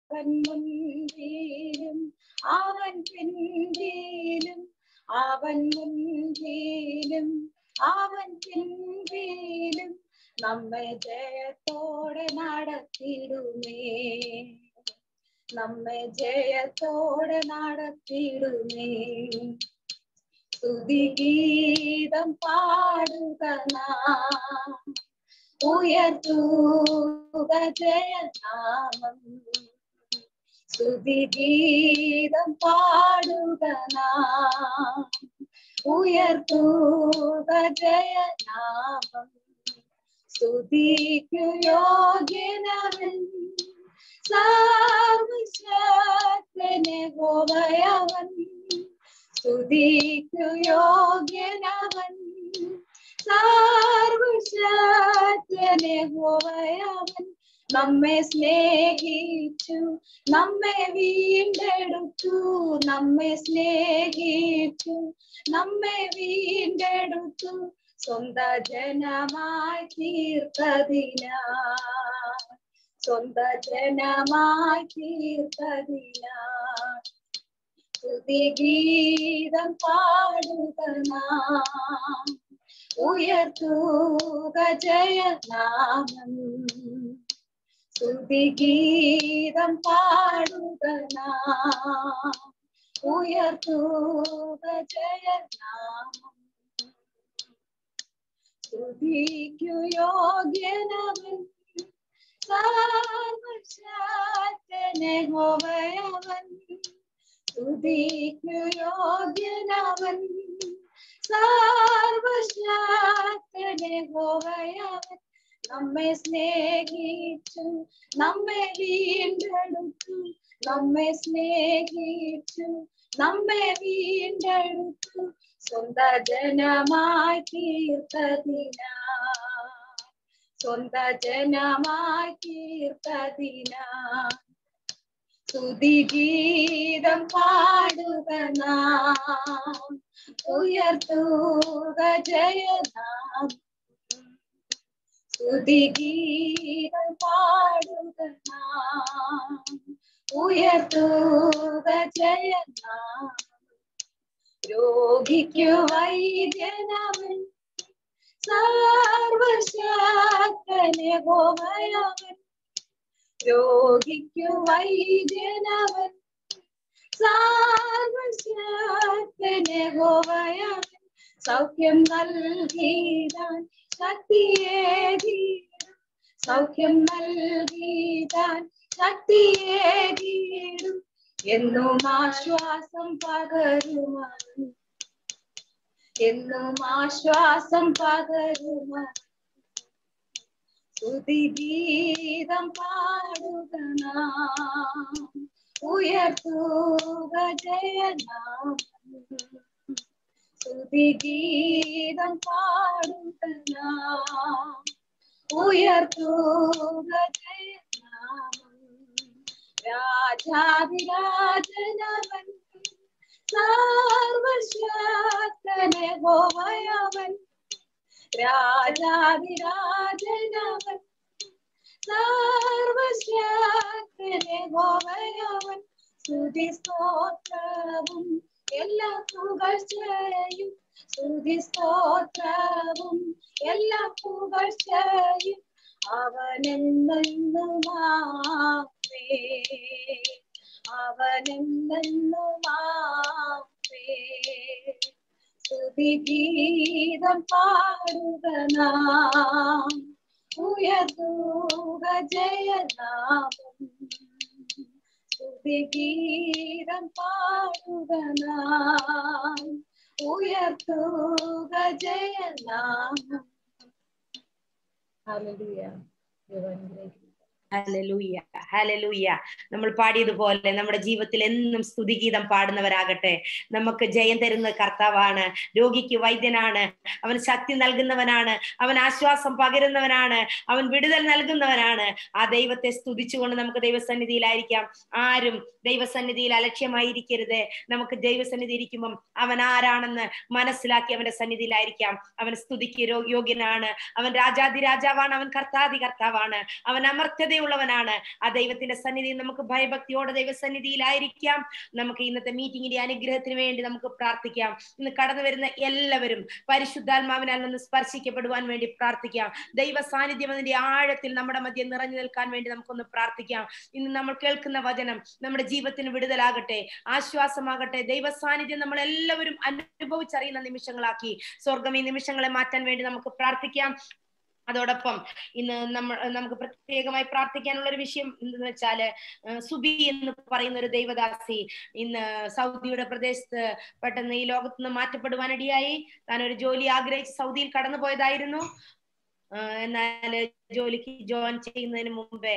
അപ്പൻ മുൻപിലും അവൻ പിൻപിലും അവൻ മുൻപിലും അവൻ പിൻപിലും നമ്മെ ജയത്തോടെ നടത്തിടുമേ നമ്മെ ജയത്തോടെ നടത്തിടുമേ സ്തുതിഗീതം പാടുക നാം ഉയർത്തുക ജയനാമം സ്തുതിഗീതം പാടുക നാം ഉയർത്തുക ജയനാമം സ്തുതിക്കു യോഗ്യനവൻ സർവശക്തനെ ഗോവയവൻ സ്തുതിക്കു യോഗ്യനവൻ സർവശക്തനെ ഗോവയവൻ നമ്മെ സ്നേഹിച്ചു നമ്മെ വീണ്ടെടുത്തു നമ്മെ സ്നേഹിച്ചു നമ്മെ വീണ്ടെടുത്തു സ്വന്ത ജനമായി തീർത്തതിനാ സ്വന്ത ജനമായി തീർത്തതിനാ സ്തുതിഗീതം പാടുക നാം ഉയർത്തുക ജയനാമം സ്തുതിഗീതം പാടുക നാം ഉയർത്തുക ജയനാമം സ്തുതിക്കു യോഗ്യനവൻ സർവശക്തനെ ഹോവയവൻ സ്തുതിക്കു യോഗ്യനവൻ സർവശക്തനെ ഹോവയവൻ നമ്മെ സ്നേഹിച്ചു നമ്മെ വീണ്ടെടുത്തു നമ്മെ സ്നേഹിച്ചു നമ്മെ വീണ്ടെടുത്തു സ്വന്ത ജനമായി തീർത്തതിനാ സ്വന്ത ജനമായി തീർത്തതിനാ സ്തുതിഗീതം പാടുക നാം ഉയർത്തുക ജയനാം സ്തുതിഗീതം പാടുക നാം ഉയർത്തുക ജയനാം രോഗിക്കു വൈദ്യനവൻ സർവശക്തനെ ഗോമയവൻ രോഗിക്കു വൈദ്യനവൻ സർവശക്തനെ ഗോമയവൻ സൗഖ്യം നൽകിതാൻ ശക്തിയേകീടും സൗഖ്യം നൽകിതാൻ ശക്തിയേകീടും എന്നും ആശ്വാസം പകരുമവൻ എന്നും ആശ്വാസം പകരുമവൻ സ്തുതിഗീതം പാടുക നാം ഉയർത്തുക ജയനാമം സ്തുതിഗീതം പാടുക നാം ഉയർത്തുക ജയനാമം രാജാതിരാജനവൻ സർവശക്തനെ ഗോവയവൻ രാജാതിരാജനവൻ സർവശക്തനെ ഗോവയവൻ സ്തുതി സ്തോത്രവും എല്ലാ പുകഴ്ചയും സ്തുതി സ്തോത്രവും എല്ലാ പുകഴ്ചയും അവനെന്നുമാവേ അവനെന്നുമാവേ സ്തുതിഗീതം പാടുക നാം ഉയർത്തുക ജയനാമം സ്തുതിഗീതം പാടുക നാം ഉയർത്തുക ജയനാമം Hallelujah. ദൈവാനുഗ്രഹിക്കട്ടെ. ഹലലൂയ ഹലലൂയ നമ്മൾ പാടിയതുപോലെ നമ്മുടെ ജീവിതത്തിൽ എന്നും സ്തുതിഗീതം പാടുന്നവരാകട്ടെ നമുക്ക് ജയം തരുന്ന കർത്താവാണ് രോഗിക്ക് വൈദ്യനാണ് അവൻ ശക്തി നൽകുന്നവനാണ് അവൻ ആശ്വാസം പകരുന്നവനാണ് അവൻ വിടുതൽ നൽകുന്നവനാണ് ആ ദൈവത്തെ സ്തുതിച്ചുകൊണ്ട് നമുക്ക് ദൈവസന്നിധിയിലായിരിക്കാം ആരും ദൈവസന്നിധിയിൽ അലക്ഷ്യമായിരിക്കരുത് നമുക്ക് ദൈവസന്നിധി ഇരിക്കുമ്പം അവൻ ആരാണെന്ന് മനസ്സിലാക്കി അവന്റെ സന്നിധിയിലായിരിക്കാം അവൻ സ്തുതിക്ക് യോ- യോഗ്യനാണ് അവൻ രാജാതി രാജാവാണ് അവൻ കർത്താതി കർത്താവാണ് അവൻ അമർത്യത ഉള്ളവനാണ് ആ ദൈവത്തിന്റെ സന്നിധിയിൽ നമുക്ക് ഭയഭക്തിയോടെ ദൈവസന്നിധിയിലായിരിക്കാം നമുക്ക് ഇന്നത്തെ മീറ്റിംഗിന്റെ അനുഗ്രഹത്തിന് വേണ്ടി നമുക്ക് പ്രാർത്ഥിക്കാം ഇന്ന് കടന്നു വരുന്ന എല്ലാവരും പരിശുദ്ധാത്മാവിനാൽ നിന്ന് സ്പർശിക്കപ്പെടുവാൻ വേണ്ടി പ്രാർത്ഥിക്കാം ദൈവ സാന്നിധ്യം അതിന്റെ ആഴത്തിൽ നമ്മുടെ മധ്യം നിറഞ്ഞു നിൽക്കാൻ വേണ്ടി നമുക്കൊന്ന് പ്രാർത്ഥിക്കാം ഇന്ന് നമ്മൾ കേൾക്കുന്ന വചനം നമ്മുടെ ജീവിതത്തിന് വിടുതലാകട്ടെ ആശ്വാസമാകട്ടെ ദൈവ സാന്നിധ്യം നമ്മൾ എല്ലാവരും അനുഭവിച്ചറിയുന്ന നിമിഷങ്ങളാക്കി സ്വർഗം ഈ നിമിഷങ്ങളെ മാറ്റാൻ വേണ്ടി നമുക്ക് പ്രാർത്ഥിക്കാം അതോടൊപ്പം ഇന്ന് നമ്മൾ നമുക്ക് പ്രത്യേകമായി പ്രാർത്ഥിക്കാനുള്ള ഒരു വിഷയം എന്തെന്ന് വെച്ചാല് ഏഹ് സുബി എന്ന് പറയുന്ന ഒരു ദൈവദാസി ഇന്ന് സൗദിയുടെ പ്രദേശത്ത് പെട്ടെന്ന് ഈ ലോകത്ത് നിന്ന് മാറ്റപ്പെടുവാനിടയായി താൻ ഒരു ജോലി ആഗ്രഹിച്ച് സൗദിയിൽ കടന്നു പോയതായിരുന്നു ആഹ് എന്നാൽ ജോലിക്ക് ജോയിൻ ചെയ്യുന്നതിന് മുമ്പേ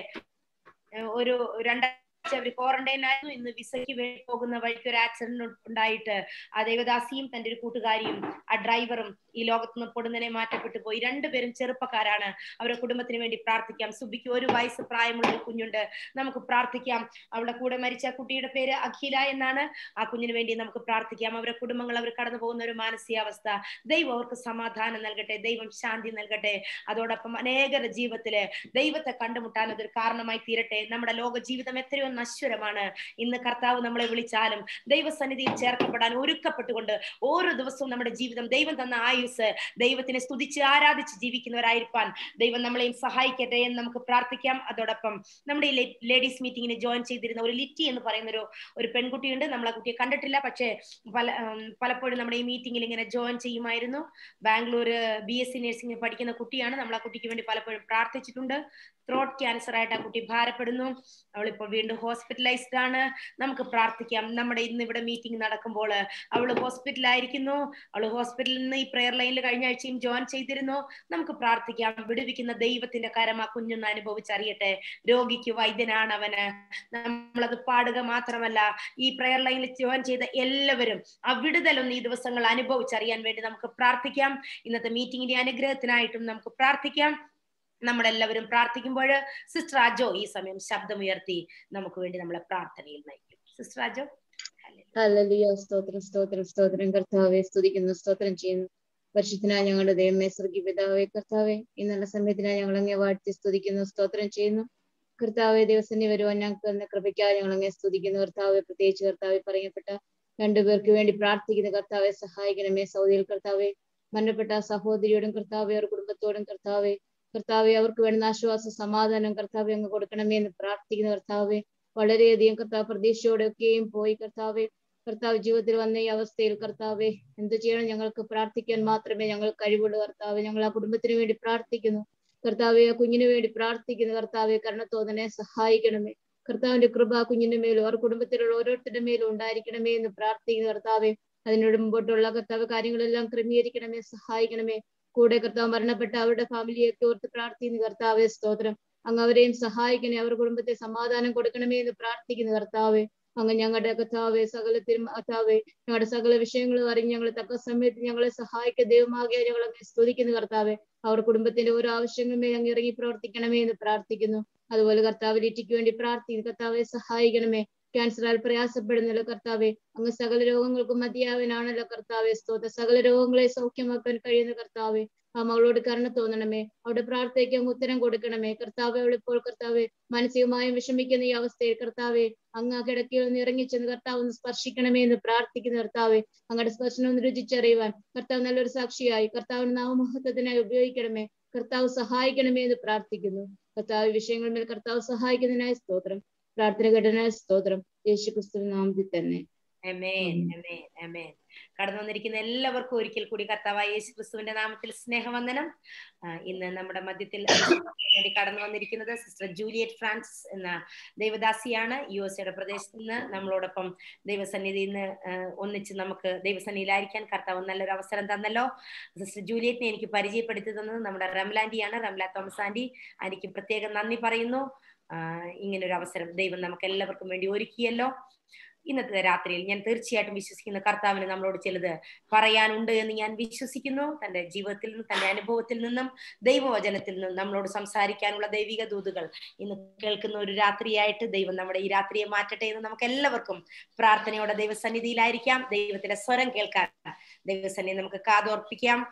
ഏഹ് ഒരു രണ്ടാഴ്ച അവർ ക്വാറന്റൈൻ ആയിരുന്നു ഇന്ന് വിസയ്ക്ക് വേണ്ടി പോകുന്ന വഴിക്ക് ഒരു ആക്സിഡന്റ് ഉണ്ടായിട്ട് ആ ദേവദാസിയും തന്റെ ഒരു കൂട്ടുകാരിയും ആ ഡ്രൈവറും ഈ ലോകത്ത് നിന്ന് പൊടുന്നനെ മാറ്റപ്പെട്ടു പോയി രണ്ടുപേരും ചെറുപ്പക്കാരാണ് അവരുടെ കുടുംബത്തിന് വേണ്ടി പ്രാർത്ഥിക്കാം സുബിക്ക് ഒരു വയസ്സ് പ്രായമുള്ള ഒരു കുഞ്ഞുണ്ട് നമുക്ക് പ്രാർത്ഥിക്കാം അവളുടെ കൂടെ മരിച്ച ആ കുട്ടിയുടെ പേര് അഖില എന്നാണ് ആ കുഞ്ഞിന് വേണ്ടി നമുക്ക് പ്രാർത്ഥിക്കാം അവരുടെ കുടുംബങ്ങൾ അവർ കടന്നു പോകുന്ന ഒരു മാനസികാവസ്ഥ ദൈവം അവർക്ക് സമാധാനം നൽകട്ടെ ദൈവം ശാന്തി നൽകട്ടെ അതോടൊപ്പം അനേകരുടെ ജീവിതത്തില് ദൈവത്തെ കണ്ടുമുട്ടാൻ അതൊരു കാരണമായി തീരട്ടെ നമ്മുടെ ലോക ജീവിതം എത്രയോ നശ്വരമാണ് ഇന്ന് കർത്താവ് നമ്മളെ വിളിച്ചാലും ദൈവസന്നിധിയിൽ ചേർക്കപ്പെടാൻ ഒരുക്കപ്പെട്ടുകൊണ്ട് ഓരോ ദിവസവും നമ്മുടെ ജീവിതം ദൈവം തന്ന ആയുസ് ദൈവത്തിനെ സ്തുതിച്ച് ആരാധിച്ച് ജീവിക്കുന്നവരായിരിക്കാൻ ദൈവം നമ്മളെയും സഹായിക്കട്ടെ എന്ന് നമുക്ക് പ്രാർത്ഥിക്കാം അതോടൊപ്പം നമ്മുടെ ഈ ലേഡീസ് മീറ്റിംഗിന് ജോയിൻ ചെയ്തിരുന്ന ഒരു ലിറ്റി എന്ന് പറയുന്ന ഒരു ഒരു പെൺകുട്ടിയുണ്ട് നമ്മൾ ആ കുട്ടിയെ കണ്ടിട്ടില്ല പക്ഷേ പല ഉം, പലപ്പോഴും നമ്മുടെ ഈ മീറ്റിംഗിൽ ഇങ്ങനെ ജോയിൻ ചെയ്യുമായിരുന്നു Bangalore B S C nursing പഠിക്കുന്ന കുട്ടിയാണ് നമ്മൾ ആ കുട്ടിക്ക് വേണ്ടി പലപ്പോഴും പ്രാർത്ഥിച്ചിട്ടുണ്ട് ത്രോട്ട് ക്യാൻസർ ആയിട്ട് ആ കുട്ടി ഭാരപ്പെടുന്നു അവളിപ്പോൾ വീണ്ടും ഹോസ്പിറ്റലൈസ്ഡ് ആണ് നമുക്ക് പ്രാർത്ഥിക്കാം നമ്മുടെ ഇന്ന് ഇവിടെ മീറ്റിംഗ് നടക്കുമ്പോൾ അവൾ ഹോസ്പിറ്റലായിരിക്കുന്നു അവൾ ഹോസ്പിറ്റലിൽ നിന്ന് ഈ പ്രെയർ ലൈനിൽ കഴിഞ്ഞ ആഴ്ചയും ജോയിൻ ചെയ്തിരുന്നു നമുക്ക് പ്രാർത്ഥിക്കാം വിടുവിക്കുന്ന ദൈവത്തിന്റെ കരം ആ കുഞ്ഞൊന്ന് അനുഭവിച്ചറിയട്ടെ രോഗിക്ക് വൈദ്യനാണ് അവന് നമ്മളത് പാടുക മാത്രമല്ല ഈ പ്രെയർ ലൈനിൽ ജോയിൻ ചെയ്ത എല്ലാവരും ആ വിടുതലൊന്ന് ഈ ദിവസങ്ങൾ അനുഭവിച്ചറിയാൻ വേണ്ടി നമുക്ക് പ്രാർത്ഥിക്കാം ഇന്നത്തെ മീറ്റിംഗിന്റെ അനുഗ്രഹത്തിനായിട്ടും നമുക്ക് പ്രാർത്ഥിക്കാം നമ്മളെല്ലാവരും പ്രാർത്ഥിക്കുമ്പോൾ സിസ്റ്റർ അജോ ഈ സമയം ശബ്ദമുയർത്തി നമുക്ക് വേണ്ടി നമ്മളെ പ്രാർത്ഥനയിൽ നയിക്കും സിസ്റ്റർ അജോ ഹല്ലേലൂയ സ്തോത്രം സ്തോത്രം സ്തോത്രം കർത്താവെ സ്തുതിക്കുന്നു സ്തോത്രം ചെയ്യുന്നു പരിശുദ്ധനായ ഞങ്ങളുടെ ദൈവമേ സ്വർഗീയ പിതാവേ കർത്താവെ ഈ നല്ല സമയത്തിനായി ഞങ്ങൾ അങ്ങേ വാഴ്ത്തി സ്തുതിക്കുന്നു സ്തോത്രം ചെയ്യുന്നു കർത്താവെ ദിവസനി വരുവാൻ ഞങ്ങൾക്ക് തന്ന കൃപയ്ക്കായി ഞങ്ങൾ അങ്ങേ സ്തുതിക്കുന്നു കർത്താവെ പ്രത്യേകിച്ച് കർത്താവെ പറയപ്പെട്ട രണ്ടുപേർക്ക് വേണ്ടി പ്രാർത്ഥിക്കുന്ന കർത്താവെ സഹായിക്കണമേ സൗദിയിൽ കർത്താവെ മരണപ്പെട്ട സഹോദരിയോടും കർത്താവെ അവർ കുടുംബത്തോടും കർത്താവെ കർത്താവെ അവർക്ക് വേണ്ടുന്ന ആശ്വാസ സമാധാനം കർത്താവെ അങ്ങ് കൊടുക്കണമേ എന്ന് പ്രാർത്ഥിക്കുന്ന കർത്താവെ വളരെയധികം കർത്താവ് പ്രതീക്ഷയോടെയൊക്കെയും പോയി കർത്താവെ കർത്താവ് ജീവിതത്തിൽ വന്ന ഈ അവസ്ഥയിൽ കർത്താവെ എന്ത് ചെയ്യണം ഞങ്ങൾക്ക് പ്രാർത്ഥിക്കാൻ മാത്രമേ ഞങ്ങൾ കഴിവുള്ളൂ കർത്താവെ ഞങ്ങൾ ആ കുടുംബത്തിന് വേണ്ടി പ്രാർത്ഥിക്കുന്നു കർത്താവെ ആ കുഞ്ഞിന് വേണ്ടി പ്രാർത്ഥിക്കുന്നു കർത്താവെ കരുണത്തോതനെ സഹായിക്കണമേ കർത്താവിന്റെ കൃപ ആ കുഞ്ഞിന്റെ മേലും അവർ കുടുംബത്തിലുള്ള ഓരോരുത്തരുടെ മേലും ഉണ്ടായിരിക്കണമേ എന്ന് പ്രാർത്ഥിക്കുന്നു കർത്താവെ അതിനോട് മുമ്പോട്ടുള്ള കർത്താവ് കാര്യങ്ങളെല്ലാം ക്രമീകരിക്കണമേ സഹായിക്കണമേ കൂടെ കർത്താവ് മരണപ്പെട്ട അവരുടെ ഫാമിലിയൊക്കെ ഓർത്ത് പ്രാർത്ഥിക്കുന്നു കർത്താവെ സ്തോത്രം അങ്ങ് അവരെയും സഹായിക്കണേ അവർ കുടുംബത്തെ സമാധാനം കൊടുക്കണമേ എന്ന് പ്രാർത്ഥിക്കുന്നു കർത്താവെ അങ്ങ് ഞങ്ങളുടെ കർത്താവെ സകലത്തിലും കർത്താവെ ഞങ്ങളുടെ സകല വിഷയങ്ങളും അറിഞ്ഞ് ഞങ്ങൾ തക്ക സമയത്ത് ഞങ്ങളെ സഹായിക്കുക ദൈവമാകിയ ഞങ്ങൾ അങ്ങ് സ്തുതിക്കുന്നു കർത്താവെ അവർ കുടുംബത്തിന്റെ ഓരോ ആവശ്യങ്ങളുമേ അങ്ങ് ഇറങ്ങി പ്രവർത്തിക്കണമേ എന്ന് പ്രാർത്ഥിക്കുന്നു അതുപോലെ കർത്താവ് ലിറ്റിക്ക് വേണ്ടി പ്രാർത്ഥിക്കുന്നു കർത്താവെ സഹായിക്കണമേ ക്യാൻസറാൽ പ്രയാസപ്പെടുന്നല്ലോ കർത്താവെ അങ്ങ് സകല രോഗങ്ങൾക്കും മതിയാവനാണല്ലോ കർത്താവെ സ്തോത്ര സകല രോഗങ്ങളെ സൗഖ്യമാക്കാൻ കഴിയുന്ന കർത്താവെ ആ മകളോട് കരുണ തോന്നണമേ അവിടെ പ്രാർത്ഥനയ്ക്ക് അങ്ങ് ഉത്തരം കൊടുക്കണമേ കർത്താവെ അവളിപ്പോൾ കർത്താവെ മാനസികമായും വിഷമിക്കുന്ന ഈ അവസ്ഥയിൽ കർത്താവെ അങ്ങ് ആ കിടക്കയിൽ നിന്ന് ഇറങ്ങിച്ചെന്ന് കർത്താവ് ഒന്ന് സ്പർശിക്കണമേ എന്ന് പ്രാർത്ഥിക്കുന്ന കർത്താവെ അങ്ങയുടെ സ്പർശനം ഒന്ന് രുചിച്ചറിയുവാൻ കർത്താവ് നല്ലൊരു സാക്ഷിയായി കർത്താവിന് നാമമഹത്വത്തിനായി ഉപയോഗിക്കണമേ കർത്താവ് സഹായിക്കണമേ എന്ന് പ്രാർത്ഥിക്കുന്നു കർത്താവ് വിഷയങ്ങളിൽ കർത്താവ് സഹായിക്കുന്നതിനായി സ്തോത്രം പ്രാർത്ഥന ഘടന സ്തോത്രം യേശു ക്രിസ്തു നാമത്തിൽ തന്നെ അമേൻ അമേൻ അമേൻ കടന്നു വന്നിരിക്കുന്ന എല്ലാവർക്കും ഒരിക്കൽ കൂടി കർത്താവായ യേശു ക്രിസ്തുവിന്റെ നാമത്തിൽ സ്നേഹവന്ദനം ആ, ഇന്ന് നമ്മുടെ മധ്യത്തിൽ വേണ്ടി കടന്നു വന്നിരിക്കുന്നത് സിസ്റ്റർ ജൂലിയറ്റ് ഫ്രാൻസിസ് എന്ന ദൈവദാസിയാണ് യു എസ് എയുടെ പ്രദേശത്ത് നിന്ന് നമ്മളോടൊപ്പം ദൈവസന്നിധിയിൽ നിന്ന് ആ, ഒന്നിച്ച് നമുക്ക് ദൈവസന്നിധിയിലായിരിക്കാൻ കർത്താവ് നല്ലൊരു അവസരം തന്നല്ലോ സിസ്റ്റർ ജൂലിയറ്റിനെ എനിക്ക് പരിചയപ്പെടുത്തി തന്നത് നമ്മുടെ റംലാൻഡിയാണ് റംല തോമസ് ആൻറ്റി എനിക്ക് പ്രത്യേകം നന്ദി പറയുന്നു ആ, ഇങ്ങനൊരു അവസരം ദൈവം നമുക്ക് എല്ലാവർക്കും വേണ്ടി ഒരുക്കിയല്ലോ ഇന്നത്തെ രാത്രിയിൽ ഞാൻ തീർച്ചയായിട്ടും വിശ്വസിക്കുന്ന കർത്താവിന് നമ്മളോട് ചിലത് പറയാനുണ്ട് എന്ന് ഞാൻ വിശ്വസിക്കുന്നു തന്റെ ജീവിതത്തിൽ നിന്നും തന്റെ അനുഭവത്തിൽ നിന്നും ദൈവവചനത്തിൽ നിന്നും നമ്മളോട് സംസാരിക്കാനുള്ള ദൈവിക ദൂതുകൾ ഇന്ന് കേൾക്കുന്ന ഒരു രാത്രിയായിട്ട് ദൈവം നമ്മുടെ ഈ രാത്രിയെ മാറ്റട്ടെ എന്ന് നമുക്ക് എല്ലാവർക്കും പ്രാർത്ഥനയോടെ ദൈവസന്നിധിയിലായിരിക്കാം ദൈവത്തിന്റെ സ്വരം കേൾക്കാൻ ദൈവസന്നിധി നമുക്ക് കാതോർപ്പിക്കാം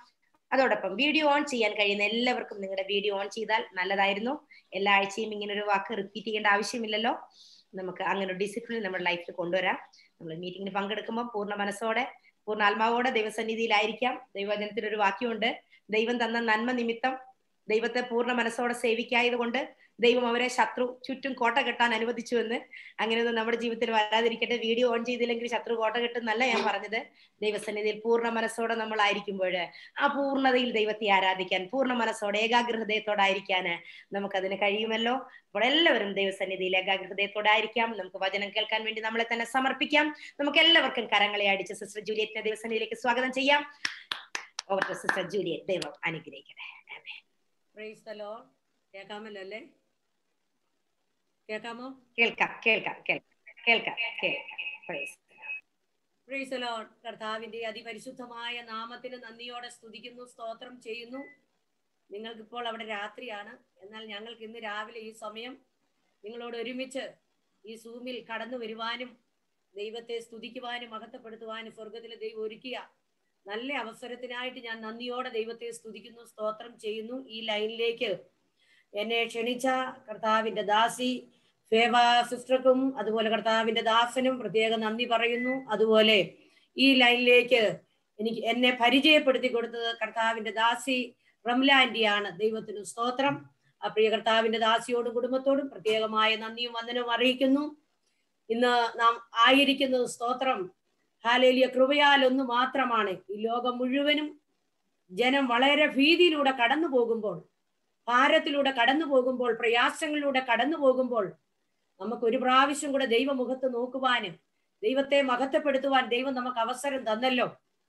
അതോടൊപ്പം വീഡിയോ ഓൺ ചെയ്യാൻ കഴിയുന്ന എല്ലാവർക്കും നിങ്ങളുടെ വീഡിയോ ഓൺ ചെയ്താൽ നല്ലതായിരുന്നു എല്ലാ ആഴ്ചയും ഇങ്ങനെ ഒരു വാക്ക് റിപ്പീറ്റ് ചെയ്യേണ്ട ആവശ്യമില്ലല്ലോ നമുക്ക് അങ്ങനെ ഡിസിപ്ലിൻ നമ്മുടെ ലൈഫിൽ കൊണ്ടുവരാം നമ്മൾ മീറ്റിംഗിന് പങ്കെടുക്കുമ്പോൾ പൂർണ്ണ മനസ്സോടെ പൂർണ്ണ ആത്മാവോടെ ദൈവസന്നിധിയിലായിരിക്കാം ദൈവജനത്തിൽ ഒരു വാക്യമുണ്ട് ദൈവം തന്ന നന്മ നിമിത്തം ദൈവത്തെ പൂർണ്ണ മനസ്സോടെ സേവിക്കായത് കൊണ്ട് ദൈവം അവരെ ശത്രു ചുറ്റും കോട്ട കെട്ടാൻ അനുവദിച്ചു എന്ന് അങ്ങനെയൊന്നും നമ്മുടെ ജീവിതത്തിൽ വരാതിരിക്കട്ടെ വീഡിയോ ഓൺ ചെയ്തില്ലെങ്കിൽ ശത്രു കോട്ട കെട്ടുന്നല്ല ഞാൻ പറഞ്ഞത് ദൈവസന്നിധിയിൽ പൂർണ്ണ മനസ്സോടെ നമ്മൾ ആയിരിക്കുമ്പോൾ ആ പൂർണ്ണതയിൽ ദൈവത്തെ ആരാധിക്കാൻ പൂർണ്ണ മനസ്സോടെ ഏകാഗ്രഹൃദയത്തോടായിരിക്കാൻ നമുക്കതിന് കഴിയുമല്ലോ അപ്പോൾ എല്ലാവരും ദൈവസന്നിധിയിൽ ഏകാഗ്രഹൃദയത്തോടെ ആയിരിക്കാം നമുക്ക് വചനം കേൾക്കാൻ വേണ്ടി നമ്മളെ തന്നെ സമർപ്പിക്കാം നമുക്ക് എല്ലാവർക്കും കരങ്ങളെ അടിച്ച് സിസ്റ്റർ ജൂലിയറ്റിനെ ദൈവസന്നിധിയിലേക്ക് സ്വാഗതം ചെയ്യാം ഓവർ ടു സിസ്റ്റർ ജൂലിയറ്റ് ദൈവം അനുഗ്രഹിക്കട്ടെ പ്രൈസ് ദ ലോർഡ് കേൾക്കാമല്ലോ അല്ലേ കേൾക്കാമോ കേൾക്കാം കേൾക്കാം കേൾക്കാം കേൾക്കാം കേൾക്കാം Praise. പ്രൈസ് ദ ലോർഡ് കർത്താവിന്റെ അതിപരിശുദ്ധമായ നാമത്തിന് നന്ദിയോടെ സ്തുതിക്കുന്നു സ്തോത്രം ചെയ്യുന്നു നിങ്ങൾക്കിപ്പോൾ അവിടെ രാത്രിയാണ് എന്നാൽ ഞങ്ങൾക്ക് ഇന്ന് രാവിലെ ഈ സമയം നിങ്ങളോട് ഒരുമിച്ച് ഈ സൂമിൽ കടന്നു വരുവാനും ദൈവത്തെ സ്തുതിക്കുവാനും മഹത്വപ്പെടുത്തുവാനും സ്വർഗത്തിലെ ദൈവം ഒരുക്കിയ നല്ല അവസരത്തിനായിട്ട് ഞാൻ നന്ദിയോടെ ദൈവത്തെ സ്തുതിക്കുന്നു സ്തോത്രം ചെയ്യുന്നു ഈ ലൈനിലേക്ക് എന്നെ ക്ഷണിച്ച കർത്താവിന്റെ ദാസി ഫേവ സിസ്റ്റർക്കും അതുപോലെ കർത്താവിന്റെ ദാസനും പ്രത്യേകം നന്ദി പറയുന്നു അതുപോലെ ഈ ലൈനിലേക്ക് എനിക്ക് എന്നെ പരിചയപ്പെടുത്തി കൊടുത്തത് കർത്താവിന്റെ ദാസി റംല ആന്റിയാണ് ദൈവത്തിന് സ്തോത്രം ആ പ്രിയ കർത്താവിന്റെ ദാസിയോടും കുടുംബത്തോടും പ്രത്യേകമായ നന്ദിയും വന്ദനവും അറിയിക്കുന്നു ഇന്ന് നാം ആയിരിക്കുന്നത് സ്തോത്രം ഹാലേലിയ കൃപയാൽ ഒന്ന് മാത്രമാണ് ഈ ലോകം മുഴുവനും ജനം വളരെ ഭീതിയിലൂടെ കടന്നു പോകുമ്പോൾ ഭാരത്തിലൂടെ കടന്നു പോകുമ്പോൾ പ്രയാസങ്ങളിലൂടെ കടന്നു പോകുമ്പോൾ നമുക്ക് ഒരു പ്രാവശ്യം കൂടെ ദൈവമുഖത്ത് നോക്കുവാനും ദൈവത്തെ മഹത്വപ്പെടുത്തുവാൻ ദൈവം നമുക്ക് അവസരം തന്നല്ലോ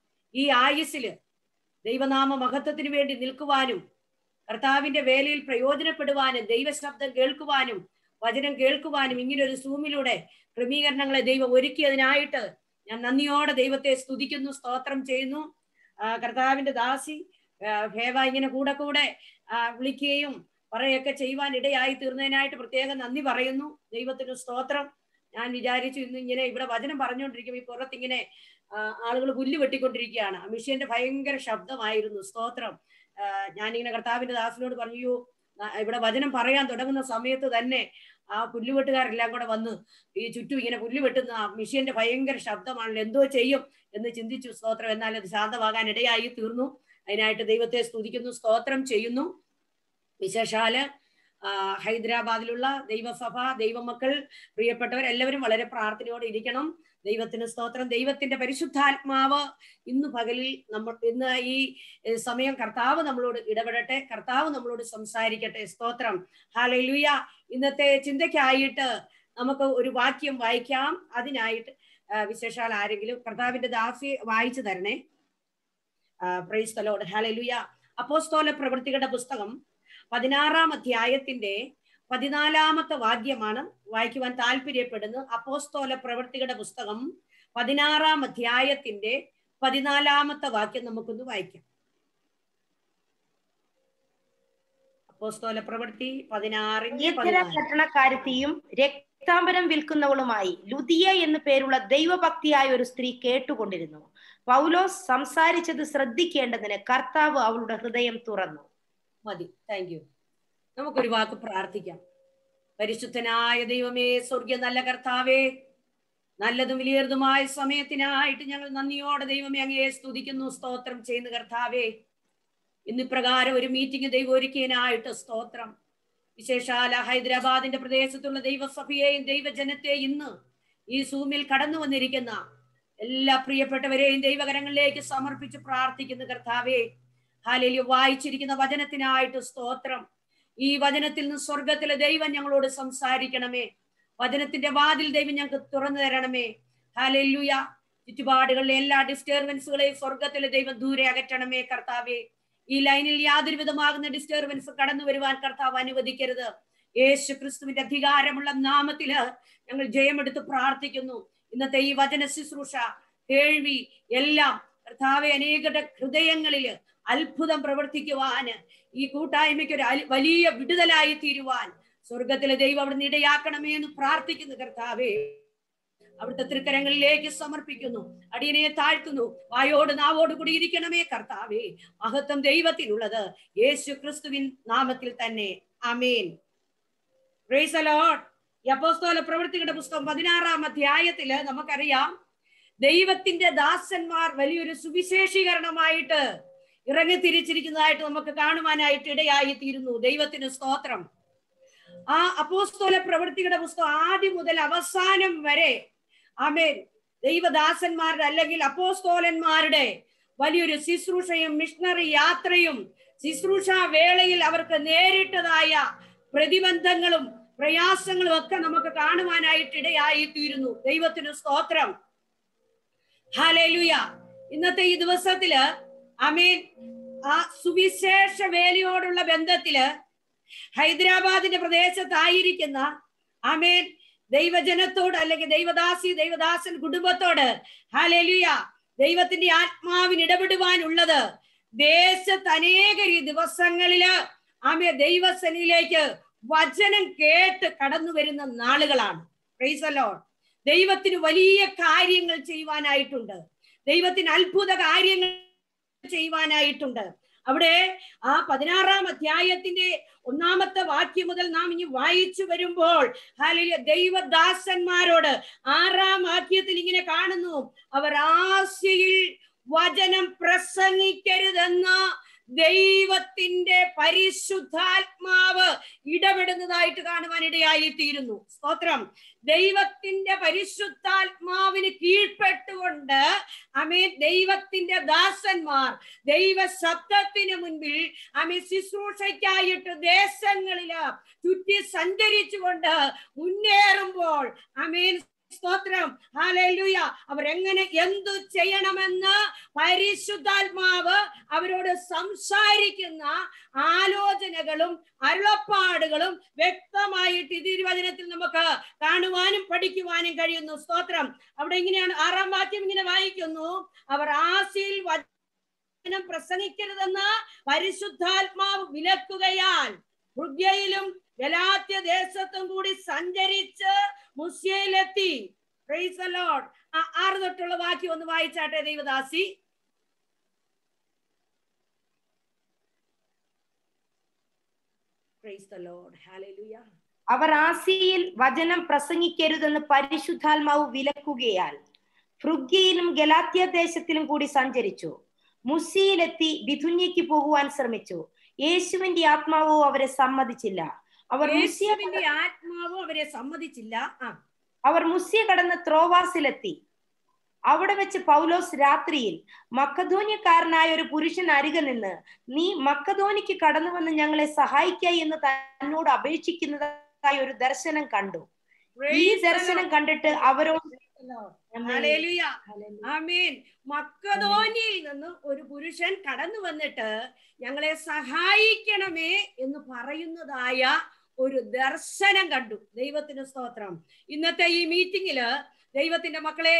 ഈ ആയുസ്സില് ദൈവനാമ മഹത്വത്തിന് വേണ്ടി നിൽക്കുവാനും കർത്താവിന്റെ വേലയിൽ പ്രയോജനപ്പെടുവാനും ദൈവശബ്ദം കേൾക്കുവാനും വചനം കേൾക്കുവാനും ഇങ്ങനെ ഒരു സൂമിലൂടെ ക്രമീകരണങ്ങളെ ദൈവം ഒരുക്കിയതിനായിട്ട് ഞാൻ നന്ദിയോടെ ദൈവത്തെ സ്തുതിക്കുന്നു സ്തോത്രം ചെയ്യുന്നു ആ, കർത്താവിന്റെ ദാസി ആ, ഭേവ ഇങ്ങനെ കൂടെ കൂടെ ആ, വിളിക്കുകയും പറയൊക്കെ ചെയ്യുവാൻ ഇടയായി തീർന്നതിനായിട്ട് പ്രത്യേകം നന്ദി പറയുന്നു ദൈവത്തിന് സ്തോത്രം ഞാൻ വിചാരിച്ചു ഇന്ന് ഇങ്ങനെ ഇവിടെ വചനം പറഞ്ഞുകൊണ്ടിരിക്കും ഈ പുറത്തിങ്ങനെ ആളുകൾ പുല്ല് വെട്ടിക്കൊണ്ടിരിക്കുകയാണ് ആ മിഷ്യന്റെ ഭയങ്കര ശബ്ദമായിരുന്നു സ്തോത്രം ആ, ഞാനിങ്ങനെ കർത്താവിന്റെ ദാസിനോട് പറഞ്ഞു "അയ്യോ, ആ, ഇവിടെ വചനം പറയാൻ തുടങ്ങുന്ന സമയത്ത് തന്നെ ആ പുല്ലുവെട്ടുകാരെല്ലാം കൂടെ വന്ന് ഈ ചുറ്റും ഇങ്ങനെ പുല്ല് വെട്ടുന്ന ആ മിഷ്യന്റെ ഭയങ്കര ശബ്ദമാണല്ലോ എന്തോ ചെയ്യും എന്ന് ചിന്തിച്ചു സ്തോത്രം എന്നാൽ അത് ശാന്തമാകാൻ ഇടയായി തീർന്നു അതിനായിട്ട് ദൈവത്തെ സ്തുതിക്കുന്നു സ്തോത്രം ചെയ്യുന്നു വിശേഷാല് ആ, ഹൈദരാബാദിലുള്ള ദൈവസഭ ദൈവമക്കൾ പ്രിയപ്പെട്ടവർ എല്ലാവരും വളരെ പ്രാർത്ഥനയോടെ ഇരിക്കണം ദൈവത്തിന് സ്തോത്രം ദൈവത്തിന്റെ പരിശുദ്ധാത്മാവ് ഇന്ന് പകലിൽ നമ്മൾ ഇന്ന് ഈ ഏഹ്, സമയം കർത്താവ് നമ്മളോട് ഇടപെടട്ടെ കർത്താവ് നമ്മളോട് സംസാരിക്കട്ടെ സ്തോത്രം ഹാലലുയ ഇന്നത്തെ ചിന്തയ്ക്കായിട്ട് നമുക്ക് ഒരു വാക്യം വായിക്കാം അതിനായിട്ട് ആ, വിശേഷാൽ ആരെങ്കിലും കർത്താവിന്റെ ദാസി വായിച്ചു തരണേ പ്രൈസ് തലോട് ഹാലലുയ അപ്പോസ്തോല പ്രവൃത്തികളുടെ പുസ്തകം പതിനാറാം അധ്യായത്തിന്റെ പതിനാലാമത്തെ വാക്യമാണ് വായിക്കുവാൻ താല്പര്യപ്പെടുന്നത് അപ്പോസ്തോല പ്രവൃത്തികളുടെ പുസ്തകം പതിനാറാം അധ്യായത്തിന്റെ പതിനാലാമത്തെ വാക്യം നമുക്കൊന്ന് വായിക്കാം അപ്പോസ്തോല പ്രവൃത്തി പതിനാറിന്റെ ഇത്തര പതിനാല് പട്ടണക്കാരത്തിയും രക്താംബരം വിൽക്കുന്നവളുമായി ലുദിയ എന്നു പേരുള്ള ദൈവഭക്തിയായ ഒരു സ്ത്രീ കേട്ടുകൊണ്ടിരുന്നു പൗലോസ് സംസാരിച്ചത് ശ്രദ്ധിക്കേണ്ടതിന് കർത്താവ് അവളുടെ ഹൃദയം തുറന്നു മതി താങ്ക് യു നമുക്കൊരു വാക്ക് പ്രാർത്ഥിക്കാം പരിശുദ്ധനായ ദൈവമേ സ്വർഗീയ നല്ല കർത്താവേ നല്ലതും വിലയേറതുമായ സമയത്തിനായിട്ട് ഞങ്ങൾ നന്ദിയോടെ ദൈവമേ അങ്ങയെ സ്തുതിക്കുന്നു സ്തോത്രം ചെയ്യുന്ന കർത്താവേ ഇന്നിപ്രകാരം ഒരു മീറ്റിംഗ് ദൈവം ഒരുക്കിയതിനായിട്ട് സ്തോത്രം വിശേഷാല ഹൈദരാബാദിന്റെ പ്രദേശത്തുള്ള ദൈവസഭയെയും ദൈവജനത്തെയും ഇന്ന് ഈ സൂമിൽ കടന്നു വന്നിരിക്കുന്ന എല്ലാ പ്രിയപ്പെട്ടവരെയും ദൈവകരങ്ങളിലേക്ക് സമർപ്പിച്ച് പ്രാർത്ഥിക്കുന്ന കർത്താവേ ഹാലേലു വായിച്ചിരിക്കുന്ന വചനത്തിനായിട്ട് സ്തോത്രം ഈ വചനത്തിൽ നിന്ന് സ്വർഗത്തിലെ ദൈവം ഞങ്ങളോട് സംസാരിക്കണമേ വചനത്തിന്റെ വാതിൽ ദൈവം ഞങ്ങൾക്ക് തുറന്നു തരണമേ ഹാലേലുയ ചുറ്റുപാടുകളിലെ എല്ലാ ഡിസ്റ്റർബൻസുകളെയും സ്വർഗത്തിലെ ദൈവം ദൂരെ അകറ്റണമേ കർത്താവേ ഈ ലൈനിൽ യാതൊരു വിധമാകുന്ന ഡിസ്റ്റർബൻസ് കടന്നു വരുവാൻ കർത്താവ് അനുവദിക്കരുത് യേശു ക്രിസ്തുവിന്റെ അധികാരമുള്ള നാമത്തില് ഞങ്ങൾ ജയമെടുത്ത് പ്രാർത്ഥിക്കുന്നു ഇന്നത്തെ ഈ വചന ശുശ്രൂഷ കേൾവി എല്ലാം കർത്താവെ അനേകരുടെ ഹൃദയങ്ങളില് അത്ഭുതം പ്രവർത്തിക്കുവാന് ഈ കൂട്ടായ്മയ്ക്ക് ഒരു അലി- വലിയ വിടുതലായി തീരുവാൻ സ്വർഗത്തിലെ ദൈവം അവിടെ ഇടയാക്കണമേ എന്ന് പ്രാർത്ഥിക്കുന്നു കർത്താവേ അവിടുത്തെ തൃക്കരങ്ങളിലേക്ക് സമർപ്പിക്കുന്നു അടിയനെ താഴ്ത്തുന്നു വായോട് നാവോട് കൂടി ഇരിക്കണമേ കർത്താവേ മഹത്വം ദൈവത്തിനുള്ളത് യേശു ക്രിസ്തുവിൻ നാമത്തിൽ തന്നെ അമേൻ Praise the Lord. ഈ അപ്പോസ്തല പ്രവൃത്തികളുടെ പുസ്തകം പതിനാറാം അധ്യായത്തില് നമുക്കറിയാം ദൈവത്തിന്റെ ദാസന്മാർ വലിയൊരു സുവിശേഷീകരണമായിട്ട് ഇറങ്ങി തിരിച്ചിരിക്കുന്നതായിട്ട് നമുക്ക് കാണുവാനായിട്ട് ഇടയായി തീരുന്നു ദൈവത്തിന് സ്തോത്രം ആ അപ്പോസ്തോല പ്രവൃത്തികളുടെ പുസ്തകം ആദ്യം മുതൽ അവസാനം വരെ ആമേൻ ദൈവദാസന്മാരുടെ അല്ലെങ്കിൽ അപ്പോസ്തോലന്മാരുടെ വലിയൊരു ശുശ്രൂഷയും മിഷണറി യാത്രയും ശുശ്രൂഷ വേളയിൽ അവർക്ക് നേരിട്ടതായ പ്രതിബന്ധങ്ങളും പ്രയാസങ്ങളും ഒക്കെ നമുക്ക് കാണുവാനായിട്ട് ഇടയായി തീരുന്നു ദൈവത്തിന് സ്തോത്രം ഹാലേലുയ ഇന്നത്തെ ഈ ദിവസത്തില് അമീൻ ആ സുവിശേഷ വേലയോടുള്ള ബന്ധത്തില് ഹൈദരാബാദിന്റെ പ്രദേശത്തായിരിക്കുന്ന അമേൻ ദൈവജനത്തോട് അല്ലെങ്കിൽ ദൈവദാസി ദൈവദാസൻ കുടുംബത്തോട് ഹാലേലുയ ദൈവത്തിന്റെ ആത്മാവിന് ഇടപെടുവാനുള്ളത് ദേശത്ത് അനേക ഈ ദിവസങ്ങളില് ആമേ ദൈവസനിലേക്ക് വചനം കേട്ട് കടന്നു വരുന്ന നാളുകളാണ് പ്രൈസല്ലോ ദൈവത്തിന് വലിയ കാര്യങ്ങൾ ചെയ്യുവാനായിട്ടുണ്ട് ദൈവത്തിന് അത്ഭുത കാര്യങ്ങൾ ചെയ്യുവാനായിട്ടുണ്ട് അവിടെ ആ പതിനാറാം അധ്യായത്തിന്റെ ഒന്നാമത്തെ വാക്യം മുതൽ നാം ഇനി വായിച്ചു വരുമ്പോൾ ഹാലിയ ദൈവദാസന്മാരോട് ആറാം വാക്യത്തിൽ ഇങ്ങനെ കാണുന്നു അവർ ആശയിൽ വചനം പ്രസംഗിക്കരുതെന്ന് ദൈവത്തിന്റെ പരിശുദ്ധാത്മാവ് ഇടപെടുന്നതായിട്ട് കാണുവാൻ ഇടയായി തീരുന്നു സ്തോത്രം ദൈവത്തിന്റെ പരിശുദ്ധാത്മാവിന് കീഴ്പ്പെട്ടുകൊണ്ട് അമേ ദൈവത്തിന്റെ ദാസന്മാർ ദൈവ ശബ്ദത്തിന് മുൻപിൽ അമേ ശുശ്രൂഷയ്ക്കായിട്ട് ദേശങ്ങളില് ചുറ്റി സഞ്ചരിച്ചുകൊണ്ട് മുന്നേറുമ്പോൾ അമേൻ സ്തോത്രം ഹാലൂയ അവരെങ്ങനെ എന്തു ചെയ്യണമെന്ന് പരിശുദ്ധാത്മാവ് അവരോട് സംസാരിക്കുന്ന ആലോചനകളും അരുളപ്പാടുകളും വ്യക്തമായിട്ട് ഈ തിരുവചനത്തിൽ നമുക്ക് കാണുവാനും പഠിക്കുവാനും കഴിയുന്നു സ്തോത്രം അവിടെ ഇങ്ങനെയാണ് ആറാം വാക്യം ഇങ്ങനെ വായിക്കുന്നു അവർ ആശയിൽ വചനം പ്രസംഗിക്കരുതെന്ന് പരിശുദ്ധാത്മാവ് വിലക്കുകയാൽ ഹൃദയയിലും ഗലാത്യ ദേശത്തും കൂടി സഞ്ചരിച്ച് മുസ്യയിലെത്തി പ്രൈസ് the Lord. ആ ആറ് തൊട്ടുള്ള വാക്യം ഒന്ന് വായിച്ചാട്ടെ ദൈവദാസി പ്രൈസ് the Lord. Hallelujah. അവർ ആസിയിൽ വചനം പ്രസംഗിക്കരുതെന്ന് പരിശുദ്ധാത്മാവ് വിലക്കുകയാൽ ഫ്രുഗ്യയിലും ഗലാത്യ ദേശത്തിലും കൂടി സഞ്ചരിച്ചു മുസിയിലെത്തി ബിഥുന്യയ്ക്ക് പോകുവാൻ ശ്രമിച്ചു യേശുവിന്റെ ആത്മാവോ അവരെ സമ്മതിച്ചില്ല അവർ മുസിയ യേശുവിന്റെ ആത്മാവ് അവരെ സമ്മതിച്ചില്ല ആ അവർ മുസ്യ കടന്ന് ത്രോവാസിലെത്തി അവിടെ വെച്ച് പൗലോസ് രാത്രിയിൽ മക്കധോന്യക്കാരനായ ഒരു പുരുഷൻ അരികെ നിന്ന് നീ മക്കധോനിക്ക് കടന്നു വന്ന് ഞങ്ങളെ സഹായിക്ക എന്ന് തന്നോട് അപേക്ഷിക്കുന്നതായ ഒരു ദർശനം കണ്ടു ഈ Praise the ദർശനം Lord. കണ്ടിട്ട് അവരോട് ഹല്ലേലൂയ. ആമേൻ മക്കതോനിയിൽ നിന്ന് ഒരു പുരുഷൻ കടന്നു വന്നിട്ട് ഞങ്ങളെ സഹായിക്കണമേ എന്ന് പറയുന്നതായ ഒരു ദർശനം കണ്ടു ദൈവത്തിന് സ്തോത്രം ഇന്നത്തെ ഈ മീറ്റിംഗില് ദൈവത്തിന്റെ മക്കളെ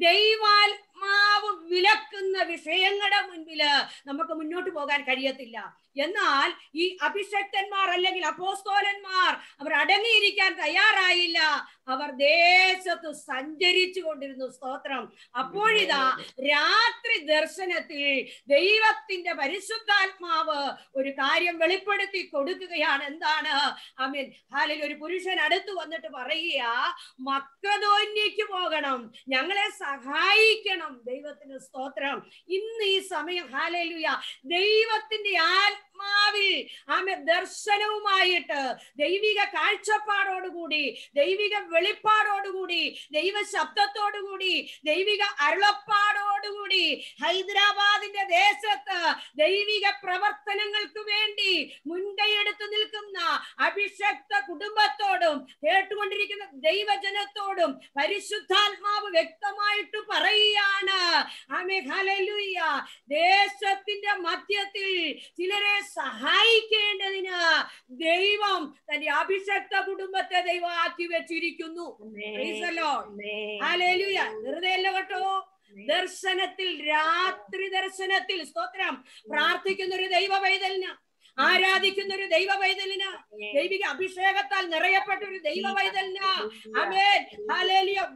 ദൈവാത്മാവ് വിലക്കുന്ന വിഷയങ്ങളുടെ മുൻപില് നമുക്ക് മുന്നോട്ട് പോകാൻ കഴിയത്തില്ല എന്നാൽ ഈ അഭിഷക്തന്മാർ അല്ലെങ്കിൽ അപ്പോസ്തോലന്മാർ അവർ അടങ്ങിയിരിക്കാൻ തയ്യാറായില്ല അവർ ദേശത്ത് സഞ്ചരിച്ചു കൊണ്ടിരുന്നു സ്തോത്രം അപ്പോഴിതാ രാത്രി ദർശനത്തിൽ ദൈവത്തിന്റെ പരിശുദ്ധാത്മാവ് ഒരു കാര്യം വെളിപ്പെടുത്തി കൊടുക്കുകയാണ് എന്താണ് അമീൻ ഹാലിൽ ഒരു പുരുഷൻ അടുത്ത് വന്നിട്ട് പറയുക മക്കതോന്യക്ക് പോകണം ഞങ്ങളെ സഹായിക്കണം ദൈവത്തിന് സ്തോത്രം ഇന്ന് ഈ സമയം ഹാലലുയ ദൈവത്തിന്റെ ആത്മാവിൽ ആമെ ദർശനവുമായിട്ട് ദൈവിക കാഴ്ചപ്പാടോടുകൂടി ദൈവിക വെളിപ്പാടോടുകൂടി ദൈവ ശബ്ദത്തോടുകൂടി ദൈവിക അരുളപ്പാടോടുകൂടി ഹൈദരാബാദിന്റെ ദേശത്ത് ദൈവിക പ്രവർത്തനങ്ങൾക്ക് വേണ്ടി മുൻകൈയെടുത്ത് നിൽക്കുന്ന അഭിഷക്ത കുടുംബത്തോടും കേട്ടുകൊണ്ടിരിക്കുന്ന ദൈവജനത്തോടും പരിശുദ്ധാത്മാവ് വ്യക്തമായിട്ട് പറയുകയാണ് ആമേ ഹല്ലേലൂയ ദേശത്തിന്റെ മധ്യത്തിൽ ചിലരെ സഹായിക്കേണ്ടതിന് ദൈവം തന്റെ അഭിഷക്ത കുടുംബത്തെ ദൈവം ആക്കി വെച്ചിരിക്കുന്നു Praise the Lord. ഹല്ലേലൂയ വെറുതെ അല്ല കേട്ടോ ദർശനത്തിൽ രാത്രി ദർശനത്തിൽ സ്തോത്രം പ്രാർത്ഥിക്കുന്ന ഒരു ദൈവ പൈതലിന് ആരാധിക്കുന്ന ഒരു ദൈവ പൈതലിന് ദൈവിക അഭിഷേകത്താൽ നിറയപ്പെട്ട ഒരു ദൈവ പൈതലിന് അമേൻ ഹല്ലേലൂയ വചന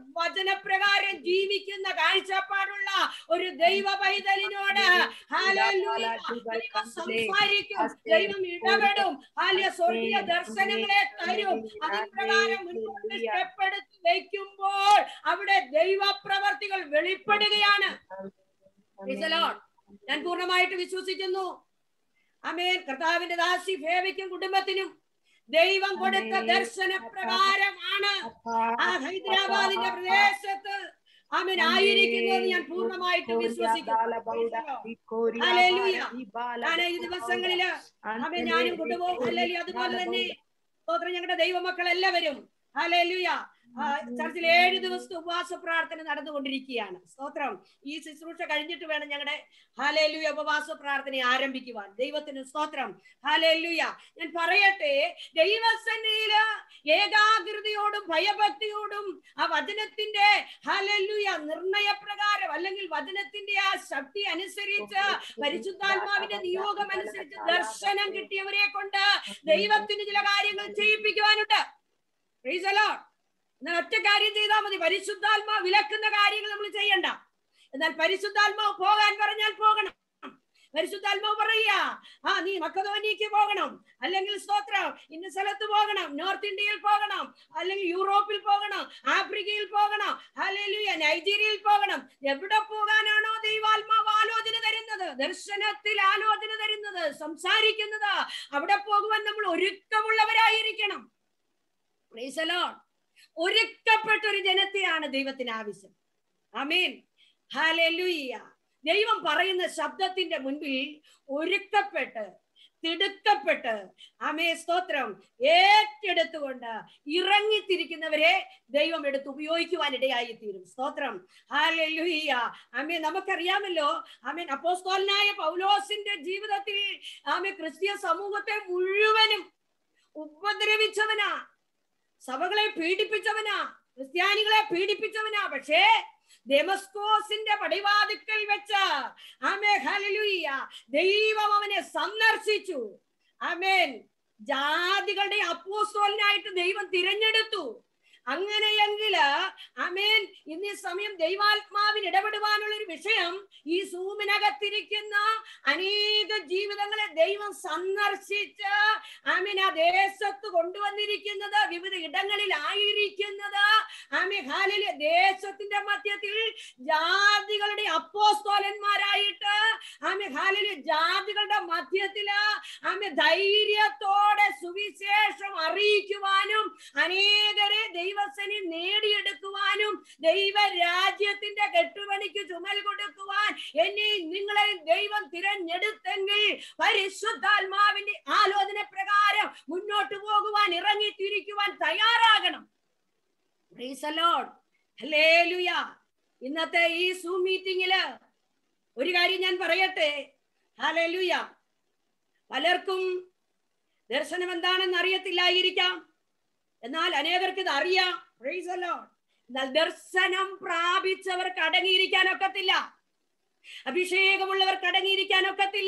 ആലോചന പ്രകാരം ജീവിക്കുന്ന കാഴ്ചപ്പാടുള്ള ഒരു ദൈവ പൈതലിനോട് ഹല്ലേലൂയ. ദൈവം സംസാരിക്കും ദൈവം ഇടപെടും ഹാലിയ സ്വർഗീയ ദർശനങ്ങളെ തരും അതിപ്രകാരം മുൻപോട്ട് സ്റ്റെപ്പ് എടുത്ത് വയ്ക്കുമ്പോൾ അവിടെ ദൈവപ്രവർത്തികൾ വെളിപ്പെടുകയാണ് Praise the Lord. ഞാൻ പൂർണ്ണമായിട്ട് വിശ്വസിക്കുന്നു അമേൻ കർത്താവിന്റെ ദാസി ഫേവയ്ക്കും കുടുംബത്തിനും ദൈവം കൊടുത്ത ദർശന പ്രകാരമാണ് ആ ഹൈദരാബാദിന്റെ പ്രദേശത്ത് അമേൻ ആയിരിക്കുന്നത് ഞാൻ പൂർണ്ണമായിട്ട് വിശ്വസിക്കുന്നു ഹല്ലേലൂയ. ഞാൻ ഈ ദിവസങ്ങളില് അമേൻ ഞാനും കുടുംബവും അല്ലെങ്കിൽ അതുപോലെ തന്നെ സ്തോത്രം ഞങ്ങളുടെ ദൈവമക്കൾ എല്ലാവരും ഹല്ലേലൂയ ആ, ചർച്ചിൽ ഏഴ് ദിവസത്തെ ഉപവാസ പ്രാർത്ഥന നടന്നുകൊണ്ടിരിക്കുകയാണ് സ്തോത്രം ഈ ശുശ്രൂഷ കഴിഞ്ഞിട്ട് വേണം ഞങ്ങളുടെ ഹാലേലുയ ഉപവാസ പ്രാർത്ഥന ആരംഭിക്കുവാൻ ദൈവത്തിന് സ്തോത്രം ഹാലേലുയ ഞാൻ പറയട്ടെ ദൈവസന്നിധിയില് ഏകാഗ്രതയോടും ഭയഭക്തിയോടും ആ വചനത്തിന്റെ ഹാലേലുയ നിർണയപ്രകാരം അല്ലെങ്കിൽ വചനത്തിന്റെ ആ ശക്തി അനുസരിച്ച് പരിശുദ്ധാത്മാവിന്റെ നിയോഗം അനുസരിച്ച് ദർശനം കിട്ടിയവരെ കൊണ്ട് ദൈവത്തിന് ചില കാര്യങ്ങൾ ചെയ്യിപ്പിക്കുവാനുണ്ട് Praise the Lord. എന്നാൽ ഒറ്റ കാര്യം ചെയ്താൽ മതി പരിശുദ്ധാത്മാ വിലക്കുന്ന കാര്യങ്ങൾ നമ്മൾ ചെയ്യണ്ട എന്നാൽ പരിശുദ്ധാത്മാവ് പോകാൻ പറഞ്ഞാൽ പോകണം പരിശുദ്ധാത്മാവ് പറയുക ആ നീ മക്കതോനിക്ക് പോകണം അല്ലെങ്കിൽ സ്തോത്രം ഇന്ന സ്ഥലത്ത് പോകണം നോർത്ത് ഇന്ത്യയിൽ പോകണം അല്ലെങ്കിൽ യൂറോപ്പിൽ പോകണം ആഫ്രിക്കയിൽ പോകണം അല്ലെങ്കിൽ നൈജീരിയയിൽ പോകണം എവിടെ പോകാനാണോ ദൈവാത്മാവ് ആലോചന തരുന്നത് ദർശനത്തിൽ ആലോചന തരുന്നത് സംസാരിക്കുന്നത് അവിടെ പോകുവാൻ നമ്മൾ ഒരുക്കമുള്ളവരായിരിക്കണം Praise the Lord. ഒരുക്കപ്പെട്ട ഒരു ജനത്തെയാണ് ദൈവത്തിന് ആവശ്യം അമീൻ ഹാലൂയ്യ ദൈവം പറയുന്ന ശബ്ദത്തിന്റെ മുൻപിൽ ഒരുക്കപ്പെട്ട് തിടുക്കപ്പെട്ട് അമേ സ്തോത്രം ഏറ്റെടുത്തുകൊണ്ട് ഇറങ്ങിത്തിരിക്കുന്നവരെ ദൈവം എടുത്ത് ഉപയോഗിക്കുവാൻ ഇടയായി തീരും സ്തോത്രം ഹാലൂയ്യ അമേ നമുക്കറിയാമല്ലോ അമേൻ അപ്പോസ്തോലനായ പൗലോസിന്റെ ജീവിതത്തിൽ ആമേ ക്രിസ്തീയ സമൂഹത്തെ മുഴുവനും ഉപദ്രവിച്ചവനാ സഭകളെ പീഡിപ്പിച്ചവനാ ക്രിസ്ത്യാനികളെ പീഡിപ്പിച്ചവനാ പക്ഷേ ഡെമസ്കോസിന്റെ പടിവാതിക്കൽ വെച്ച് ആമേ ഹല്ലേലൂയ ദൈവം അവനെ സന്ദർശിച്ചു ആമേൻ ജാതികളുടെ അപ്പോസ്തോലിനായിട്ട് ദൈവം തിരഞ്ഞെടുത്തു അങ്ങനെയെങ്കിൽ അമേൻ ഇന്ന് ഈ സമയം ദൈവാത്മാവിന് ഇടപെടുവാനുള്ള ഒരു വിഷയം ഈ സൂമിനകത്തിരിക്കുന്ന അനേക ജീവിതങ്ങളെ ദൈവം സന്ദർശിച്ച് ആമീൻ ആ ദേശത്ത് കൊണ്ടുവന്നിരിക്കുന്നത് വിവിധ ഇടങ്ങളിലായിരിക്കുന്നത് ആമീൻ ഹാലിലെ ദേശത്തിന്റെ മധ്യത്തിൽ ജാതികളുടെ അപ്പോസ്തോലന്മാരായിട്ട് ആമീൻ ഹാലിലെ ജാതികളുടെ മധ്യത്തില് ആമീൻ ധൈര്യത്തോടെ സുവിശേഷം അറിയിക്കുവാനും അനേകരെ ദൈവസനി നേടിയെടുക്കുവാനും ദൈവരാജ്യത്തിന്റെ കെട്ടുപണിക്ക് ചുമൽ കൊടുക്കുവാൻ എന്നെ നിങ്ങളെ ദൈവം തിരഞ്ഞെടുത്തെങ്കിൽ പരിശുദ്ധാത്മാവിന്റെ ആലോചന പ്രകാരം മുന്നോട്ട് പോകുവാൻ ഇറങ്ങി തിരിക്കുവാൻ തയ്യാറാകണം Praise the Lord. Hallelujah. ഇന്നത്തെ ഈ സൂം മീറ്റിംഗില് ഒരു കാര്യം ഞാൻ പറയട്ടെ ഹലലുയ പലർക്കും ദർശനം എന്താണെന്ന് അറിയത്തില്ലായിരിക്കാം എന്നാൽ അനേകർക്ക് ഇത് അറിയാം Praise the Lord. എന്നാൽ ദർശനം പ്രാപിച്ചവർക്ക് അടങ്ങിയിരിക്കാൻ ഒക്കത്തില്ല അഭിഷേകമുള്ളവർക്ക് അടങ്ങിയിരിക്കാൻ ഒക്കത്തില്ല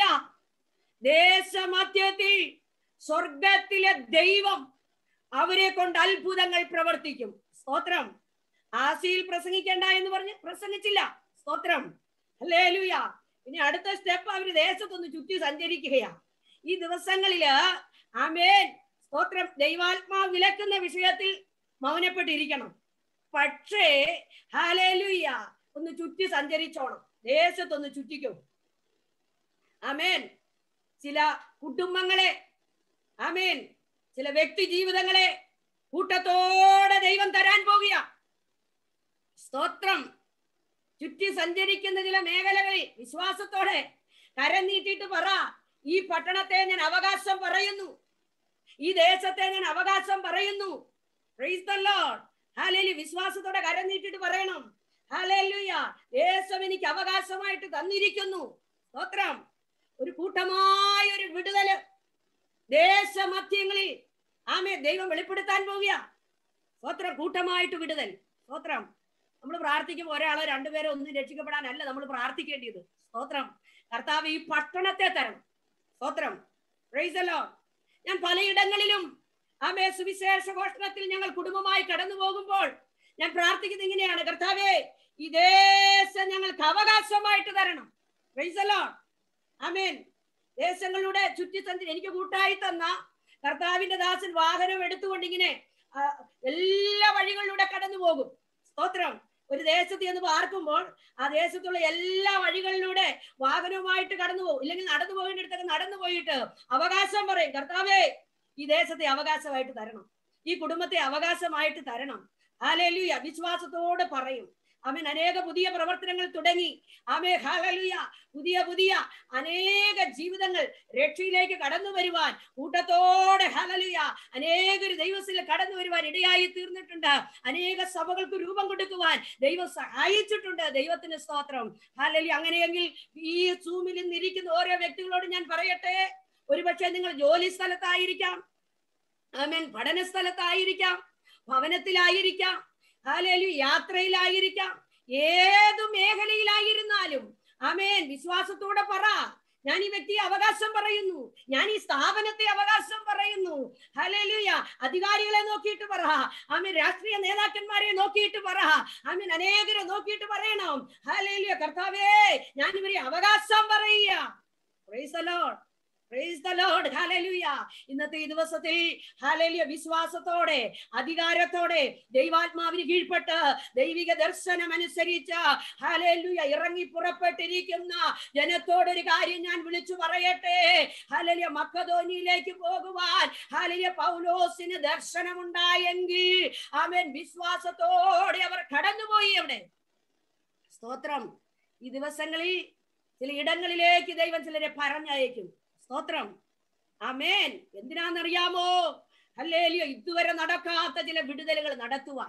ദേശമധ്യത്തിൽ സ്വർഗത്തിലെ ദൈവം അവരെ കൊണ്ട് അത്ഭുതങ്ങൾ പ്രവർത്തിക്കും സ്തോത്രം ആസിയിൽ പ്രസംഗിക്കേണ്ട എന്ന് പറഞ്ഞ് പ്രസംഗിച്ചില്ല സ്തോത്രം അല്ലേലുയ ഇനി അടുത്ത സ്റ്റെപ്പ് അവര് ദേശത്തൊന്ന് ചുറ്റി സഞ്ചരിക്കുകയാ ഈ ദിവസങ്ങളില് ആമേൻ സ്തോത്രം ദൈവാത്മാവ് വിലക്കുന്ന വിഷയത്തിൽ മൗനപ്പെട്ടിരിക്കണം പക്ഷേ ഹാലേലുയ്യ ഒന്ന് ചുറ്റി സഞ്ചരിച്ചോണം ദേശത്തൊന്ന് ചുറ്റിക്കും ആമേൻ ചില കുടുംബങ്ങളെ ആമേൻ ചില വ്യക്തി ജീവിതങ്ങളെ കൂട്ടത്തോടെ ദൈവം തരാൻ പോകുക സ്തോത്രം ചുറ്റി സഞ്ചരിക്കുന്ന ചില മേഖലകളിൽ വിശ്വാസത്തോടെ കരം നീട്ടിയിട്ട് പറ ഈ പട്ടണത്തെ ഞാൻ അവകാശം പറയുന്നു ഈ ദേശത്തെ ഞാൻ അവകാശം പറയുന്നു Praise the Lord. Hallelujah. വിശ്വാസത്തോടെ കരം നീട്ടിട്ട് പറയണം ഹാലേലുയ ദേശം എനിക്ക് അവകാശമായിട്ട് തന്നിരിക്കുന്നു സ്തോത്രം ഒരു കൂട്ടമായ ഒരു വിടുതല് ദേശമധ്യങ്ങളിൽ ആമേ ദൈവം വെളിപ്പെടുത്താൻ പോവുക സ്തോത്രം കൂട്ടമായിട്ട് വിടുതൽ സ്തോത്രം നമ്മൾ പ്രാർത്ഥിക്കുമ്പോൾ ഒരാളോ രണ്ടുപേരോ ഒന്നും രക്ഷിക്കപ്പെടാനല്ല നമ്മൾ പ്രാർത്ഥിക്കേണ്ടത് സ്തോത്രം കർത്താവ് ഈ പട്ടണത്തെ തരണം സ്തോത്രം പ്രൈസലോ ഞാൻ പലയിടങ്ങളിലും ആമേ സുവിശേഷ ഘോഷണത്തിൽ ഞങ്ങൾ കുടുംബമായി കടന്നു പോകുമ്പോൾ ഞാൻ പ്രാർത്ഥിക്കുന്നത് ഇങ്ങനെയാണ് കർത്താവേ ഈ ദേശം ഞങ്ങൾക്ക് അവകാശമായിട്ട് തരണം ആമേൻ ദേശങ്ങളുടെ ചുറ്റിസന്ധി എനിക്ക് കൂട്ടായി തന്ന കർത്താവിന്റെ ദാസൻ വാഹനം എടുത്തുകൊണ്ട് ഇങ്ങനെ ആ, എല്ലാ വഴികളിലൂടെ കടന്നു പോകും സ്തോത്രം ഒരു ദേശത്ത് എന്ന് പാർക്കുമ്പോൾ ആ ദേശത്തുള്ള എല്ലാ വഴികളിലൂടെ വാഹനവുമായിട്ട് കടന്നു പോകും ഇല്ലെങ്കിൽ നടന്നു പോകേണ്ടിടത്തൊക്കെ നടന്നു പോയിട്ട് അവകാശം പറയും കർത്താവേ ഈ ദേശത്തെ അവകാശമായിട്ട് തരണം ഈ കുടുംബത്തെ അവകാശമായിട്ട് തരണം ഹാലേലുയ വിശ്വാസത്തോടെ പറയും അവൻ അനേക പുതിയ പ്രവർത്തനങ്ങൾ തുടങ്ങി ആമേ ഹാലലുയ പുതിയ പുതിയ അനേക ജീവിതങ്ങൾ രക്ഷയിലേക്ക് കടന്നു വരുവാൻ കൂട്ടത്തോടെ ഹലലുയ അനേകർ ദൈവത്തിൽ കടന്നു വരുവാൻ ഇടയായി തീർന്നിട്ടുണ്ട് അനേക സഭകൾക്ക് രൂപം കൊടുക്കുവാൻ ദൈവം സഹായിച്ചിട്ടുണ്ട് ദൈവത്തിന് സ്തോത്രം ഹലലി അങ്ങനെയെങ്കിൽ ഈ സൂമിൽ നിന്നിരിക്കുന്ന ഓരോ വ്യക്തികളോട് ഞാൻ പറയട്ടെ ഒരുപക്ഷെ നിങ്ങൾ ജോലി സ്ഥലത്തായിരിക്കാം ആമേൻ പഠന സ്ഥലത്തായിരിക്കാം ഭവനത്തിലായിരിക്കാം ഹാലേലു യാത്രയിലായിരിക്കാം ഏതു മേഖലയിലായിരുന്നാലും ആമേൻ വിശ്വാസത്തോടെ പറ ഞാൻ ഈ വ്യക്തിയെ അവകാശം പറയുന്നു ഞാൻ ഈ സ്ഥാപനത്തെ അവകാശം പറയുന്നു ഹലേലുയ അധികാരികളെ നോക്കിയിട്ട് പറ ആമീൻ രാഷ്ട്രീയ നേതാക്കന്മാരെ നോക്കിയിട്ട് പറ ആമീൻ അനേകരെ നോക്കിയിട്ട് പറയണം ഹലേലുയ കർത്താവേ ഞാൻ ഇവരെ അവകാശം പറയുക Praise the Lord. Praise the Lord. Hallelujah. ഇന്നത്തെ ഈ ദിവസത്തിൽ ഹാലേലിയ വിശ്വാസത്തോടെ അധികാരത്തോടെ ദൈവാത്മാവിന് കീഴ്പ്പെട്ട് ദൈവിക ദർശനം അനുസരിച്ച് ഹാലേലുയ ഇറങ്ങി പുറപ്പെട്ടിരിക്കുന്ന ജനത്തോടൊരു കാര്യം ഞാൻ വിളിച്ചു പറയട്ടെ ഹാലേലിയ മക്കധോനിയിലേക്ക് പോകുവാൻ ഹാലേലിയ പൗലോസിന് ദർശനമുണ്ടായെങ്കിൽ അവൻ വിശ്വാസത്തോടെ അവർ കടന്നുപോയി അവിടെ സ്തോത്രം ഈ ദിവസങ്ങളിൽ ചില ഇടങ്ങളിലേക്ക് ദൈവം ചിലരെ പറഞ്ഞയക്കും സ്തോത്രം ആമേൻ എന്തിനാന്നറിയാമോ അല്ലേലിയോ ഇതുവരെ നടക്കാത്ത ചില വിടുതലുകൾ നടത്തുവാൻ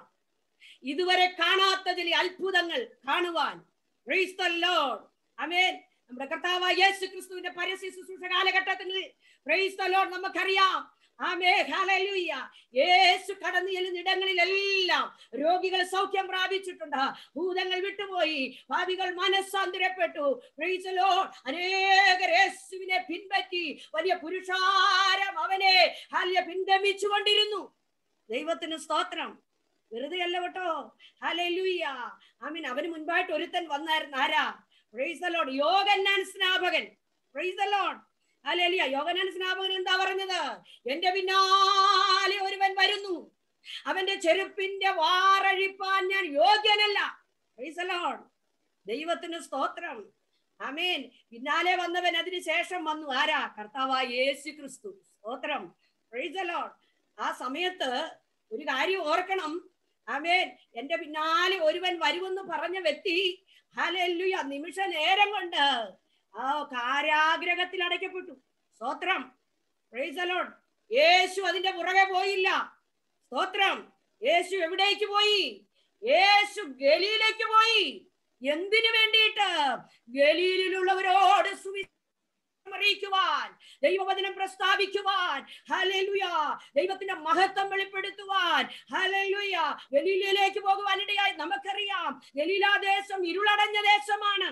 ഇതുവരെ കാണാത്ത ചില അത്ഭുതങ്ങൾ കാണുവാൻ Praise the Lord. ആമേൻ നമ്മുടെ കർത്താവായ യേശു ക്രിസ്തുവിന്റെ പരസ്യ ശുശ്രൂഷ കാലഘട്ടത്തിൽ Praise the Lord നമുക്കറിയാം ആമേ ഹല്ലേലൂയ യേശു കടന്നു ചെല്ലുന്ന ഇടങ്ങളിലെല്ലാം രോഗികൾ സൗഖ്യം പ്രാപിച്ചിട്ടുണ്ട് ഭൂതങ്ങൾ വിട്ടുപോയി ഭാവികൾ മനസ്സാന്തരപ്പെട്ടു Praise the Lord. അനേകർ യേശുവിനെ പിൻപറ്റി വലിയ പുരുഷാരം അവനെ ഹല്യ പിൻഗമിച്ചു കൊണ്ടിരുന്നു ദൈവത്തിന് സ്തോത്രം വെറുതെ അല്ല കേട്ടോ ഹല്ലേലൂയ ആമീൻ അവന് മുൻപായിട്ട് ഒരുത്തൻ വന്നായിരുന്നു ആരാ പ്രൈസ് ദ ലോർഡ് യോഗന്നാൻ സ്നാപകൻ പ്രൈസ് ദ ലോർഡ് ഹല്ലേലൂയ യോഗന്നാൻ സ്നാപകൻ എന്താ പറഞ്ഞത് എന്റെ പിന്നാലെ ഒരുവൻ വരുന്നു അവന്റെ ചെരുപ്പിന്റെ വാറഴിപ്പാൻ ഞാൻ യോഗ്യനല്ല പ്രൈസ് ദ ലോർഡ് ദൈവത്തിന് സ്തോത്രം ആമേൻ പിന്നാലെ വന്നവൻ അതിന് ശേഷം വന്നു ആരാ കർത്താവായ യേശു ക്രിസ്തു സ്തോത്രം പ്രൈസ് ദ ലോർഡ് ആ സമയത്ത് ഒരു കാര്യം ഓർക്കണം ആമേൻ എന്റെ പിന്നാലെ ഒരുവൻ വരുമെന്ന് പറഞ്ഞ വ്യക്തി ഹല്ലേലൂയ നിമിഷ നേരം കൊണ്ട് ആ കാരാഗ്രഹത്തിൽ അടയ്ക്കപ്പെട്ടു സ്തോത്രം പ്രൈസ് ദ ലോർഡ് യേശു അതിന്റെ പുറകെ പോയില്ല സ്തോത്രം യേശു എവിടേക്ക് പോയി യേശു ഗലീലേക്ക് പോയി എന്തിനു വേണ്ടിയിട്ട് ഗലീലിലുള്ളവരോട് സുവിശേഷം അറിയിക്കുവാൻ ദൈവവചനം പ്രസ്താവിക്കുവാൻ ഹല്ലേലൂയ ദൈവത്തിന്റെ മഹത്വം വെളിപ്പെടുത്തുവാൻ ഹല്ലേലൂയ ഗലീലയിലേക്ക് പോകുവാനിടയായി നമുക്കറിയാം ഗലീലാ ദേശം ഇരുളടഞ്ഞ ദേശമാണ്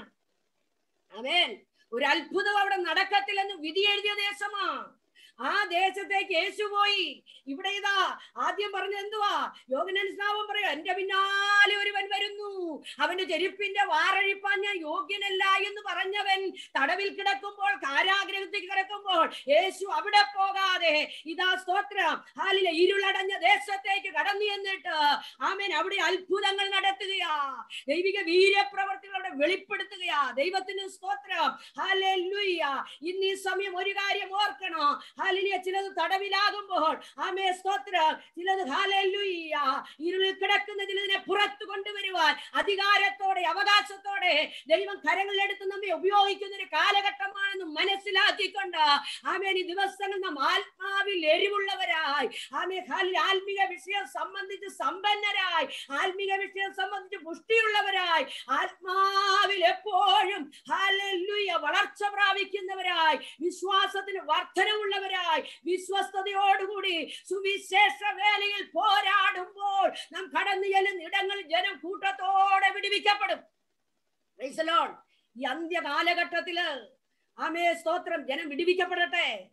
അമേൻ ഒരു അത്ഭുതം അവിടെ നടക്കത്തില്ലെന്ന് വിധി എഴുതിയ ദേശമാ ആ ദേശത്തേക്ക് യേശു പോയി ഇവിടെ ഇതാ ആദ്യം പറഞ്ഞത് എന്തുവാ യോഗനൻ സ്നാപം പറയാ എന്റെ പിന്നാലെ ഒരുവൻ വരുന്നു അവന്റെ ചെരുപ്പിന്റെ വാറഴിപ്പാൻ ഞാൻ യോഗ്യനല്ല എന്ന് പറഞ്ഞവൻ തടവിൽ കിടക്കുമ്പോൾ കാരാഗ്രഹത്തിൽ കിടക്കുമ്പോൾ യേശു അവിടെ പോകാതെ ഇതാ സ്തോത്രം ഹാലിലെ ഇരുളടഞ്ഞ ദേശത്തേക്ക് കടന്നു എന്നിട്ട് ആമേൻ അവിടെ അത്ഭുതങ്ങൾ നടത്തുകയാ ദൈവിക വീര്യപ്രവർത്തികൾ അവിടെ വെളിപ്പെടുത്തുകയാ ദൈവത്തിന് സ്തോത്രം ഹാലൂയ്യ ഇന്ന് ഈ സമയം ഒരു കാര്യം ഓർക്കണം ഹാലിലിയ ചിലത് തടവിലാകുമ്പോൾ ആമേ സ്തോത്രം ചിലത് ഹാലൂയ്യ ഇരുളിൽ കിടക്കുന്ന ചിലതിനെ പുറത്തു കൊണ്ടുവരുവാൻ അധികാരത്തോടെ അവകാശത്തോടെ ദൈവം കരങ്ങളിലെടുത്ത് നമ്മെ ഉപയോഗിക്കുന്ന ഒരു കാലഘട്ടമാണെന്ന് മനസ്സിലാക്കിക്കൊണ്ട് ആമേൻ ഈ ദിവസങ്ങൾ നാം ആത്മാവിൽ എരിവുള്ളവരായി ആമേ ഹാലിൽ ആത്മീക വിഷയം സംബന്ധിച്ച് സമ്പന്നരായി ആത്മീക വിഷയം സംബന്ധിച്ച് പുഷ്ടിയുള്ളവരായി ആത്മാവിൽ എപ്പോഴും ഹാലല്ലുയ വളർച്ച പ്രാപിക്കുന്നവരായി വിശ്വാസത്തിന് വർധനവുള്ളവരായി വിശ്വസ്തയോടുകൂടി സുവിശേഷ വേലയിൽ പോരാടുമ്പോൾ നാം കടന്നു ചെല്ലുന്ന ഇടങ്ങളിൽ ജനം കൂട്ടത്തോടെ വിടുവിക്കപ്പെടും Praise the Lord. ഈ അന്ത്യ കാലഘട്ടത്തില് ആമേ സ്തോത്രം ജനം വിടുവിക്കപ്പെടട്ടെ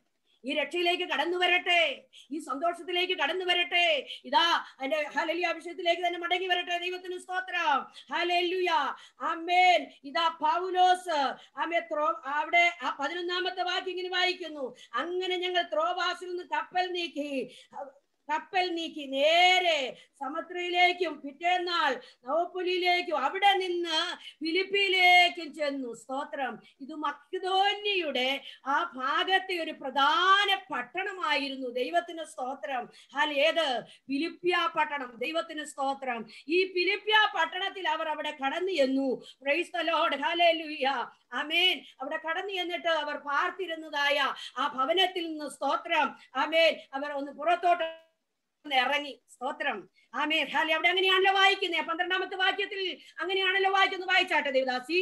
ഈ രക്ഷയിലേക്ക് കടന്നു വരട്ടെ ഈ സന്തോഷത്തിലേക്ക് കടന്നു വരട്ടെ ഇതാ എന്റെ ഹലലി അഭിഷേകത്തിലേക്ക് തന്നെ മടങ്ങി വരട്ടെ ദൈവത്തിന് സ്തോത്രം ഹലലുയ അമ്മേൻ ഇതാ പൗലോസ് അമ്മേ ത്രോ അവിടെ ആ പതിനൊന്നാമത്തെ വാക്യം ഇങ്ങനെ വായിക്കുന്നു അങ്ങനെ ഞങ്ങൾ ത്രോവാസിൽ നിന്ന് കപ്പൽ നീക്കി കപ്പൽ നീക്കി നേരെ സമുദ്രയിലേക്കും പിറ്റേന്നാൾ നവപ്പുലിയിലേക്കും അവിടെ നിന്ന് ഫിലിപ്പിയിലേക്കും ചെന്നു സ്തോത്രം ഇത് മക്തോന്യയുടെ ആ ഭാഗത്തെ ഒരു പ്രധാന പട്ടണമായിരുന്നു ദൈവത്തിന് സ്തോത്രം ഹാൽ ഏത് ഫിലിപ്പിയ പട്ടണം ദൈവത്തിന് സ്തോത്രം ഈ ഫിലിപ്പിയ പട്ടണത്തിൽ അവർ അവിടെ കടന്നു ചെന്നു praise the Lord hallelujah amen അവിടെ കടന്നു ചെന്നിട്ട് അവർ പാർത്തിരുന്നതായ ആ ഭവനത്തിൽ നിന്ന് സ്തോത്രം ആമേൻ അവർ ഒന്ന് പുറത്തോട്ട് ഒന്ന് ഇറങ്ങി സ്തോത്രം ആമേൻ ഹാലി അവിടെ അങ്ങനെയാണല്ലോ വായിക്കുന്നത് പന്ത്രണ്ടാമത്തെ വാക്യത്തിൽ അങ്ങനെയാണല്ലോ വായിക്കുന്നത് വായിച്ചാട്ടെ ദേവദാസി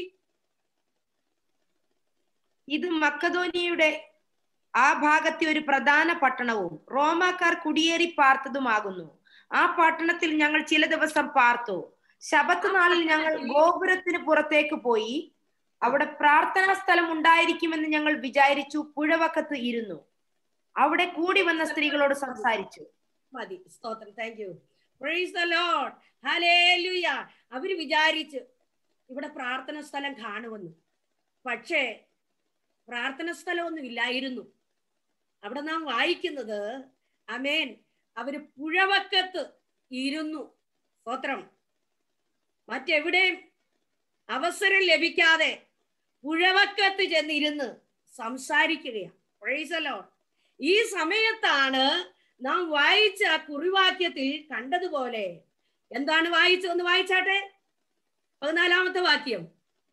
ഇത് മക്കതോനിയുടെ ആ ഭാഗത്തെ ഒരു പ്രധാന പട്ടണവും റോമാക്കാർ കുടിയേറി പാർത്തതുമാകുന്നു ആ പട്ടണത്തിൽ ഞങ്ങൾ ചില ദിവസം പാർത്തു ശബത്ത് നാളിൽ ഞങ്ങൾ ഗോപുരത്തിന് പുറത്തേക്ക് പോയി അവിടെ പ്രാർത്ഥനാ സ്ഥലം ഉണ്ടായിരിക്കുമെന്ന് ഞങ്ങൾ വിചാരിച്ചു പുഴവക്കത്ത് ഇരുന്നു അവിടെ കൂടി വന്ന സ്ത്രീകളോട് സംസാരിച്ചു മതി സ്തോത്രം thank you praise the Lord hallelujah അവര് വിചാരിച്ച് ഇവിടെ പ്രാർത്ഥന സ്ഥലം കാണുമെന്ന് പക്ഷേ പ്രാർത്ഥന സ്ഥലമൊന്നും ഇല്ലായിരുന്നു അവിടെ നാം വായിക്കുന്നത് അമേൻ അവര് പുഴവക്കത്ത് ഇരുന്നു സ്തോത്രം മറ്റെവിടെയും അവസരം ലഭിക്കാതെ പുഴവക്കത്ത് ചെന്നിരുന്ന് സംസാരിക്കുകയാണ് പ്രൈസ് ദ ലോർഡ് ഈ സമയത്താണ് നാം വായിച്ച ആ കുറിവാക്യത്തിൽ കണ്ടതുപോലെ എന്താണ് വായിച്ചതെന്ന് വായിച്ചാട്ടെ പതിനാലാമത്തെ വാക്യം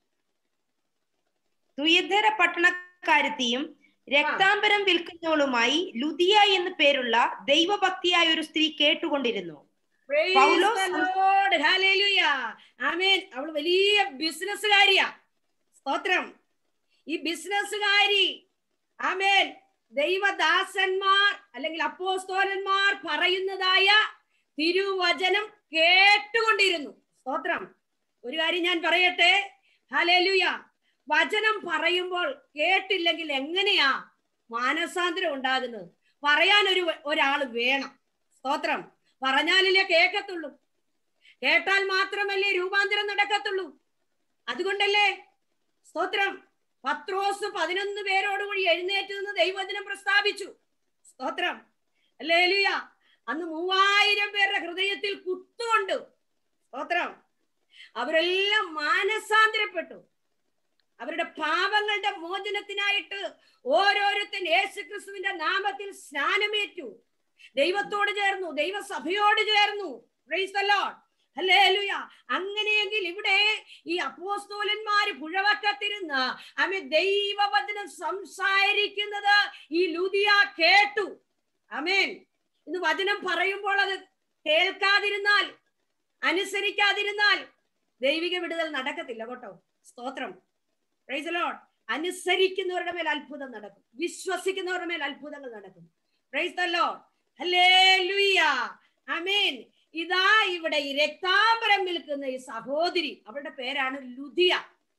തുയധര പട്ടണക്കാരത്തിയും രക്താംബരം വിൽക്കുന്നവളുമായി ലുദിയ എന്ന് പേരുള്ള ദൈവഭക്തിയായ ഒരു സ്ത്രീ കേട്ടുകൊണ്ടിരുന്നു Praise Paulose the Lord. Hallelujah. ആമേൻ അവൾ വലിയ ബിസിനസ്സുകാരിയാ സ്തോത്രം ഈ ബിസിനസ്സുകാരി ആമേൻ ദൈവദാസന്മാർ അല്ലെങ്കിൽ അപ്പോസ്തോലന്മാർ പറയുന്നതായ തിരുവചനം കേട്ടുകൊണ്ടിരുന്നു സ്തോത്രം ഒരു കാര്യം ഞാൻ പറയട്ടെ ഹലേലുയ വചനം പറയുമ്പോൾ കേട്ടില്ലെങ്കിൽ എങ്ങനെയാ മാനസാന്തരം ഉണ്ടാകുന്നത് പറയാൻ ഒരു ഒരാൾ വേണം സ്തോത്രം പറഞ്ഞാലല്ലേ കേൾക്കത്തുള്ളൂ കേട്ടാൽ മാത്രമല്ലേ രൂപാന്തരം നടക്കത്തുള്ളൂ അതുകൊണ്ടല്ലേ സ്തോത്രം പത്രോസ് പതിനൊന്ന് പേരോടുകൂടി എഴുന്നേറ്റ് നിന്ന് ദൈവദിനം പ്രസ്താവിച്ചു സ്തോത്രം അല്ലേ എലിയ അന്ന് മൂവായിരം പേരുടെ ഹൃദയത്തിൽ കുത്തുകൊണ്ട് സ്തോത്രം അവരെല്ലാം മാനസാന്തരപ്പെട്ടു അവരുടെ പാപങ്ങളുടെ മോചനത്തിനായിട്ട് ഓരോരുത്തൻ യേശു ക്രിസ്തുവിന്റെ നാമത്തിൽ സ്നാനമേറ്റു ദൈവത്തോട് ചേർന്നു ദൈവസഭയോട് ചേർന്നു Praise the Lord. Hallelujah. അങ്ങനെയെങ്കിൽ ഇവിടെ ഈ അപ്പോസ്തോലന്മാര് പുഴവക്കത്തിരുന്ന് അമ്മ ദൈവവചനം സംസാരിക്കുന്നത് ഈ ലുദിയ കേട്ടു അമേൻ ഇന്ന് വചനം പറയുമ്പോൾ അത് കേൾക്കാതിരുന്നാൽ അനുസരിക്കാതിരുന്നാൽ ദൈവിക വിടുതൽ നടക്കത്തില്ല കേട്ടോ സ്തോത്രം പ്രൈസ് ലോഡ് അനുസരിക്കുന്നവരുടെ മേൽ അത്ഭുതം നടക്കും വിശ്വസിക്കുന്നവരുടെ മേൽ അത്ഭുതങ്ങൾ നടക്കും praise the Lord hallelujah amen ഇതാ ഇവിടെ ഈ രക്താംബരം വിൽക്കുന്ന ഈ സഹോദരി അവളുടെ പേരാണ് ലുദിയ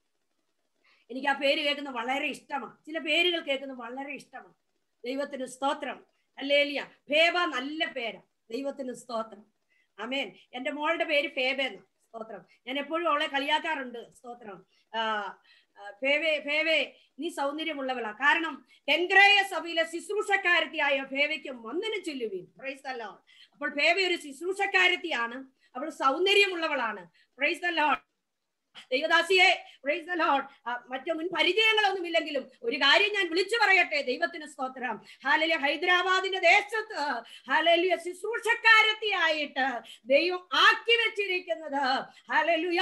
എനിക്ക് ആ പേര് കേൾക്കുന്ന വളരെ ഇഷ്ടമാണ് ചില പേരുകൾ കേൾക്കുന്ന വളരെ ഇഷ്ടമാണ് ദൈവത്തിന് സ്തോത്രം അല്ലേലിയ ഫേബ നല്ല പേരാ ദൈവത്തിന് സ്തോത്രം അമേൻ എന്റെ മോളുടെ പേര് ഫേബ എന്ന സ്തോത്രം ഞാൻ എപ്പോഴും അവളെ കളിയാക്കാറുണ്ട് സ്തോത്രം ആ ആ, ഫേവേ ഫേവേ നീ സൗന്ദര്യമുള്ളവളാ കാരണം കെൻഗ്രയ സഭയിലെ ശുശ്രൂഷക്കാരത്തിയായ ഫേവയ്ക്ക് വന്ദനം ചൊല്ലുവീൻ പ്രൈസ് ദ ലോർഡ് അപ്പോൾ ഫേവ ഒരു ശുശ്രൂഷക്കാരത്തിയാണ് അവൾ സൗന്ദര്യമുള്ളവളാണ് പ്രൈസ് ദ ലോർഡ് ദൈവദാസിയെ പ്രൈസ് ദ ലോർഡ് മറ്റു മുൻ പരിചയങ്ങളൊന്നുമില്ലെങ്കിലും ഒരു കാര്യം ഞാൻ വിളിച്ചു പറയട്ടെ ദൈവത്തിന് സ്തോത്രം ഹാലലിയ ഹൈദരാബാദിന്റെ ദേശത്ത് ഹാലലിയ ശുശ്രൂഷക്കാരത്തിയായിട്ട് ദൈവം ആക്കി വെച്ചിരിക്കുന്നത് ഹാലലുയ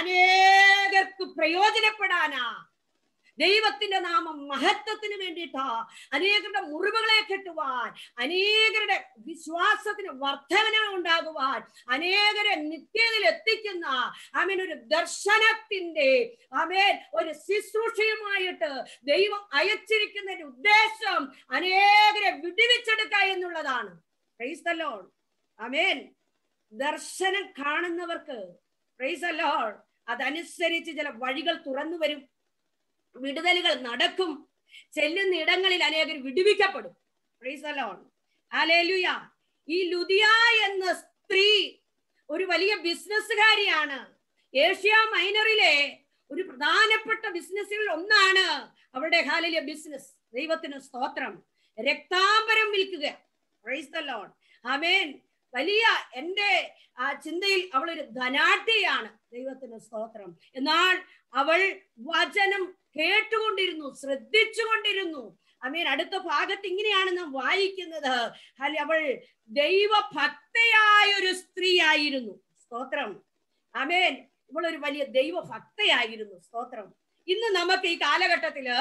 അനേകർക്ക് പ്രയോജനപ്പെടാനാ ദൈവത്തിന്റെ നാമം മഹത്വത്തിന് വേണ്ടിയിട്ടാ അനേകരുടെ മുറിവുകളെ കെട്ടുവാൻ അനേകരുടെ വിശ്വാസത്തിന് വർധന ഉണ്ടാകുവാൻ അനേകരെ നിത്യതയിൽ എത്തിക്കുന്ന ആമേൻ ഒരു ദർശനത്തിന്റെ ആമേൻ ഒരു ശുശ്രൂഷയുമായിട്ട് ദൈവം അയച്ചിരിക്കുന്നതിന്റെ ഉദ്ദേശം അനേകരെ വിടുവിച്ചെടുക്കുക എന്നുള്ളതാണ് പ്രൈസ് ദ ലോർഡ് ആമേൻ ദർശനം കാണുന്നവർക്ക് പ്രൈസ് ദ ലോർഡ് അതനുസരിച്ച് ചില വഴികൾ തുറന്നു വരും വിടുതലുകൾ നടക്കും ചെല്ലുന്ന ഇടങ്ങളിൽ അനേകർ വിടുവിക്കപ്പെടും Praise the Lord. Hallelujah. ഈ ലുദിയ എന്ന സ്ത്രീ ഒരു വലിയ ബിസിനസ്സുകാരിയാണ് ഏഷ്യ മൈനറിലെ ഒരു പ്രധാനപ്പെട്ട ബിസിനസ്സുകളിൽ ഒന്നാണ് അവരുടെ ഹാലിലെ ബിസിനസ് ദൈവത്തിന് സ്തോത്രം രക്താംബരം വിൽക്കുക പ്രൈസ് ദ ലോർഡ് ആമേൻ വലിയ എൻ്റെ ആ ചിന്തയിൽ അവൾ ഒരു ധനാഢ്യയാണ് ദൈവത്തിന് സ്തോത്രം എന്നാൽ അവൾ വചനം കേട്ടുകൊണ്ടിരുന്നു ശ്രദ്ധിച്ചുകൊണ്ടിരുന്നു അമീൻ അടുത്ത ഭാഗത്ത് ഇങ്ങനെയാണ് നാം വായിക്കുന്നത് അല്ലെ അവൾ ദൈവഭക്തയായ ഒരു സ്ത്രീ ആയിരുന്നു സ്തോത്രം അമേൻ ഇവൾ ഒരു വലിയ ദൈവഭക്തയായിരുന്നു സ്തോത്രം ഇന്ന് നമുക്ക് ഈ കാലഘട്ടത്തില്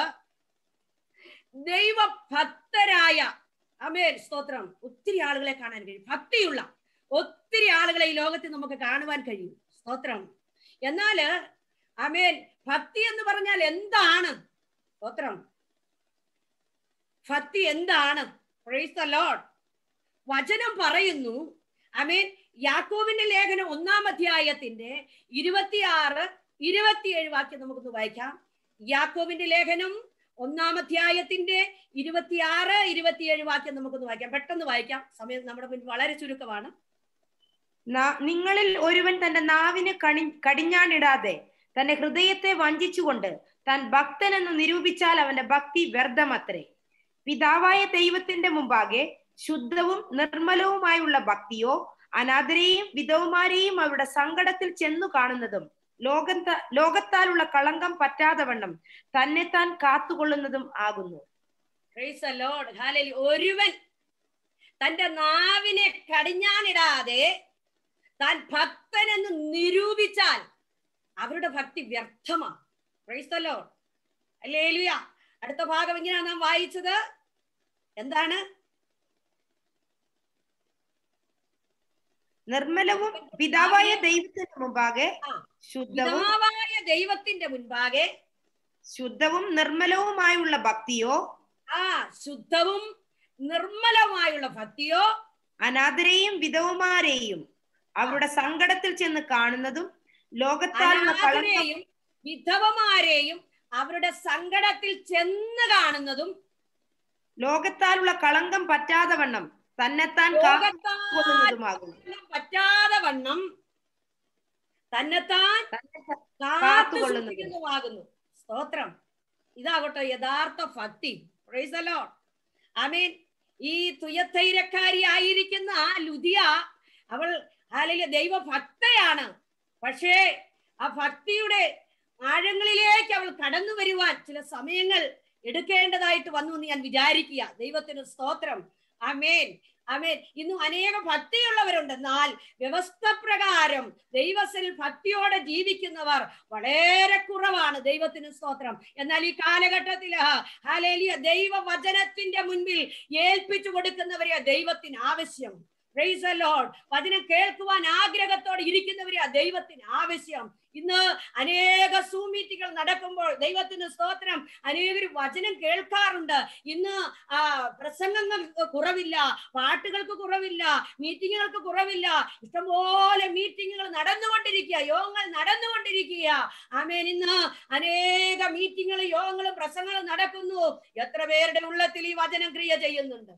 ദൈവഭക്തരായ അമേൻ സ്തോത്രം ഒത്തിരി ആളുകളെ കാണാൻ കഴിയും ഭക്തിയുള്ള ഒത്തിരി ആളുകളെ ഈ ലോകത്തിൽ നമുക്ക് കാണുവാൻ കഴിയും സ്തോത്രം എന്നാല് അമേൻ ഭക്തി എന്ന് പറഞ്ഞാൽ എന്താണ് സ്തോത്രം ഭക്തി എന്താണ് പ്രൈസ് ദ ലോർഡ് വചനം പറയുന്നു അമേൻ യാക്കോബിന്റെ ലേഖനം ഒന്നാം അധ്യായത്തിന്റെ ഇരുപത്തിയാറ് ഇരുപത്തിയേഴ് വാക്യം നമുക്കൊന്ന് വായിക്കാം യാക്കോബിന്റെ ലേഖനം ഒന്നാം അധ്യായത്തിന്റെ ഇരുപത്തിയാറ് ഇരുപത്തിയേഴ് വാക്യം നമുക്കൊന്ന് വായിക്കാം പെട്ടെന്ന് വായിക്കാം സമയം നമ്മുടെ മുന്നിൽ വളരെ ചുരുക്കമാണ് നാ- നിങ്ങളിൽ ഒരുവൻ തന്റെ നാവിന് കണി കടിഞ്ഞാണിടാതെ തന്റെ ഹൃദയത്തെ വഞ്ചിച്ചുകൊണ്ട് താൻ ഭക്തനെന്ന് നിരൂപിച്ചാൽ അവന്റെ ഭക്തി വ്യർത്ഥമത്രേ പിതാവായ ദൈവത്തിന്റെ മുമ്പാകെ ശുദ്ധവും നിർമ്മലവുമായുള്ള ഭക്തിയോ അനാഥരെയും വിധവമാരെയും അവരുടെ സങ്കടത്തിൽ ചെന്നു കാണുന്നതും ലോകത്ത ലോകത്താലുള്ള കളങ്കം പറ്റാതെ വണ്ണം തന്നെ താൻ കാത്തുകൊള്ളുന്നതും ആകുന്നു Praise the Lord. Hallelujah. ഒരുവൻ തന്റെ നാവിനെ കടിഞ്ഞാണിടാതെ താൻ ഭക്തനെന്ന് നിരൂപിച്ചാൽ അവരുടെ ഭക്തി വ്യർത്ഥമാണ് പ്രൈസ് the Lord. ഹല്ലേലൂയ അടുത്ത ഭാഗം ഇങ്ങനെയാണ് നാം വായിച്ചത് എന്താണ് നിർമ്മലവും പിതാവായ ദൈവത്തിന് മുമ്പാകെ ആ. ശുദ്ധവും പിതാവായ ദൈവത്തിന്റെ മുൻപാകെ ശുദ്ധവും നിർമ്മലവുമായുള്ള ഭക്തിയോ ആ ശുദ്ധവും നിർമ്മലമായുള്ള ഭക്തിയോ അനാഥരെയും വിധവമാരെയും അവരുടെ സങ്കടത്തിൽ ചെന്ന് കാണുന്നതും ലോകത്താലുള്ള കളങ്കം അനാഥരെയും വിധവമാരെയും അവരുടെ സങ്കടത്തിൽ ചെന്ന് കാണുന്നതും ലോകത്താലുള്ള കളങ്കം പറ്റാതെ വണ്ണം തന്നെത്താൻ ലോകത്താൽ കാത്തുകൊള്ളുന്നതുമാകുന്നു പറ്റാതെ വണ്ണം തന്നെത്താൻ തന്നെത്താൻ കാത്തു കാത്തുകൊള്ളുന്നതും. സൂക്ഷിക്കുന്നതുമാകുന്നു സ്തോത്രം ഇതാകട്ടെ യഥാർത്ഥ ഭക്തി പ്രൈസലോ ആമീൻ ഈ തുയത്തൈരക്കാരി ആയിരിക്കുന്ന ആ ലുദിയ അവൾ അല്ലെങ്കിൽ ദൈവഭക്തയാണ് പക്ഷേ ആ ഭക്തിയുടെ ആഴങ്ങളിലേക്ക് അവൾ കടന്നു വരുവാൻ ചില സമയങ്ങൾ എടുക്കേണ്ടതായിട്ട് വന്നു എന്ന് ഞാൻ വിചാരിക്കുക ദൈവത്തിന് സ്തോത്രം അമേൻ അമേൻ ഇന്നും അനേക ഭക്തിയുള്ളവരുണ്ട് എന്നാൽ വ്യവസ്ഥ പ്രകാരം ദൈവത്തിൽ ഭക്തിയോടെ ജീവിക്കുന്നവർ വളരെ കുറവാണ് ദൈവത്തിന് സ്തോത്രം എന്നാൽ ഈ കാലഘട്ടത്തിൽ ഹാലേലിയ ദൈവവചനത്തിന്റെ മുൻപിൽ ഏൽപ്പിച്ചു കൊടുക്കുന്നവരെ ദൈവത്തിന് ആവശ്യം Praise the Lord. വചനം കേൾക്കുവാൻ ആഗ്രഹത്തോടെ ഇരിക്കുന്നവരെയാ ദൈവത്തിന് ആവശ്യം ഇന്ന് അനേക സൂം മീറ്റിങ്ങൾ നടക്കുമ്പോൾ ദൈവത്തിന് സ്തോത്രം അനേകർ വചനം കേൾക്കാറുണ്ട് ഇന്ന് ആ പ്രസംഗങ്ങൾക്ക് കുറവില്ല പാട്ടുകൾക്ക് കുറവില്ല മീറ്റിങ്ങുകൾക്ക് കുറവില്ല ഇഷ്ടംപോലെ മീറ്റിങ്ങുകൾ നടന്നുകൊണ്ടിരിക്കുക യോഗങ്ങൾ നടന്നുകൊണ്ടിരിക്കുക ആമേൻ ഇന്ന് അനേക മീറ്റിങ്ങുകളും യോഗങ്ങളും പ്രസംഗങ്ങളും നടക്കുന്നു എത്ര പേരുടെ ഉള്ളത്തിൽ ഈ വചനം ക്രിയ ചെയ്യുന്നുണ്ട്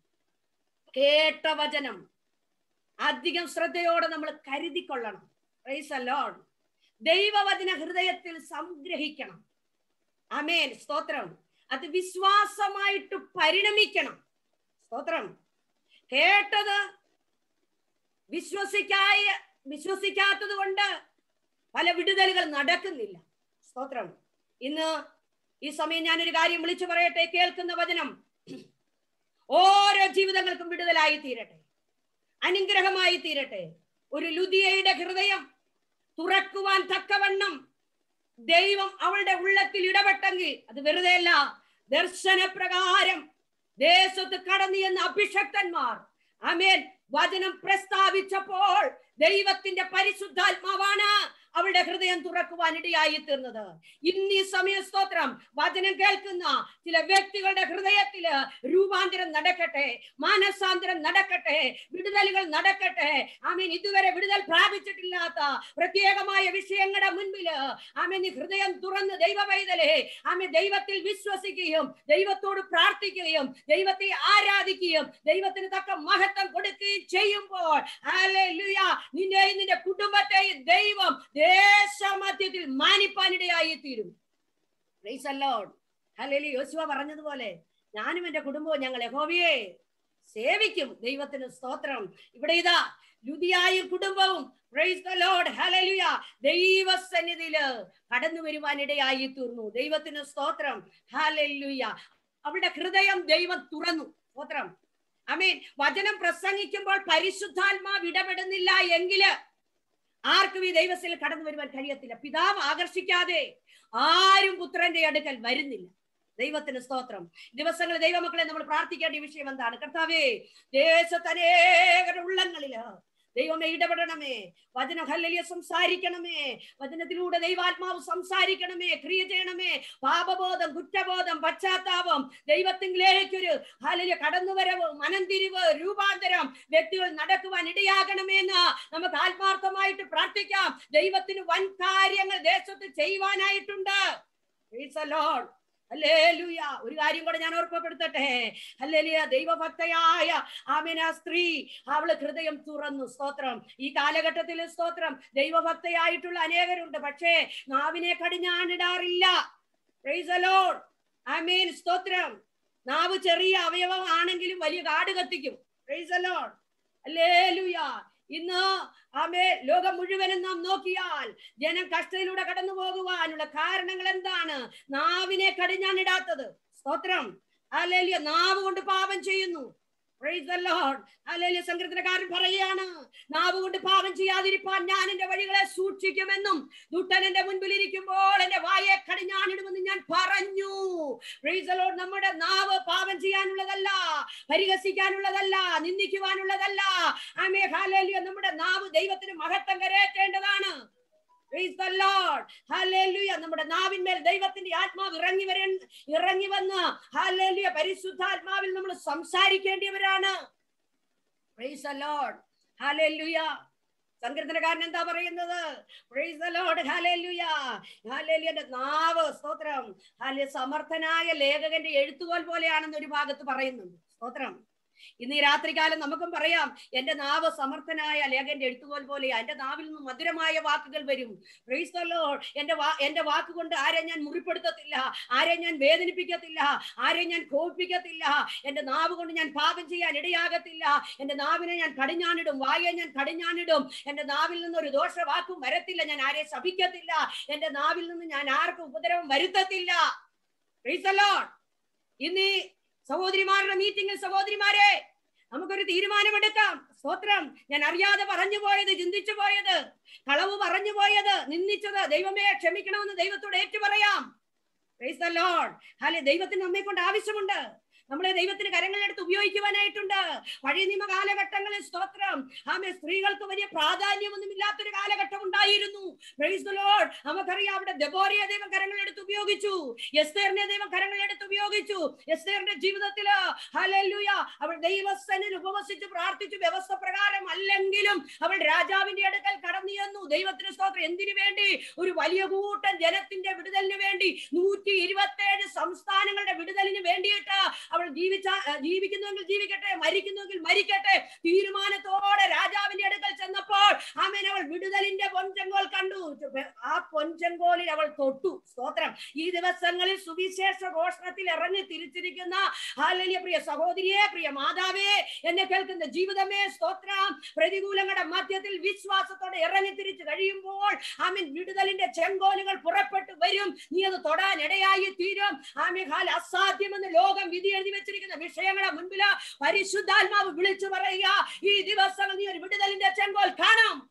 കേട്ട വചനം അധികം ശ്രദ്ധയോടെ നമ്മൾ കരുതിക്കൊള്ളണം പ്രൈസ് അലോഡ് ദൈവവചന ഹൃദയത്തിൽ സംഗ്രഹിക്കണം അമേൻ സ്തോത്രം അത് വിശ്വാസമായിട്ട് പരിണമിക്കണം സ്തോത്രം കേട്ടത് വിശ്വസിക്കായ വിശ്വസിക്കാത്തത് കൊണ്ട് പല വിടുതലുകൾ നടക്കുന്നില്ല സ്തോത്രം ഇന്ന് ഈ സമയം ഞാനൊരു കാര്യം വിളിച്ചു പറയട്ടെ കേൾക്കുന്ന വചനം ഓരോ ജീവിതങ്ങൾക്കും വിടുതലായി തീരട്ടെ അനുഗ്രഹമായി തീരട്ടെ ഒരു ലുദിയയുടെ ഹൃദയം തുറക്കുവാൻ തക്കവണ്ണം ദൈവം അവളുടെ ഉള്ളത്തിൽ ഇടപെട്ടെങ്കിൽ അത് വെറുതെയല്ല ദർശനപ്രകാരം ദേശത്ത് കടന്നു എന്ന അഭിഷക്തന്മാർ അമേൻ വചനം പ്രസ്താവിച്ചപ്പോൾ ദൈവത്തിന്റെ പരിശുദ്ധാത്മാവാണ് അവളുടെ അവരുടെ ഹൃദയം തുറക്കുവാൻ ഇടയായി തീർന്നത് ഇന്ന് ഈ സമയ സ്തോത്രം വചനം കേൾക്കുന്ന ചില വ്യക്തികളുടെ ഹൃദയത്തില് രൂപാന്തരം നടക്കട്ടെ മാനസാന്തരം നടക്കട്ടെ വിടുതലുകൾ നടക്കട്ടെ ആമീൻ ഇതുവരെ വിടുതൽ പ്രാപിച്ചിട്ടില്ലാത്ത പ്രത്യേകമായ വിഷയങ്ങളുടെ മുൻപില് ആമീൻ നീ ഹൃദയം തുറന്ന് ദൈവ പൈതലേ ആമീൻ ദൈവത്തിൽ വിശ്വസിക്കുകയും ദൈവത്തോട് പ്രാർത്ഥിക്കുകയും ദൈവത്തെ ആരാധിക്കുകയും ദൈവത്തിന് തക്ക മഹത്വം കൊടുക്കുകയും ചെയ്യുമ്പോൾ ഹല്ലേലൂയ നിന്നെയും നിന്റെ കുടുംബത്തെയും ദൈവം ദേശമധ്യത്തിൽ മാനിപ്പാനിടയായി തീരും Praise the Lord. ഹല്ലേലൂയ യോശുവ പറഞ്ഞതുപോലെ ഞാനും എന്റെ കുടുംബവും ഞങ്ങൾ യഹോവയെ സേവിക്കും ദൈവത്തിന് സ്തോത്രം ഇവിടെ ഇതാ ലുതിയായും കുടുംബവും പ്രൈസ് ദ ലോർഡ് ഹല്ലേലൂയ ദൈവസന്നിധിയില് കടന്നു വരുവാനിടയായി തീർന്നു ദൈവത്തിന് സ്തോത്രം ഹല്ലേലൂയ അവരുടെ ഹൃദയം ദൈവം തുറന്നു സ്തോത്രം അമീൻ വചനം പ്രസംഗിക്കുമ്പോൾ പരിശുദ്ധാത്മാവ് ഇടപെടുന്നില്ല എങ്കില് ആർക്കും ഈ ദൈവത്തിൽ കടന്നു വരുവാൻ കഴിയത്തില്ല പിതാവ് ആകർഷിക്കാതെ ആരും പുത്രന്റെ അടുക്കൽ വരുന്നില്ല ദൈവത്തിന് സ്തോത്രം ദിവസങ്ങളിൽ ദൈവമക്കളെ നമ്മൾ പ്രാർത്ഥിക്കേണ്ട ഈ വിഷയം എന്താണ് കർത്താവേ ദേശത്ത് അനേകരുടെ ഉള്ളങ്ങളില് ദൈവമേ ഇടപെടണമേ വചന ഹല്ലലിയ സംസാരിക്കണമേ വചനത്തിലൂടെ ദൈവാത്മാവ് സംസാരിക്കണമേ ക്രിയ ചെയ്യണമേ പാപബോധം കുറ്റബോധം പശ്ചാത്താപം ദൈവത്തിങ്കിലേക്കൊരു ഹലലിയ കടന്നുവരവ് മനംതിരിവ് രൂപാന്തരം വ്യക്തികൾ നടക്കുവാൻ ഇടയാകണമെന്ന് നമുക്ക് ആത്മാർത്ഥമായിട്ട് പ്രാർത്ഥിക്കാം ദൈവത്തിന് വൻ കാര്യങ്ങൾ ദേശത്ത് ചെയ്യുവാനായിട്ടുണ്ട് Praise the Lord. ഹല്ലേലൂയ ഒരു കാര്യം കൂടെ ഞാൻ ഓർമ്മപ്പെടുത്തട്ടെ ഹല്ലേലൂയ ദൈവഭക്തയായ ആമിന സ്ത്രീ അവള് ഹൃദയം തുറന്നു സ്തോത്രം ഈ കാലഘട്ടത്തിൽ സ്തോത്രം ദൈവഭക്തയായിട്ടുള്ള അനേകരുണ്ട് പക്ഷേ നാവിനെ കടിഞ്ഞാണിടാറില്ല Praise the Lord. ആമേൻ സ്തോത്രം നാവ് ചെറിയ അവയവം ആണെങ്കിലും വലിയ കാട് കത്തിക്കും Praise the Lord. ഹല്ലേലൂയ ഇന്ന് ആമേ ലോകം മുഴുവനും നാം നോക്കിയാൽ ജനം കഷ്ടതയിലൂടെ കടന്നു പോകുവാനുള്ള കാരണങ്ങൾ എന്താണ് നാവിനെ കടിഞ്ഞാണിടാത്തത് സ്തോത്രം അല്ലേലിയ നാവ് കൊണ്ട് പാപം ചെയ്യുന്നു Praise the Lord. ഹല്ലേലൂയ. സങ്കീർത്തനക്കാരൻ പറയുകയാണ് നാവ് കൊണ്ട് പാപം ചെയ്യാതിരിപ്പാൻ ഞാൻ എന്റെ വഴികളെ സൂക്ഷിക്കുമെന്നും ദുട്ടൻ എന്റെ മുൻപിൽ ഇരിക്കുമ്പോൾ എന്റെ വായെ കടിഞ്ഞാണിടുമെന്ന് ഞാൻ പറഞ്ഞു Praise the Lord. നമ്മുടെ നാവ് പാപം ചെയ്യാനുള്ളതല്ല പരിഹസിക്കാനുള്ളതല്ല നിന്ദിക്കുവാനുള്ളതല്ല ആമേ ഹാലേലിയ നമ്മുടെ നാവ് ദൈവത്തിന് മഹത്വം കരയേറ്റേണ്ടതാണ് Praise the Lord. Hallelujah. നമ്മുടെ നാവിന്മേൽ ദൈവത്തിന്റെ ആത്മാവ് ഇറങ്ങി വര ഇറങ്ങി വന്ന് ഹാലേലിയ പരിശുദ്ധാത്മാവിൽ നമ്മൾ സംസാരിക്കേണ്ടിയവരാണ് Praise the Lord. Hallelujah. സങ്കീർത്തനക്കാരൻ എന്താ പറയുന്നത് Praise the Lord. Hallelujah. Hallelujah. എന്റെ നാവ് സ്തോത്രം ഹാലെ സമർത്ഥനായ ലേഖകന്റെ എഴുത്തുകോൽ പോലെയാണെന്ന് ഒരു ഭാഗത്ത് പറയുന്നുണ്ട് സ്തോത്രം ഇന്ന് ഈ രാത്രികാലം നമുക്കും പറയാം എന്റെ നാവ് സമർത്ഥനായ ലേഖന്റെ എഴുത്തുകോൽ പോലെയാ എന്റെ നാവിൽ നിന്ന് മധുരമായ വാക്കുകൾ വരും Praise the Lord. എന്റെ വാ എന്റെ വാക്കുകൊണ്ട് ആരെ ഞാൻ മുറിപ്പെടുത്തത്തില്ല ആരെ ഞാൻ വേദനിപ്പിക്കത്തില്ല ആരെ ഞാൻ കോപിപ്പിക്കത്തില്ല എന്റെ നാവ് കൊണ്ട് ഞാൻ പാപം ചെയ്യാൻ ഇടയാകത്തില്ല എന്റെ നാവിനെ ഞാൻ കടിഞ്ഞാണിടും വായെ ഞാൻ കടിഞ്ഞാണിടും എന്റെ നാവിൽ നിന്ന് ഒരു ദോഷവാക്കും വരത്തില്ല ഞാൻ ആരെ ശപിക്കത്തില്ല എന്റെ നാവിൽ നിന്ന് ഞാൻ ആർക്കും ഉപദ്രവം വരുത്തത്തില്ല Praise the Lord. ഇന്ന് ഈ സഹോദരിമാരുടെ മീറ്റിംഗിൽ സഹോദരിമാരെ നമുക്കൊരു തീരുമാനമെടുക്കാം സ്തോത്രം ഞാൻ അറിയാതെ പറഞ്ഞു പോയത് ചിന്തിച്ചു പോയത് കളവ് പറഞ്ഞു പോയത് നിന്ദിച്ചത് ദൈവമേ ക്ഷമിക്കണമെന്ന് ദൈവത്തോട് ഏറ്റു പറയാം Praise the Lord. ഹാലെ ദൈവത്തിന് നമ്മെ കൊണ്ട് ആവശ്യമുണ്ട് നമ്മളെ ദൈവത്തിന് കരങ്ങളിലെടുത്ത് ഉപയോഗിക്കുവാനായിട്ടുണ്ട് പഴയ നിയമ കാലഘട്ടങ്ങളിൽ സ്തോത്രം ആമേ സ്ത്രീകൾക്ക് വലിയ പ്രാധാന്യമൊന്നും ഇല്ലാത്തൊരു കാലഘട്ടം ഉണ്ടായിരുന്നു Praise the Lord. നമുക്കറിയാം അവിടെ ദബോറിയ ദൈവം കരങ്ങളിലെടുത്ത് ഉപയോഗിച്ചു എസ്തേറിനെ ദൈവം കരങ്ങളിലെടുത്ത് ഉപയോഗിച്ചു എസ്തേറിന്റെ ജീവിതത്തില് ഹല്ലേലൂയ അവൾ ദൈവസ്ഥനിൽ ഉപവസിച്ച് പ്രാർത്ഥിച്ചു വ്യവസ്ഥ പ്രകാരം അല്ലെങ്കിലും അവൾ രാജാവിന്റെ അടുക്കൽ കടന്നു ചെന്നു ദൈവത്തിന് സ്തോത്രം എന്തിനു വേണ്ടി ഒരു വലിയ കൂട്ടം ജനത്തിന്റെ വിടുതലിന് വേണ്ടി നൂറ്റി ഇരുപത്തേഴ് സംസ്ഥാനങ്ങളുടെ വിടുതലിന് വേണ്ടിയിട്ട് അവൾ ജീവിച്ച ജീവിക്കുന്നുവെങ്കിൽ ജീവിക്കട്ടെ മരിക്കുന്നുവെങ്കിൽ മരിക്കട്ടെ തീരുമാനത്തോടെ രാജാവിന്റെ അടുക്കൽ ചെന്നപ്പോൾ ആമേൻ അവൾ വിടുതലിന്റെ പൊൻചെങ്കോൽ കണ്ടു ആ പൊൻചെങ്കോലിൽ അവൾ തൊട്ടു സ്തോത്രം ഈ ദിവസങ്ങളിൽ സുവിശേഷ ഘോഷണത്തിൽ ഇറങ്ങി തിരിച്ചിരിക്കുന്ന ഹാലലിയ പ്രിയ സഹോദരിയെ പ്രിയ മാതാവേ എന്നെ കേൾക്കുന്ന ജീവിതമേ സ്തോത്രം പ്രതികൂലങ്ങളുടെ മധ്യത്തിൽ വിശ്വാസത്തോടെ ഇറങ്ങി തിരിച്ചു കഴിയുമ്പോൾ ആമീൻ വിടുതലിന്റെ ചെങ്കോലുകൾ പുറപ്പെട്ടു വരും നീ അത് തൊടാൻ ഇടയായി തീരും ആമീൻ ഹാൽ അസാധ്യമെന്ന് ലോകം വിധി എഴുതി വെച്ചിരിക്കുന്ന വിഷയങ്ങളെ മുൻപില് പരിശുദ്ധാത്മാവ് വിളിച്ചു പറയുക ഈ ദിവസങ്ങൾ നീ ഒരു വിടുതലിന്റെ ചെങ്കോൽ കാണാം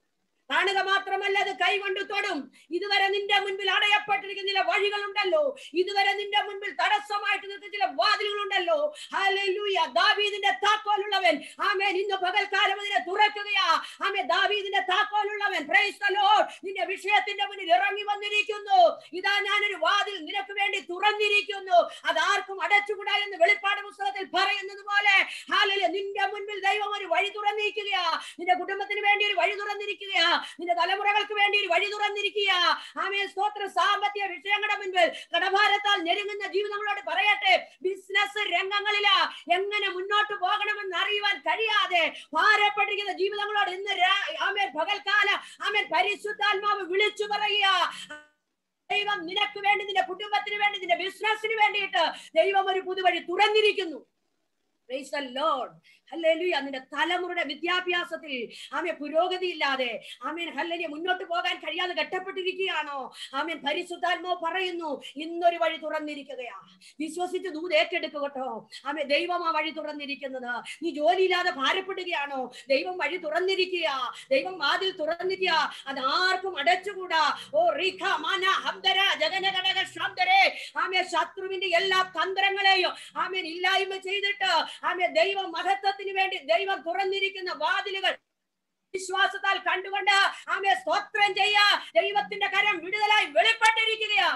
കാണുക മാത്രമല്ല അത് കൈകൊണ്ട് തൊടും ഇതുവരെ നിന്റെ മുൻപിൽ അടയപ്പെട്ടിരിക്കുന്ന ചില വഴികളുണ്ടല്ലോ ഇതുവരെ നിന്റെ മുൻപിൽ തടസ്സമായിട്ട് നിൽക്കുന്ന ചില വാതിലുകളുണ്ടല്ലോ ഹല്ലേലൂയ ദാവീദിന്റെ താക്കോലുള്ളവൻ ആമേൻ ഇന്ന് പകൽക്കാലം അതിനെ തുറക്കുകയാ ആമേ ദാവീദിന്റെ താക്കോലുള്ളവൻ പ്രൈസ് ദി ലോർഡ് നിന്റെ വിഷയത്തിന്റെ മുന്നിൽ ഇറങ്ങി വന്നിരിക്കുന്നു ഇതാ ഞാനൊരു വാതിൽ നിനക്ക് വേണ്ടി തുറന്നിരിക്കുന്നു അത് ആർക്കും അടച്ചുകൂടാ എന്ന് വെളിപ്പാട് പുസ്തകത്തിൽ പറയുന്നത് പോലെ ഹാലല് നിന്റെ മുൻപിൽ ദൈവം ഒരു വഴി തുറന്നിരിക്കുകയാ നിന്റെ കുടുംബത്തിന് വേണ്ടി ഒരു വഴി തുറന്നിരിക്കുകയാ നിന്റെ തലമുറകൾക്ക് വേണ്ടി ഒരു വഴി തുറന്നിരിക്കുക ആമേ സ്തോത്ര സാമ്പത്തിക വിഷയങ്ങളുടെ മുൻപിൽ കടഭാരത്താൽ ഞെരുങ്ങുന്ന ജീവിതങ്ങളോട് പറയട്ടെ ബിസിനസ് രംഗങ്ങളില് എങ്ങനെ മുന്നോട്ട് പോകണമെന്ന് അറിയുവാൻ കഴിയാതെ ഭാരപ്പെട്ടിരിക്കുന്ന ജീവിതങ്ങളോട് ഇന്ന് രാ- ആമേൻ പകൽക്കാല ആമേൻ പരിശുദ്ധാത്മാവ് വിളിച്ചു പറയുക ദൈവം നിനക്ക് വേണ്ടി നിന്റെ കുടുംബത്തിന് വേണ്ടി നിന്റെ ബിസിനസ്സിന് വേണ്ടിയിട്ട് ദൈവം ഒരു പുതുവഴി തുറന്നിരിക്കുന്നു Praise the Lord. ഹല്ലേലൂയ നിന്റെ തലമുറയുടെ വിദ്യാഭ്യാസത്തിൽ ആമേ പുരോഗതി ഇല്ലാതെ ആമേൻ ഹല്ലേലൂയ മുന്നോട്ട് പോകാൻ കഴിയാതെ ഘട്ടപ്പെട്ടിരിക്കുകയാണോ ആമേൻ പരിശുദ്ധാത്മാവ് പറയുന്നു ഇന്നൊരു വഴി തുറന്നിരിക്കുകയാ വിശ്വസിച്ച് ദൂത് ഏറ്റെടുക്കുക കേട്ടോ ആമേ ദൈവം ആ വഴി തുറന്നിരിക്കുന്നത് നീ ജോലിയില്ലാതെ ഭാരപ്പെടുകയാണോ ദൈവം വഴി തുറന്നിരിക്കുക ദൈവം വാതിൽ തുറന്നിരിക്കുക അത് ആർക്കും അടച്ചുകൂടാ ഓ റീഖ മാന ഹംദര ജഗനഘടക ശാന്തരെ ആമേ ശത്രുവിന്റെ എല്ലാ തന്ത്രങ്ങളെയും ആമേൻ ഇല്ലായ്മ ചെയ്തിട്ട് ആമേ ദൈവം മഹത്വത്തിന് വേണ്ടി ദൈവം തുറന്നിരിക്കുന്ന വാതിലുകൾ വിശ്വാസത്താൽ കണ്ടുകൊണ്ട് ആമേ സ്തോത്രം ചെയ്യാ ദൈവത്തിന്റെ കരം വിടുതലായി വെളിപ്പെട്ടിരിക്കുകയാ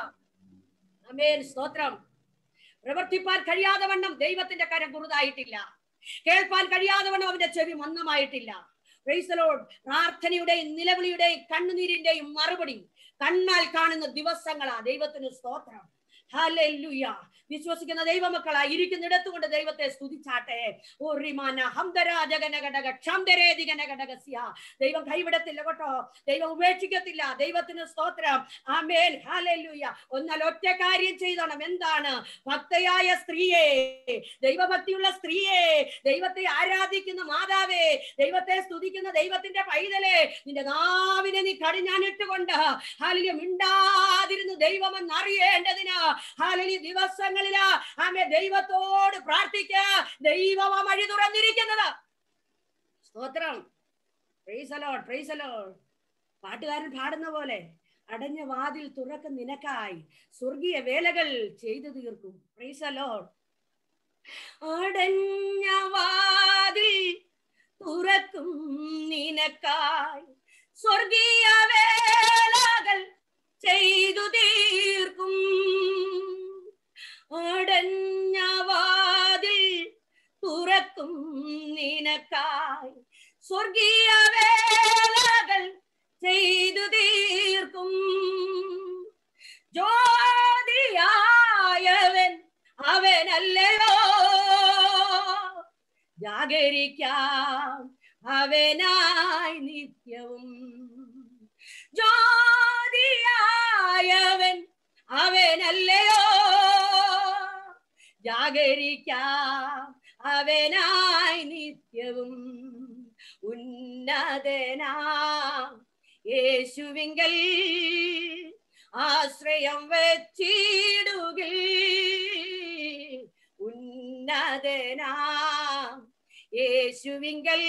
ആമേൻ സ്തോത്രം പ്രവർത്തിപ്പാൻ കഴിയാതെ വണ്ണം ദൈവത്തിന്റെ കരം കുറുതായിട്ടില്ല കേൾപ്പാൻ കഴിയാതെ വണ്ണം അവന്റെ ചെവി മന്ദമായിട്ടില്ല Praise the Lord. പ്രാർത്ഥനയുടെയും നിലവിളിയുടെയും കണ്ണുനീരിന്റെയും മറുപടി കണ്ണാൽ കാണുന്ന ദിവസങ്ങളാ ദൈവത്തിന് സ്തോത്രം ഹല്ലേലൂയ വിശ്വസിക്കുന്ന ദൈവമക്കളാ ഇരിക്കുന്നിടത്ത് കൊണ്ട് ദൈവത്തെ സ്തുതിച്ചാട്ടെ ഓ റിമാന ഹംദര ജഗനഘടക ക്ഷംദരേ ദിഗനഘടകസ്യ ദൈവം കൈവിടത്തില്ല കേട്ടോ ദൈവം ഉപേക്ഷിക്കത്തില്ല ദൈവത്തിന് സ്തോത്രം ആമേൻ ഹല്ലേലൂയ എന്നാൽ ഒറ്റ കാര്യം ചെയ്തോണം എന്താണ് ഭക്തയായ സ്ത്രീയെ ദൈവഭക്തിയുള്ള സ്ത്രീയെ ദൈവത്തെ ആരാധിക്കുന്ന മാതാവേ ദൈവത്തെ സ്തുതിക്കുന്ന ദൈവത്തിന്റെ പൈതലെ നിന്റെ നാവിനെ നീ കടിഞ്ഞാനിട്ടുകൊണ്ട് ഹാലിയ മിണ്ടാതിരുന്നു ദൈവമെന്ന് അറിയേണ്ടതിന് ഹാലിയ ദിവസങ്ങളില് ആമേ ദൈവത്തോട് പ്രാർത്ഥിക്ക ദൈവം ആ വഴി തുറന്നിരിക്കുന്നത് സ്തോത്രം പ്രൈസ് അലോട്ട് പ്രൈസ് അലോട്ട് പാട്ടുകാരൻ പാടുന്ന പോലെ അടഞ്ഞ വാതിൽ തുറക്കും നിനക്കായി സ്വർഗീയ വേലകൾ ചെയ്തു തീർക്കും പ്രൈസ് അലോട്ട് അടഞ്ഞ വാതിൽ തുറക്കും നിനക്കായി സ്വർഗീയ വേലകൾ ചെയ്തു തീർക്കും അടഞ്ഞ വാതിൽ തുറക്കും നിനക്കായി സ്വർഗീയ വേലകൾ ചെയ്തു തീർക്കും ജ്യോതിയായവൻ അവനല്ലയോ ജാഗരിക്കാം അവനായി നിത്യവും ജ്യോതിയായവൻ അവനല്ലയോ ജാഗരിക്കാം അവനായി നിത്യവും ഉന്നതനാം യേശുവിങ്കൽ ആശ്രയം വച്ചിടുകിൽ ഉന്നതനാം യേശുവിങ്കൽ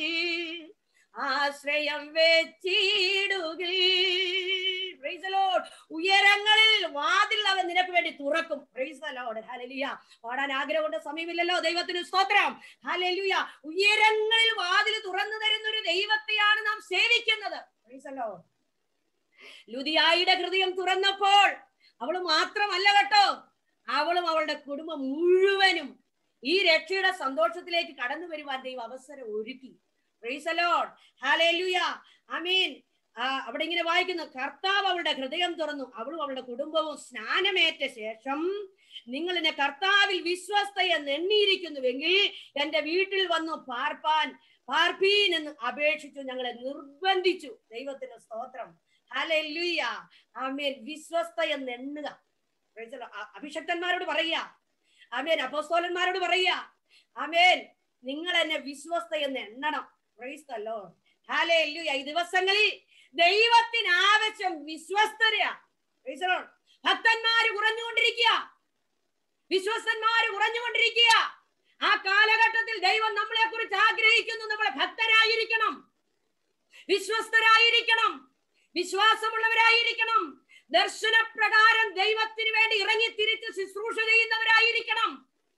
ആശ്രയം വെച്ചിടുകിൽ Praise the Lord. ഉയരങ്ങളിൽ വാതിൽ അവൻ നിനക്ക് വേണ്ടി തുറക്കും Praise the Lord. Hallelujah. പാടാൻ ആഗ്രഹമുണ്ട് സമയമില്ലല്ലോ ദൈവത്തിന് സ്തോത്രം ഹാലലുയ ഉയരങ്ങളിൽ വാതിൽ തുറന്നു തരുന്ന ഒരു ദൈവത്തെയാണ് നാം സേവിക്കുന്നത് Praise the Lord. ലുദിയായുടെ ഹൃദയം തുറന്നപ്പോൾ അവള് മാത്രമല്ല കേട്ടോ അവളും അവളുടെ കുടുംബം മുഴുവനും ഈ രക്ഷയുടെ സന്തോഷത്തിലേക്ക് കടന്നു വരുവാൻ ദൈവം അവസരം ഒരുക്കി പ്രൈസ് ലോഡ് ഹാലേലുയ ആമീൻ ആ, അവിടെ ഇങ്ങനെ വായിക്കുന്നു കർത്താവ് അവളുടെ ഹൃദയം തുറന്നു അവളും അവളുടെ കുടുംബവും സ്നാനമേറ്റ ശേഷം നിങ്ങൾ എന്നെ കർത്താവിൽ വിശ്വസ്തയെന്ന് എണ്ണിയിരിക്കുന്നുവെങ്കിൽ എന്റെ വീട്ടിൽ വന്നു പാർപ്പാൻ പാർപ്പീൻ എന്ന് അപേക്ഷിച്ചു ഞങ്ങളെ നിർബന്ധിച്ചു ദൈവത്തിന് സ്തോത്രം ഹല്ലേലൂയ ആമേൻ വിശ്വസ്ത എന്ന് എണ്ണുക Praise the Lord. അ- അഭിഷക്തന്മാരോട് പറയുക ആമേൻ അപ്പോസ്തോലന്മാരോട് പറയുക ആമേൻ നിങ്ങൾ എന്നെ വിശ്വസ്ത എന്ന് എണ്ണണം Praise the Lord. Hallelujah. ഈ ദിവസങ്ങളിൽ ദൈവത്തിന് ആവശ്യം വിശ്വസ്തരയാ Praise the Lord. ഭക്തന്മാര് കുറഞ്ഞുകൊണ്ടിരിക്കുക വിശ്വസ്തന്മാര് കുറഞ്ഞുകൊണ്ടിരിക്കുക ആ കാലഘട്ടത്തിൽ ദൈവം നമ്മളെ കുറിച്ച് ആഗ്രഹിക്കുന്നു നമ്മളെ ഭക്തരായിരിക്കണം വിശ്വസ്തരായിരിക്കണം വിശ്വാസമുള്ളവരായിരിക്കണം ദർശനപ്രകാരം ദൈവത്തിന് വേണ്ടി ഇറങ്ങി തിരിച്ച് ശുശ്രൂഷ ചെയ്യുന്നവരായിരിക്കണം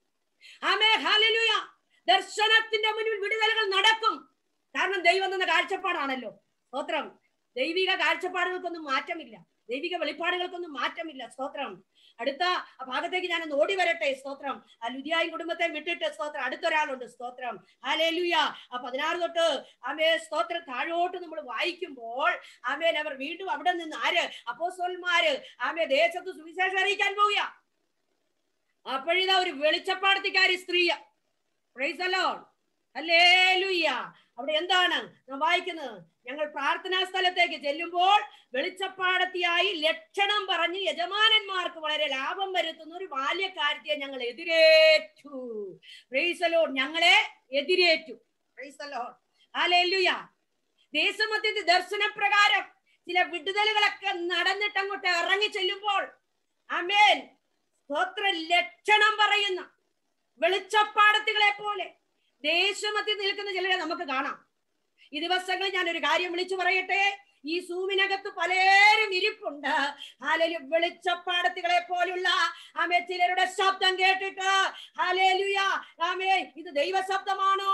ആമേ ഹാലലുയ ദർശനത്തിന്റെ മുന്നിൽ വിടുതലുകൾ നടക്കും കാരണം ദൈവം തന്ന കാഴ്ചപ്പാടാണല്ലോ സ്തോത്രം ദൈവിക കാഴ്ചപ്പാടുകൾക്കൊന്നും മാറ്റമില്ല ദൈവിക വെളിപ്പാടുകൾക്കൊന്നും മാറ്റമില്ല സ്തോത്രം അടുത്ത ആ ഭാഗത്തേക്ക് ഞാൻ ഒന്ന് ഓടി വരട്ടെ സ്തോത്രം ആ ലുദിയായി കുടുംബത്തെ വിട്ടിട്ട് സ്തോത്രം അടുത്തൊരാളുണ്ട് സ്തോത്രം ഹാലേലുയ ആ പതിനാറ് തൊട്ട് ആമേ സ്തോത്രം താഴോട്ട് നമ്മൾ വായിക്കുമ്പോൾ ആമേൻ അവർ വീണ്ടും അവിടെ നിന്ന് ആര് അപ്പോസ്തലന്മാര് ആമേ ദേശത്ത് സുവിശേഷം അറിയിക്കാൻ പോവുക അപ്പോഴിതാ ഒരു വെളിച്ചപ്പാടത്തിക്കാരി സ്ത്രീയ പ്രൈസ് അലോൺ ഹല്ലേലൂയ അവിടെ എന്താണ് നാം വായിക്കുന്നത് ഞങ്ങൾ പ്രാർത്ഥനാ സ്ഥലത്തേക്ക് ചെല്ലുമ്പോൾ വെളിച്ചപ്പാടത്തിയായി ലക്ഷണം പറഞ്ഞ് യജമാനന്മാർക്ക് വളരെ ലാഭം വരുത്തുന്ന ഒരു ബാല്യക്കാരത്തിയെ ഞങ്ങൾ എതിരേറ്റു പ്രൈസലോൺ ഞങ്ങളെ എതിരേറ്റു പ്രൈസലോൺ ഹാലേലൂയ ദേശമധ്യത്തിൽ ദർശനപ്രകാരം ചില വിടുതലുകളൊക്കെ നടന്നിട്ട് അങ്ങോട്ട് ഇറങ്ങി ചെല്ലുമ്പോൾ അമേൻ സ്തോത്ര ലക്ഷണം പറയുന്ന വെളിച്ചപ്പാടത്തുകളെ പോലെ ദേശമത്തിൽ നിൽക്കുന്ന ചിലരെ നമുക്ക് കാണാം ഈ ദിവസങ്ങളിൽ ഞാൻ ഒരു കാര്യം വിളിച്ചു പറയട്ടെ ഈ സൂമിനകത്ത് പലരും ഇരിപ്പുണ്ട് ഹാലലു വെളിച്ചപ്പാടത്തുകളെ പോലുള്ള ആമേ ചിലരുടെ ശബ്ദം കേട്ടിട്ട് ഹാലേലുയ ആമേ ഇത് ദൈവ ശബ്ദമാണോ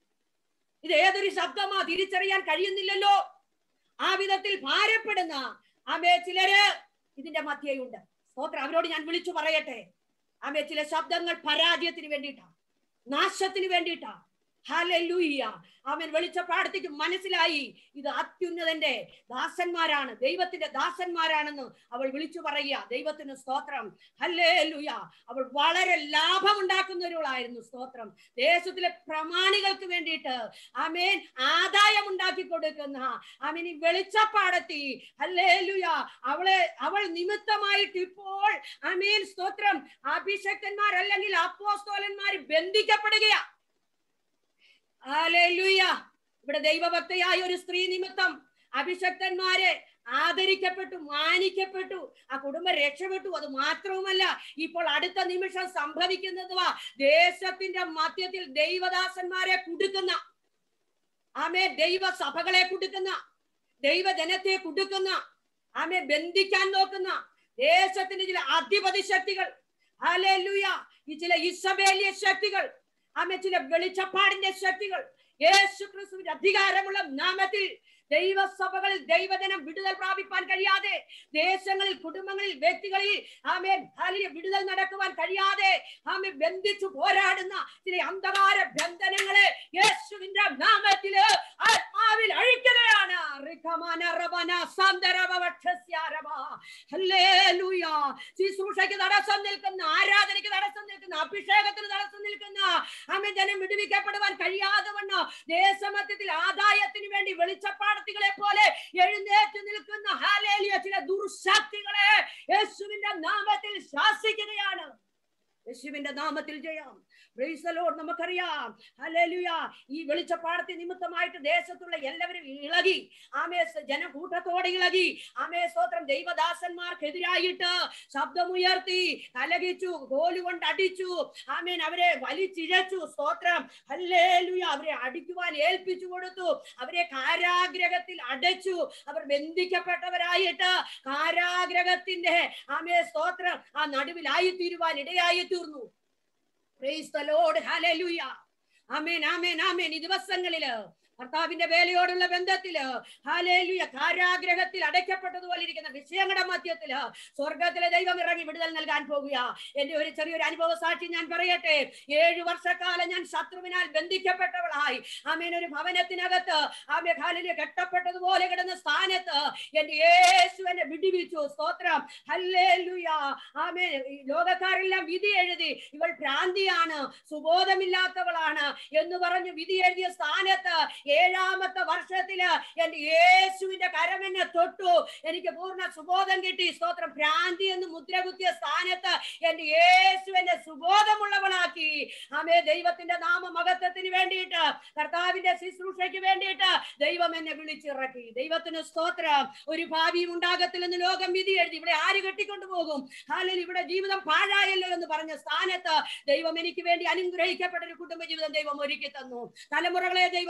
ഇത് ഏതൊരു ശബ്ദമാ തിരിച്ചറിയാൻ കഴിയുന്നില്ലല്ലോ ആ വിധത്തിൽ ഭാരപ്പെടുന്ന ആമേ ചിലര് ഇതിന്റെ മധ്യയുണ്ട് സ്തോത്രം അവരോട് ഞാൻ വിളിച്ചു പറയട്ടെ ആമേ ചില ശബ്ദങ്ങൾ പരാജയത്തിന് വേണ്ടിയിട്ടാ നാശത്തിന് വേണ്ടിയിട്ടാ ഹല്ലേലൂയ അവൻ വെളിച്ചപ്പാടത്തേക്ക് മനസ്സിലായി ഇത് അത്യുന്നതന്റെ ദാസന്മാരാണ് ദൈവത്തിന്റെ ദാസന്മാരാണെന്ന് അവൾ വിളിച്ചു പറയുക ദൈവത്തിന് സ്തോത്രം ഹല്ലേലൂയ അവൾ വളരെ ലാഭമുണ്ടാക്കുന്നവരുകളായിരുന്നു സ്തോത്രം ദേശത്തിലെ പ്രമാണികൾക്ക് വേണ്ടിയിട്ട് ആമേൻ ആദായം ഉണ്ടാക്കി കൊടുക്കുന്ന ആമേൻ ഈ വെളിച്ചപ്പാടത്തി ഹല്ലേലൂയ അവളെ അവൾ നിമിത്തമായിട്ട് ഇപ്പോൾ ആമേൻ സ്തോത്രം അഭിഷക്തന്മാർ അല്ലെങ്കിൽ അപ്പോസ്തോലന്മാർ ബന്ധിക്കപ്പെടുകയാ ഹല്ലേലൂയ ഇവിടെ ദൈവഭക്തയായ ഒരു സ്ത്രീ നിമിത്തം അഭിഷക്തന്മാരെ ആദരിക്കപ്പെട്ടു മാനിക്കപ്പെട്ടു ആ കുടുംബം രക്ഷപ്പെട്ടു അത് മാത്രവുമല്ല ഇപ്പോൾ അടുത്ത നിമിഷം സംഭവിക്കുന്നതുവാ ദേശത്തിന്റെ മധ്യത്തിൽ ദൈവദാസന്മാരെ കുടുക്കുന്ന ആമേ ദൈവ സഭകളെ കുടുക്കുന്ന ദൈവജനത്തെ കുടുക്കുന്ന ആമേ ബന്ധിക്കാൻ നോക്കുന്ന ദേശത്തിന്റെ ചില അധിപതി ശക്തികൾ ഹല്ലേലൂയ ഈ ചില ഇസബേലിയ ശക്തികൾ ആമേ ചില വെളിച്ചപ്പാടിന്റെ ശക്തികൾ യേശു ക്രിസ്തുവിന്റെ അധികാരമുള്ള നാമത്തിൽ ദൈവസഭകളിൽ ദൈവജനം വിടുതൽ പ്രാപിപ്പാൻ കഴിയാതെ ദേശങ്ങളിൽ കുടുംബങ്ങളിൽ വ്യക്തികളിൽ ആമേൻ ഹാലിയ വിടുതൽ നടക്കുവാൻ കഴിയാതെ ആമെ ബന്ധിച്ചു പോരാടുന്ന ചില അന്ധകാര ബന്ധനങ്ങളെ യേശുവിന്റെ നാമത്തില് ആത്മാവിൽ അഴിക്കുകയാണ് റിഖമാന റബന സന്ദരവ വക്ഷസ്യാരവ. ഹല്ലേലൂയ. ശുശ്രൂഷയ്ക്ക് തടസ്സം നിൽക്കുന്ന ആരാധനയ്ക്ക് തടസ്സം നിൽക്കുന്ന അഭിഷേകത്തിന് തടസ്സം നിൽക്കുന്ന ആമേ ജനം വിടുവിക്കപ്പെടുവാൻ കഴിയാതെ വണ്ണം ദേശമധ്യത്തിൽ ആദായത്തിന് വേണ്ടി വെളിച്ചപ്പാടത്തികളെ പോലെ എഴുന്നേറ്റ് നിൽക്കുന്ന ഹാലേലിയ ചില ദുർശക്തികളെ യേശുവിന്റെ നാമത്തിൽ ശാസിക്കുകയാണ് യേശുവിന്റെ നാമത്തിൽ ജയം Praise the Lord. നമുക്കറിയാം ഹല്ലേലൂയ ഈ വെളിച്ചപ്പാടത്തെ നിമിത്തമായിട്ട് ദേശത്തുള്ള എല്ലാവരും ഇളകി ആമേ സ- ജനക്കൂട്ടത്തോടെ ഇളകി ആമേ സ്തോത്രം ദൈവദാസന്മാർക്കെതിരായിട്ട് ശബ്ദമുയർത്തി കലകിച്ചു കോലുകൊണ്ട് അടിച്ചു ആമേൻ അവരെ വലിച്ചിഴച്ചു സ്തോത്രം ഹല്ലേലൂയ അവരെ അടിക്കുവാൻ ഏൽപ്പിച്ചു കൊടുത്തു അവരെ കാരാഗ്രഹത്തിൽ അടച്ചു അവർ ബന്ധിക്കപ്പെട്ടവരായിട്ട് കാരാഗ്രഹത്തിന്റെ ആമേ സ്തോത്രം ആ നടുവിലായി തീരുവാൻ ഇടയായി തീർന്നു praise the Lord hallelujah amen amen amen ഈ ദിവസങ്ങളില് ഭർത്താവിന്റെ വേലയോടുള്ള ബന്ധത്തില് ഹാലേലുയ കാരാഗ്രഹത്തിൽ അടയ്ക്കപ്പെട്ടതുപോലെ ഇരിക്കുന്ന വിഷയങ്ങളുടെ മധ്യത്തില് സ്വർഗത്തിലെ ദൈവം ഇറങ്ങി വിടുതൽ നൽകാൻ പോകുക എന്റെ ഒരു ചെറിയൊരു അനുഭവ സാക്ഷി ഞാൻ പറയട്ടെ ഏഴു വർഷക്കാലം ഞാൻ ശത്രുവിനാൽ ബന്ധിക്കപ്പെട്ടവളായി ആമേൻ ഒരു ഭവനത്തിനകത്ത് ആമേ ഹാലില് കെട്ടപ്പെട്ടതുപോലെ കിടന്ന സ്ഥാനത്ത് എന്റെ യേശു എന്നെ വിടിവിച്ചു സ്തോത്രം ഹല്ലേലൂയ ആമേ ഈ ലോകക്കാരെല്ലാം വിധി എഴുതി ഇവൾ ഭ്രാന്തിയാണ് സുബോധമില്ലാത്തവളാണ് എന്ന് പറഞ്ഞ് വിധി എഴുതിയ സ്ഥാനത്ത് ഏഴാമത്തെ വർഷത്തില് എന്റെ യേശുവിന്റെ കരം എന്നെ തൊട്ടു എനിക്ക് പൂർണ്ണ സുബോധം കിട്ടി സ്തോത്രം ഭ്രാന്തി എന്ന് മുദ്ര കുത്തിയ സ്ഥാനത്ത് എന്റെ യേശു എന്നെ സുബോധമുള്ളവളാക്കി ആമേ ദൈവത്തിന്റെ നാമമഹത്വത്തിന് വേണ്ടിയിട്ട് കർത്താവിന്റെ ശുശ്രൂഷയ്ക്ക് വേണ്ടിയിട്ട് ദൈവം എന്നെ വിളിച്ചിറക്കി ദൈവത്തിന് സ്തോത്രം ഒരു ഭാവിയും ഉണ്ടാകത്തില്ലെന്ന് ലോകം വിധി എഴുതി ഇവിടെ ആര് കെട്ടിക്കൊണ്ടു പോകും ഹാലിൽ ഇവിടെ ജീവിതം പാഴായല്ലോ എന്ന് പറഞ്ഞ സ്ഥാനത്ത് ദൈവം എനിക്ക് വേണ്ടി അനുഗ്രഹിക്കപ്പെട്ട ഒരു കുടുംബ ജീവിതം ദൈവം ഒരുക്കി തന്നു തലമുറകളെ ദൈവം തന്നു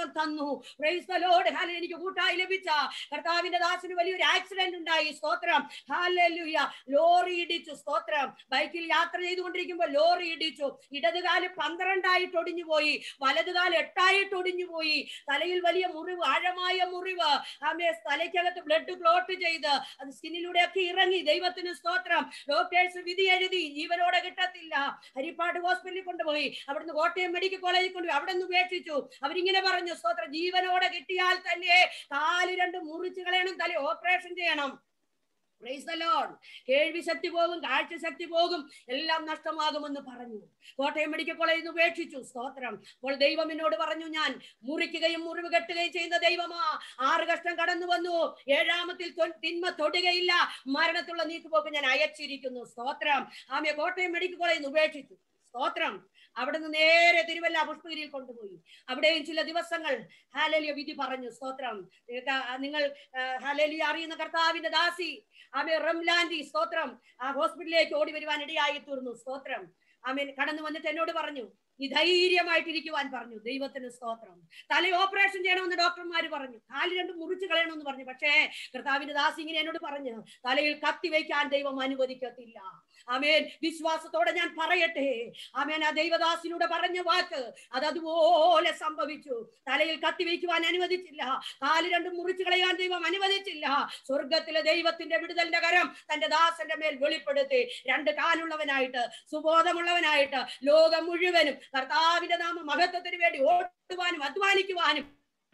പറയുന്നു Praise the Lord. Hallelujah. എനിക്ക് കൂട്ടായി ലഭിച്ച കർത്താവിന്റെ ദാസന് വലിയൊരു ആക്സിഡന്റ് ഉണ്ടായി സ്തോത്രം ഹാലൂയ ലോറി ഇടിച്ചു സ്തോത്രം ബൈക്കിൽ യാത്ര ചെയ്തുകൊണ്ടിരിക്കുമ്പോൾ ലോറി ഇടിച്ചു ഇടതുകാല് പന്ത്രണ്ടായിട്ട് ഒടിഞ്ഞു പോയി വലതുകാല് എട്ടായിട്ട് ഒടിഞ്ഞു പോയി തലയിൽ വലിയ മുറിവ് ആഴമായ മുറിവ് ആമേ തലയ്ക്കകത്ത് ബ്ലഡ് ക്ലോട്ട് ചെയ്ത് അത് സ്കിന്നിലൂടെ ഒക്കെ ഇറങ്ങി ദൈവത്തിന് സ്തോത്രം ഡോക്ടേഴ്സ് വിധി എഴുതി ജീവനോടെ കിട്ടത്തില്ല ഹരിപ്പാട് ഹോസ്പിറ്റലിൽ കൊണ്ടുപോയി അവിടുന്ന് കോട്ടയം മെഡിക്കൽ കോളേജിൽ കൊണ്ടുപോയി അവിടെ നിന്ന് ഉപേക്ഷിച്ചു അവരിങ്ങനെ പറഞ്ഞു സ്തോത്രം ജീവനോടെ കിട്ടിയാൽ തന്നെ കാല് രണ്ട് മുറിച്ച് കളയണം തല ഓപ്പറേഷൻ ചെയ്യണം Praise the Lord. കേൾവി ശക്തി പോകും കാഴ്ച ശക്തി പോകും എല്ലാം നഷ്ടമാകുമെന്ന് പറഞ്ഞു കോട്ടയം മെഡിക്കൽ കോളേജിൽ നിന്ന് ഉപേക്ഷിച്ചു സ്തോത്രം അപ്പോൾ ദൈവം എന്നോട് പറഞ്ഞു ഞാൻ മുറിക്കുകയും മുറിവ് കെട്ടുകയും ചെയ്യുന്ന ദൈവമാ ആറ് കഷ്ടം കടന്നു വന്നു ഏഴാമത്തിൽ തൊ- തിന്മ തൊടുകയില്ല മരണത്തുള്ള നീക്കുപോക്ക് ഞാൻ അയച്ചിരിക്കുന്നു സ്തോത്രം ആമയെ കോട്ടയം മെഡിക്കൽ കോളേജിൽ നിന്ന് ഉപേക്ഷിച്ചു സ്തോത്രം അവിടുന്ന് നേരെ തിരുവല്ല പുഷ്പഗിരിയിൽ കൊണ്ടുപോയി അവിടെയും ചില ദിവസങ്ങൾ ഹാലലിയ വിധി പറഞ്ഞു സ്തോത്രം നിങ്ങൾക്ക് നിങ്ങൾ ഹാലലിയ അറിയുന്ന കർത്താവിന്റെ ദാസി ആമേ റംലാൻഡി സ്തോത്രം ആ ഹോസ്പിറ്റലിലേക്ക് ഓടി വരുവാൻ ഇടയായി തീർന്നു സ്തോത്രം ആമേൻ കടന്നു വന്നിട്ട് എന്നോട് പറഞ്ഞു നീ ധൈര്യമായിട്ടിരിക്കുവാൻ പറഞ്ഞു ദൈവത്തിന് സ്തോത്രം തല ഓപ്പറേഷൻ ചെയ്യണമെന്ന് ഡോക്ടർമാർ പറഞ്ഞു കാല് രണ്ട് മുറിച്ച് കളയണമെന്ന് പറഞ്ഞു പക്ഷേ കർത്താവിന്റെ ദാസി ഇങ്ങനെ എന്നോട് പറഞ്ഞു തലയിൽ കത്തി വയ്ക്കാൻ ദൈവം അനുവദിക്കത്തില്ല ആമേൻ വിശ്വാസത്തോടെ ഞാൻ പറയട്ടെ ആമേൻ ആ ദൈവദാസിലൂടെ പറഞ്ഞ വാക്ക് അത് അതുപോലെ സംഭവിച്ചു തലയിൽ കത്തി വയ്ക്കുവാൻ അനുവദിച്ചില്ല കാല് രണ്ടും മുറിച്ചു കളയാൻ ദൈവം അനുവദിച്ചില്ല സ്വർഗത്തിലെ ദൈവത്തിന്റെ വിടുതലിന്റെ കരം തന്റെ ദാസന്റെ മേൽ വെളിപ്പെടുത്തി രണ്ട് കാലുള്ളവനായിട്ട് സുബോധമുള്ളവനായിട്ട് ലോകം മുഴുവനും കർത്താവിന്റെ നാമ മഹത്വത്തിന് വേണ്ടി ഓടുവാനും അധ്വാനിക്കുവാനും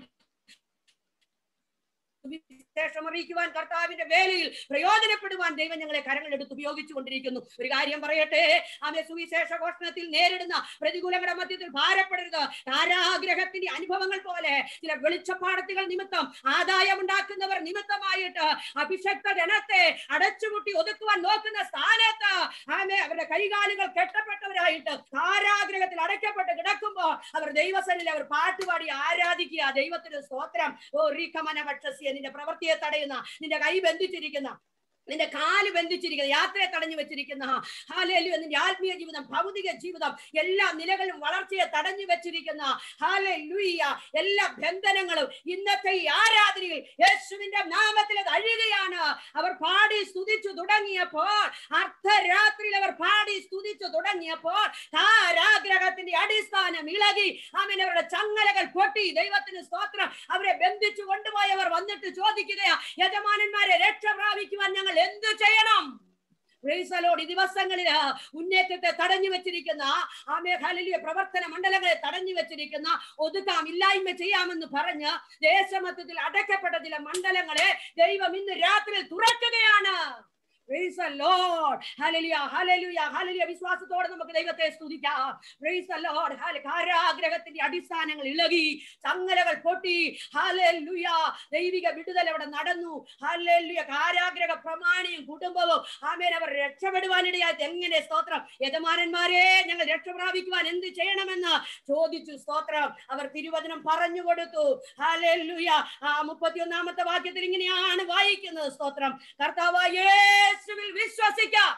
സുവിശേഷം അറിയിക്കുവാൻ കർത്താവിന്റെ വേലയിൽ പ്രയോജനപ്പെടുവാൻ ദൈവം ഞങ്ങളെ കരങ്ങളെടുത്ത് ഉപയോഗിച്ചു കൊണ്ടിരിക്കുന്നു ഒരു കാര്യം പറയട്ടെ ആമെ സുവിശേഷ ഘോഷണത്തിൽ നേരിടുന്ന പ്രതികൂലങ്ങളുടെ മധ്യത്തിൽ ഭാരപ്പെടരുത് കാരാഗ്രഹത്തിന്റെ അനുഭവങ്ങൾ പോലെ ചില വെളിച്ചപ്പാടത്തുകൾ നിമിത്തം ആദായമുണ്ടാക്കുന്നവർ നിമിത്തമായിട്ട് അഭിഷക്ത ജനത്തെ അടച്ചുമുട്ടി ഒതുക്കുവാൻ നോക്കുന്ന സ്ഥാനത്ത് ആമെ അവരുടെ കൈകാലുകൾ കെട്ടപ്പെട്ടവരായിട്ട് കാരാഗ്രഹത്തിൽ അടയ്ക്കപ്പെട്ട് കിടക്കുമ്പോൾ അവർ ദൈവസനിൽ അവർ പാട്ടുപാടി ആരാധിക്കുക ദൈവത്തിന് സ്തോത്രം ഓ റീഖമന ഭക്ഷസ്യ നിന്റെ പ്രവൃത്തിയെ തടയുന്ന നിന്റെ കൈ ബന്ധിച്ചിരിക്കുന്ന നിന്റെ കാല് ബന്ധിച്ചിരിക്കുന്ന യാത്രയെ തടഞ്ഞു വെച്ചിരിക്കുന്ന ഹാലേലു നിന്റെ ആത്മീയ ജീവിതം ഭൗതിക ജീവിതം എല്ലാ നിലകളും വളർച്ചയെ തടഞ്ഞു വെച്ചിരിക്കുന്ന ഹാലേലുയ്യ എല്ലാ ബന്ധനങ്ങളും ഇന്നത്തെ ഈ ആരാധനയിൽ യേശുവിന്റെ നാമത്തിൽ അത് അഴുകയാണ് അവർ പാടി സ്തുതിച്ചു തുടങ്ങിയപ്പോൾ അർദ്ധരാത്രിയിൽ അവർ പാടി സ്തുതിച്ചു തുടങ്ങിയപ്പോൾ കാരാഗ്രഹത്തിന്റെ അടിസ്ഥാനം ഇളകി ആമേൻ അവരുടെ ചങ്ങലകൾ പൊട്ടി ദൈവത്തിന് സ്തോത്രം അവരെ ബന്ധിച്ചു കൊണ്ടുപോയവർ വന്നിട്ട് ചോദിക്കുകയാ യജമാനന്മാരെ രക്ഷ പ്രാപിക്കുവാൻ ഞങ്ങൾ എന്ത് ചെയ്യണം Praise the Lord. ഈ ദിവസങ്ങളിൽ ഉന്നേറ്റത്തെ തടഞ്ഞു വെച്ചിരിക്കുന്ന ആ മേഘാലയ പ്രവർത്തന മണ്ഡലങ്ങളെ തടഞ്ഞു വെച്ചിരിക്കുന്ന ഒതുക്കാം ഇല്ലായ്മ ചെയ്യാമെന്ന് പറഞ്ഞ് ദേശമത്വത്തിൽ അടയ്ക്കപ്പെട്ട ചില മണ്ഡലങ്ങളെ ദൈവം ഇന്ന് രാത്രി തുറക്കുകയാണ് Praise the Lord. Hallelujah. Hallelujah. Hallelujah. വിശ്വാസത്തോടെ നമുക്ക് ദൈവത്തെ സ്തുതിക്കാം Praise the Lord. Hall- കാരാഗ്രഹത്തിന്റെ അടിസ്ഥാനങ്ങൾ ഇളകി ചങ്ങലകൾ പൊട്ടി ഹാലലുയ ദൈവിക വിടുതൽ അവിടെ നടന്നു ഹാലലുയ കാരാഗ്രഹ പ്രമാണിയും കുടുംബവും ആമേൻ അവർ രക്ഷപ്പെടുവാനിടയായി എങ്ങനെ സ്തോത്രം യജമാനന്മാരെ ഞങ്ങൾ രക്ഷ പ്രാപിക്കുവാൻ എന്ത് ചെയ്യണമെന്ന് ചോദിച്ചു സ്തോത്രം അവർ തിരുവചനം പറഞ്ഞു കൊടുത്തു ഹാലലുയ ആ മുപ്പത്തിയൊന്നാമത്തെ വാക്യത്തിൽ ഇങ്ങനെയാണ് വായിക്കുന്നത് സ്തോത്രം കർത്താവായ യേശുവിൽ വിശ്വസിക്കാം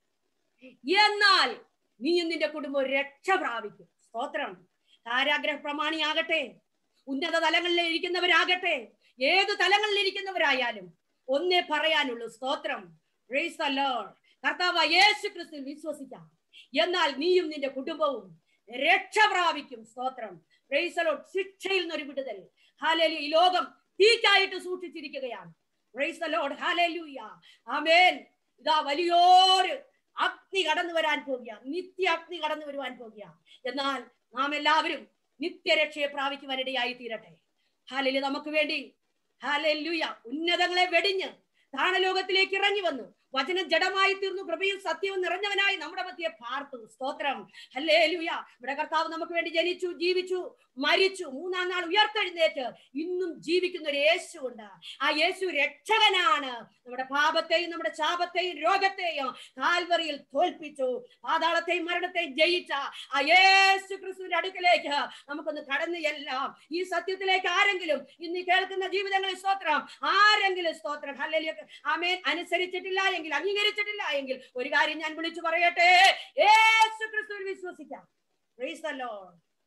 എന്നാൽ നീയും നിന്റെ കുടുംബം രക്ഷ പ്രാപിക്കും സ്തോത്രം കാരാഗ്രഹ പ്രമാണിയാകട്ടെ ഉന്നത തലങ്ങളിൽ ഇരിക്കുന്നവരാകട്ടെ ഏത് തലങ്ങളിൽ ഇരിക്കുന്നവരായാലും ഒന്നേ പറയാനുള്ളൂ സ്തോത്രം Praise the Lord. കർത്താവ് യേശു ക്രിസ്തു വിശ്വസിക്കാം എന്നാൽ നീയും നിന്റെ കുടുംബവും രക്ഷ പ്രാപിക്കും സ്തോത്രം Praise the Lord. ശിക്ഷയിൽ നിന്നൊരു വിടുതൽ ഹാലേലു ഈ ലോകം തീക്കായിട്ട് സൂക്ഷിച്ചിരിക്കുകയാണ് Praise the Lord. Hallelujah. ആമേൻ ഇതാ വലിയൊരു അഗ്നി കടന്നു വരാൻ പോകുക നിത്യ അഗ്നി കടന്നു വരുവാൻ പോകുക എന്നാൽ നാം എല്ലാവരും നിത്യരക്ഷയെ പ്രാപിക്കുവാനിടയായി തീരട്ടെ ഹാലലി നമുക്ക് വേണ്ടി ഹാലലുയ ഉന്നതങ്ങളെ വെടിഞ്ഞ് താണലോകത്തിലേക്ക് ഇറങ്ങി വന്നു വചനം ജഡമായി തീർന്നു കൃപയും സത്യവും നിറഞ്ഞവനായി നമ്മുടെ മധ്യെ പാർത്തു സ്തോത്രം ഹല്ലേ ലുയ ഇവിടെ കർത്താവ് നമുക്ക് വേണ്ടി ജനിച്ചു ജീവിച്ചു മരിച്ചു മൂന്നാം നാൾ ഉയർത്തെഴുന്നേറ്റ് ഇന്നും ജീവിക്കുന്ന ഒരു യേശു ഉണ്ട് ആ യേശു രക്ഷകനാണ് നമ്മുടെ പാപത്തെയും നമ്മുടെ ശാപത്തെയും രോഗത്തെയും കാൽവറിയിൽ തോൽപ്പിച്ചു പാതാളത്തെയും മരണത്തെയും ജയിച്ച ആ യേശു ക്രിസ്തുവിന്റെ അടുക്കലേക്ക് നമുക്കൊന്ന് കടന്നു എല്ലാം ഈ സത്യത്തിലേക്ക് ആരെങ്കിലും ഇന്ന് ഈ കേൾക്കുന്ന ജീവിതങ്ങളിൽ സ്തോത്രം ആരെങ്കിലും സ്തോത്രം ഹല്ലേലൂയ ആമേൻ അനുസരിച്ചിട്ടില്ല എങ്കിൽ അംഗീകരിച്ചിട്ടില്ല എങ്കിൽ ഒരു കാര്യം ഞാൻ വിളിച്ചു പറയട്ടെ യേശു ക്രിസ്തുവിൽ വിശ്വസിക്കാം Praise the Lord.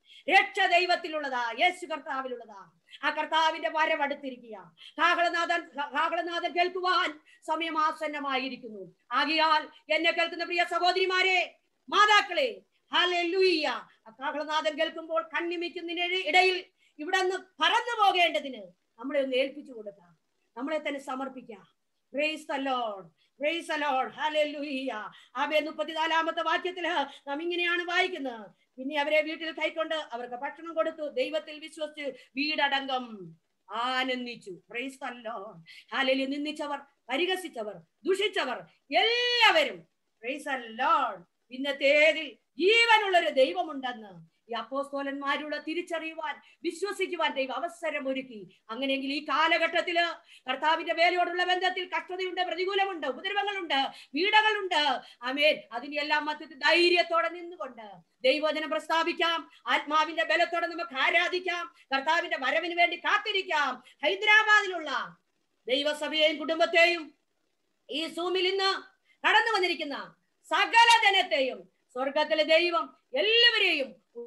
രക്ഷ ദൈവത്തിലുള്ളതാ യേശു കർത്താവിലുള്ളതാ ആ കർത്താവിന്റെ വരവ് അടുത്തിരിക്കുക കാഹളനാഥൻ കാഹളനാഥൻ കേൾക്കുവാൻ സമയം ആസന്നമായിരിക്കുന്നു ആകിയാൽ എന്നെ കേൾക്കുന്ന പ്രിയ സഹോദരിമാരെ മാതാക്കളെ ഹല്ലേലൂയ ആ കാഹളനാഥൻ കേൾക്കുമ്പോൾ കണ്ണിമിക്കുന്നതിന് ഇടയിൽ ഇവിടെ നിന്ന് പറന്നു പോകേണ്ടതിന് നമ്മളെ ഒന്ന് ഏൽപ്പിച്ചു കൊടുക്കാം നമ്മളെ തന്നെ സമർപ്പിക്കാം praise the Lord praise the Lord hallelujah amen മുപ്പത്തിനാലാമത്തെ വാക്യത്തില് നാം ഇങ്ങനെയാണ് വായിക്കുന്നത് പിന്നെ അവരെ വീട്ടിൽ കൈക്കൊണ്ട് അവർക്ക് ഭക്ഷണം കൊടുത്തു ദൈവത്തിൽ വിശ്വസിച്ച് വീടടങ്കം ആനന്ദിച്ചു പ്രൈസ് ദ ലോർഡ് ഹല്ലേലൂയ നിന്ദിച്ചവർ പരിഹസിച്ചവർ ദുഷിച്ചവർ എല്ലാവരും പ്രൈസ് ദ ലോർഡ് ഇന്നത്തേതിൽ ജീവനുള്ളൊരു ദൈവമുണ്ടെന്ന് ഈ അപ്പോസ്തോലന്മാരുടെ തിരിച്ചറിയുവാൻ വിശ്വസിക്കുവാൻ ദൈവം അവസരം ഒരുക്കി അങ്ങനെയെങ്കിൽ ഈ കാലഘട്ടത്തില് കർത്താവിന്റെ വേലയോടുള്ള ബന്ധത്തിൽ കഷ്ടതയുണ്ട് പ്രതികൂലമുണ്ട് ഉപദ്രവങ്ങളുണ്ട് പീഡകളുണ്ട് അമേൻ അതിനെല്ലാം മധ്യത്തിൽ ധൈര്യത്തോടെ നിന്നുകൊണ്ട് ദൈവവചനം പ്രസ്താവിക്കാം ആത്മാവിന്റെ ബലത്തോടെ നമുക്ക് ആരാധിക്കാം കർത്താവിന്റെ വരവിന് വേണ്ടി കാത്തിരിക്കാം ഹൈദരാബാദിലുള്ള ദൈവസഭയെയും കുടുംബത്തെയും ഈ സൂമിൽ ഇന്ന് കടന്നു വന്നിരിക്കുന്ന സകല ജനത്തെയും സ്വർഗത്തിലെ ദൈവം എല്ലാവരെയും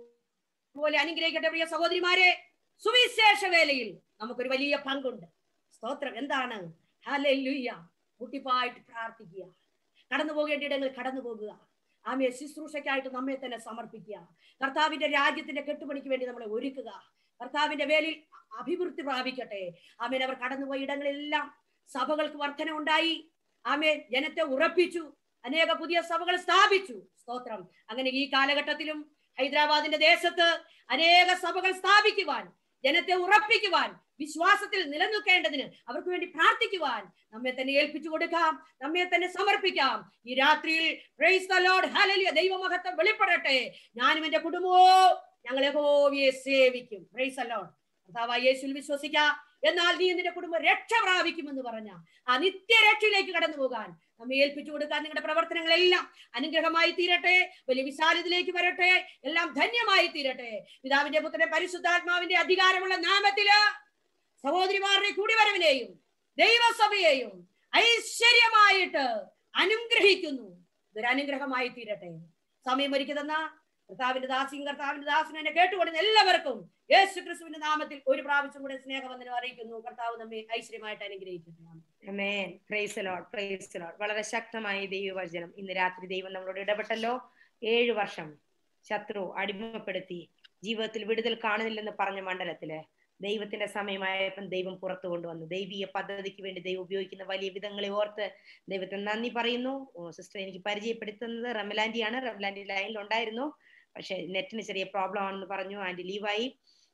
പോലെ അനുഗ്രഹിക്കട്ടെ പ്രിയ സഹോദരിമാരെ സുവിശേഷ വേലയിൽ നമുക്കൊരു വലിയ പങ്കുണ്ട് സ്തോത്രം എന്താണ് ഹല്ലേലൂയ മുട്ടിപ്പായിട്ട് പ്രാർത്ഥിക്കുക കടന്നു പോകേണ്ട ഇടങ്ങളിൽ കടന്നു പോകുക ആമയെ ശുശ്രൂഷയ്ക്കായിട്ട് നമ്മെ തന്നെ സമർപ്പിക്കുക കർത്താവിന്റെ രാജ്യത്തിന്റെ കെട്ടുപണിക്ക് വേണ്ടി നമ്മളെ ഒരുക്കുക കർത്താവിന്റെ വേലിൽ അഭിവൃദ്ധി പ്രാപിക്കട്ടെ ആമേൻ അവർ കടന്നുപോയ ഇടങ്ങളിലെല്ലാം സഭകൾക്ക് വർധന ഉണ്ടായി ആമേൻ ജനത്തെ ഉറപ്പിച്ചു അനേക പുതിയ സഭകൾ സ്ഥാപിച്ചു സ്തോത്രം അങ്ങനെ ഈ കാലഘട്ടത്തിലും ഹൈദരാബാദിന്റെ ദേശത്ത് അനേക സഭകൾ സ്ഥാപിക്കുവാൻ ജനത്തെ ഉറപ്പിക്കുവാൻ വിശ്വാസത്തിൽ നിലനിൽക്കേണ്ടതിന് അവർക്ക് വേണ്ടി പ്രാർത്ഥിക്കുവാൻ നമ്മെ തന്നെ ഏൽപ്പിച്ചു കൊടുക്കാം നമ്മെ തന്നെ സമർപ്പിക്കാം ഈ രാത്രിയിൽ പ്രൈസ് ദ ലോർഡ് ഹല്ലേലൂയ ദൈവമഹത്വം വെളിപ്പെടട്ടെ ഞാനും എന്റെ കുടുംബവും ഞങ്ങൾ യഹോവയെ സേവിക്കും പ്രൈസ് ദ ലോർഡ് കർത്താവായ യേശുവിൽ വിശ്വസിക്കാം എന്നാൽ നീ നിന്റെ കുടുംബം രക്ഷ പ്രാപിക്കുമെന്ന് പറഞ്ഞ ആ നിത്യരക്ഷയിലേക്ക് കടന്നു പോകാൻ നമ്മെ ഏൽപ്പിച്ചു കൊടുക്കാൻ നിങ്ങളുടെ പ്രവർത്തനങ്ങളെല്ലാം അനുഗ്രഹമായി തീരട്ടെ വലിയ വിശാലത്തിലേക്ക് വരട്ടെ എല്ലാം ധന്യമായി തീരട്ടെ പിതാവിന്റെ പുത്രന്റെ പരിശുദ്ധാത്മാവിന്റെ അധികാരമുള്ള നാമത്തില് സഹോദരിമാരുടെ കൂടിവരവിനെയും ദൈവസഭയെയും ഐശ്വര്യമായിട്ട് അനുഗ്രഹിക്കുന്നു ഇതൊരു അനുഗ്രഹമായി തീരട്ടെ സമയം ഒരുക്കി തന്ന കർത്താവിന്റെ ദാസിയും കർത്താവിന്റെ ദാസനും എന്നെ കേട്ടുകൊടുന്ന എല്ലാവർക്കും യേശു ക്രിസ്തുവിന്റെ നാമത്തിൽ ഒരു പ്രാവശ്യം കൂടെ സ്നേഹവന്ദനം അറിയിക്കുന്നു കർത്താവ് നമ്മെ ഐശ്വര്യമായിട്ട് അനുഗ്രഹിക്കുന്നു amen praise Lord praise Lord വളരെ ശക്തമായ ദൈവവചനം ഇന്ന് രാത്രി ദൈവം നമ്മളോട് ഇടപെട്ടല്ലോ ഏഴു വർഷം ശത്രു അടിമപ്പെടുത്തി ജീവിതത്തിൽ വിടുതൽ കാണുന്നില്ലെന്ന് പറഞ്ഞ മണ്ഡലത്തില് ദൈവത്തിന്റെ സമയമായപ്പം ദൈവം പുറത്തു കൊണ്ടുവന്നു ദൈവീയ പദ്ധതിക്ക് വേണ്ടി ദൈവം ഉപയോഗിക്കുന്ന വലിയ വിധങ്ങളെ ഓർത്ത് ദൈവത്തിന് നന്ദി പറയുന്നു സിസ്റ്റർ എനിക്ക് പരിചയപ്പെടുത്തുന്നത് റമലാൻഡിയാണ് റമലാൻഡി ലൈനിൽ ഉണ്ടായിരുന്നു പക്ഷെ നെറ്റിന് ചെറിയ പ്രോബ്ലം ആണെന്ന് പറഞ്ഞു ആന്റി ലീവായി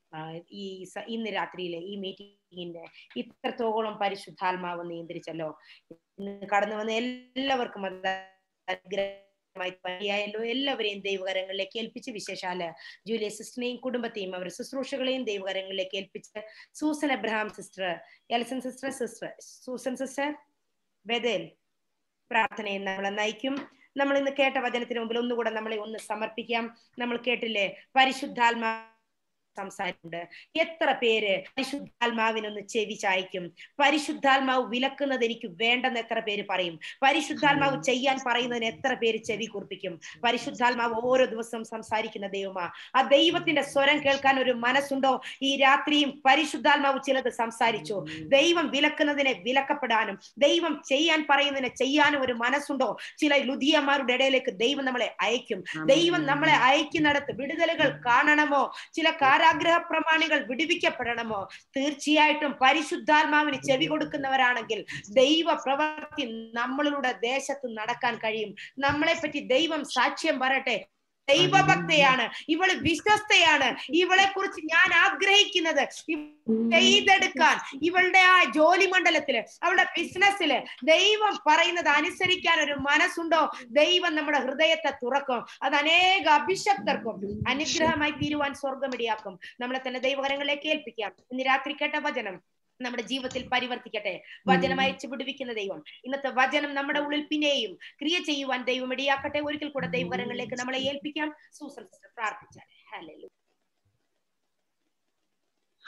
ഈ ഇന്ന് രാത്രിയിലെ ഈ മീറ്റിംഗിന്റെ ഇത്രത്തോളം പരിശുദ്ധാത്മാവ് നിയന്ത്രിച്ചല്ലോ ഇന്ന് കടന്നു വന്ന എല്ലാവർക്കും അത് ായല്ലോ എല്ലാവരെയും ദൈവകരങ്ങളിലേക്ക് ഏൽപ്പിച്ച് വിശേഷാല് ജൂലിയ സിസ്റ്ററിനെയും കുടുംബത്തെയും അവർ ശുശ്രൂഷകളെയും ദൈവകരങ്ങളിലേക്ക് ഏൽപ്പിച്ച് Susan Abraham sister Elson sister sister Susan sister Bethel പ്രാർത്ഥനയെ നമ്മളെ നയിക്കും നമ്മൾ ഇന്ന് കേട്ട വചനത്തിന് മുമ്പിൽ ഒന്നുകൂടെ നമ്മളെ ഒന്ന് സമർപ്പിക്കാം നമ്മൾ കേട്ടില്ലേ പരിശുദ്ധാത്മാ സംസാരിക്കുന്നുണ്ട് എത്ര പേര് പരിശുദ്ധാത്മാവിനൊന്ന് ചെവി ചായ്ക്കും പരിശുദ്ധാത്മാവ് വിലക്കുന്നത് എനിക്ക് വേണ്ടെന്ന് എത്ര പേര് പറയും പരിശുദ്ധാത്മാവ് ചെയ്യാൻ പറയുന്നതിന് എത്ര പേര് ചെവി കുറിപ്പിക്കും പരിശുദ്ധാത്മാവ് ഓരോ ദിവസവും സംസാരിക്കുന്ന ദൈവമാ ആ ദൈവത്തിന്റെ സ്വരം കേൾക്കാൻ ഒരു മനസ്സുണ്ടോ ഈ രാത്രിയും പരിശുദ്ധാത്മാവ് ചിലത് സംസാരിച്ചു ദൈവം വിലക്കുന്നതിനെ വിലക്കപ്പെടാനും ദൈവം ചെയ്യാൻ പറയുന്നതിനെ ചെയ്യാനും ഒരു മനസ്സുണ്ടോ ചില ലുധിയന്മാരുടെ ഇടയിലേക്ക് ദൈവം നമ്മളെ അയക്കും ദൈവം നമ്മളെ അയക്കുന്നിടത്ത് വിടുതലുകൾ കാണണമോ ചില കാരാഗ്രഹ പ്രമാണികൾ വിടുവിക്കപ്പെടണമോ തീർച്ചയായിട്ടും പരിശുദ്ധാത്മാവിന് ചെവി കൊടുക്കുന്നവരാണെങ്കിൽ ദൈവ പ്രവർത്തി നമ്മളിലൂടെ ദേശത്ത് നടക്കാൻ കഴിയും നമ്മളെ പറ്റി ദൈവം സാക്ഷ്യം പറയട്ടെ ദൈവഭക്തയാണ് ഇവള് വിശ്വസ്തയാണ് ഇവളെ കുറിച്ച് ഞാൻ ആഗ്രഹിക്കുന്നത് ചെയ്തെടുക്കാൻ ഇവളുടെ ആ ജോലി മണ്ഡലത്തില് അവളുടെ ബിസിനസ്സില് ദൈവം പറയുന്നത് അനുസരിക്കാൻ ഒരു മനസ്സുണ്ടോ ദൈവം നമ്മുടെ ഹൃദയത്തെ തുറക്കും അത് അനേക അഭിഷക്തർക്കും അനുഗ്രഹമായി തീരുവാൻ സ്വർഗമിടിയാക്കും നമ്മളെ തന്നെ ദൈവകരങ്ങളിലേക്ക് ഏൽപ്പിക്കാം ഇന്ന് രാത്രി കേട്ട വചനം നമ്മുടെ ജീവിതത്തിൽ പരിവർത്തിക്കട്ടെ വചനം അയച്ചു പിടിപ്പിക്കുന്ന ദൈവം ഇന്നത്തെ വചനം നമ്മുടെ ഉള്ളിൽ പിന്നെയും ക്രിയ ചെയ്യുവാൻ ദൈവം ഇടയാക്കട്ടെ ഒരിക്കൽ കൂടെ ദൈവകരങ്ങളിലേക്ക് നമ്മളെ ഏൽപ്പിക്കാം സൂസൻ സിസ്റ്റർ പ്രാർത്ഥിച്ചാൽ ഹല്ലേലൂയ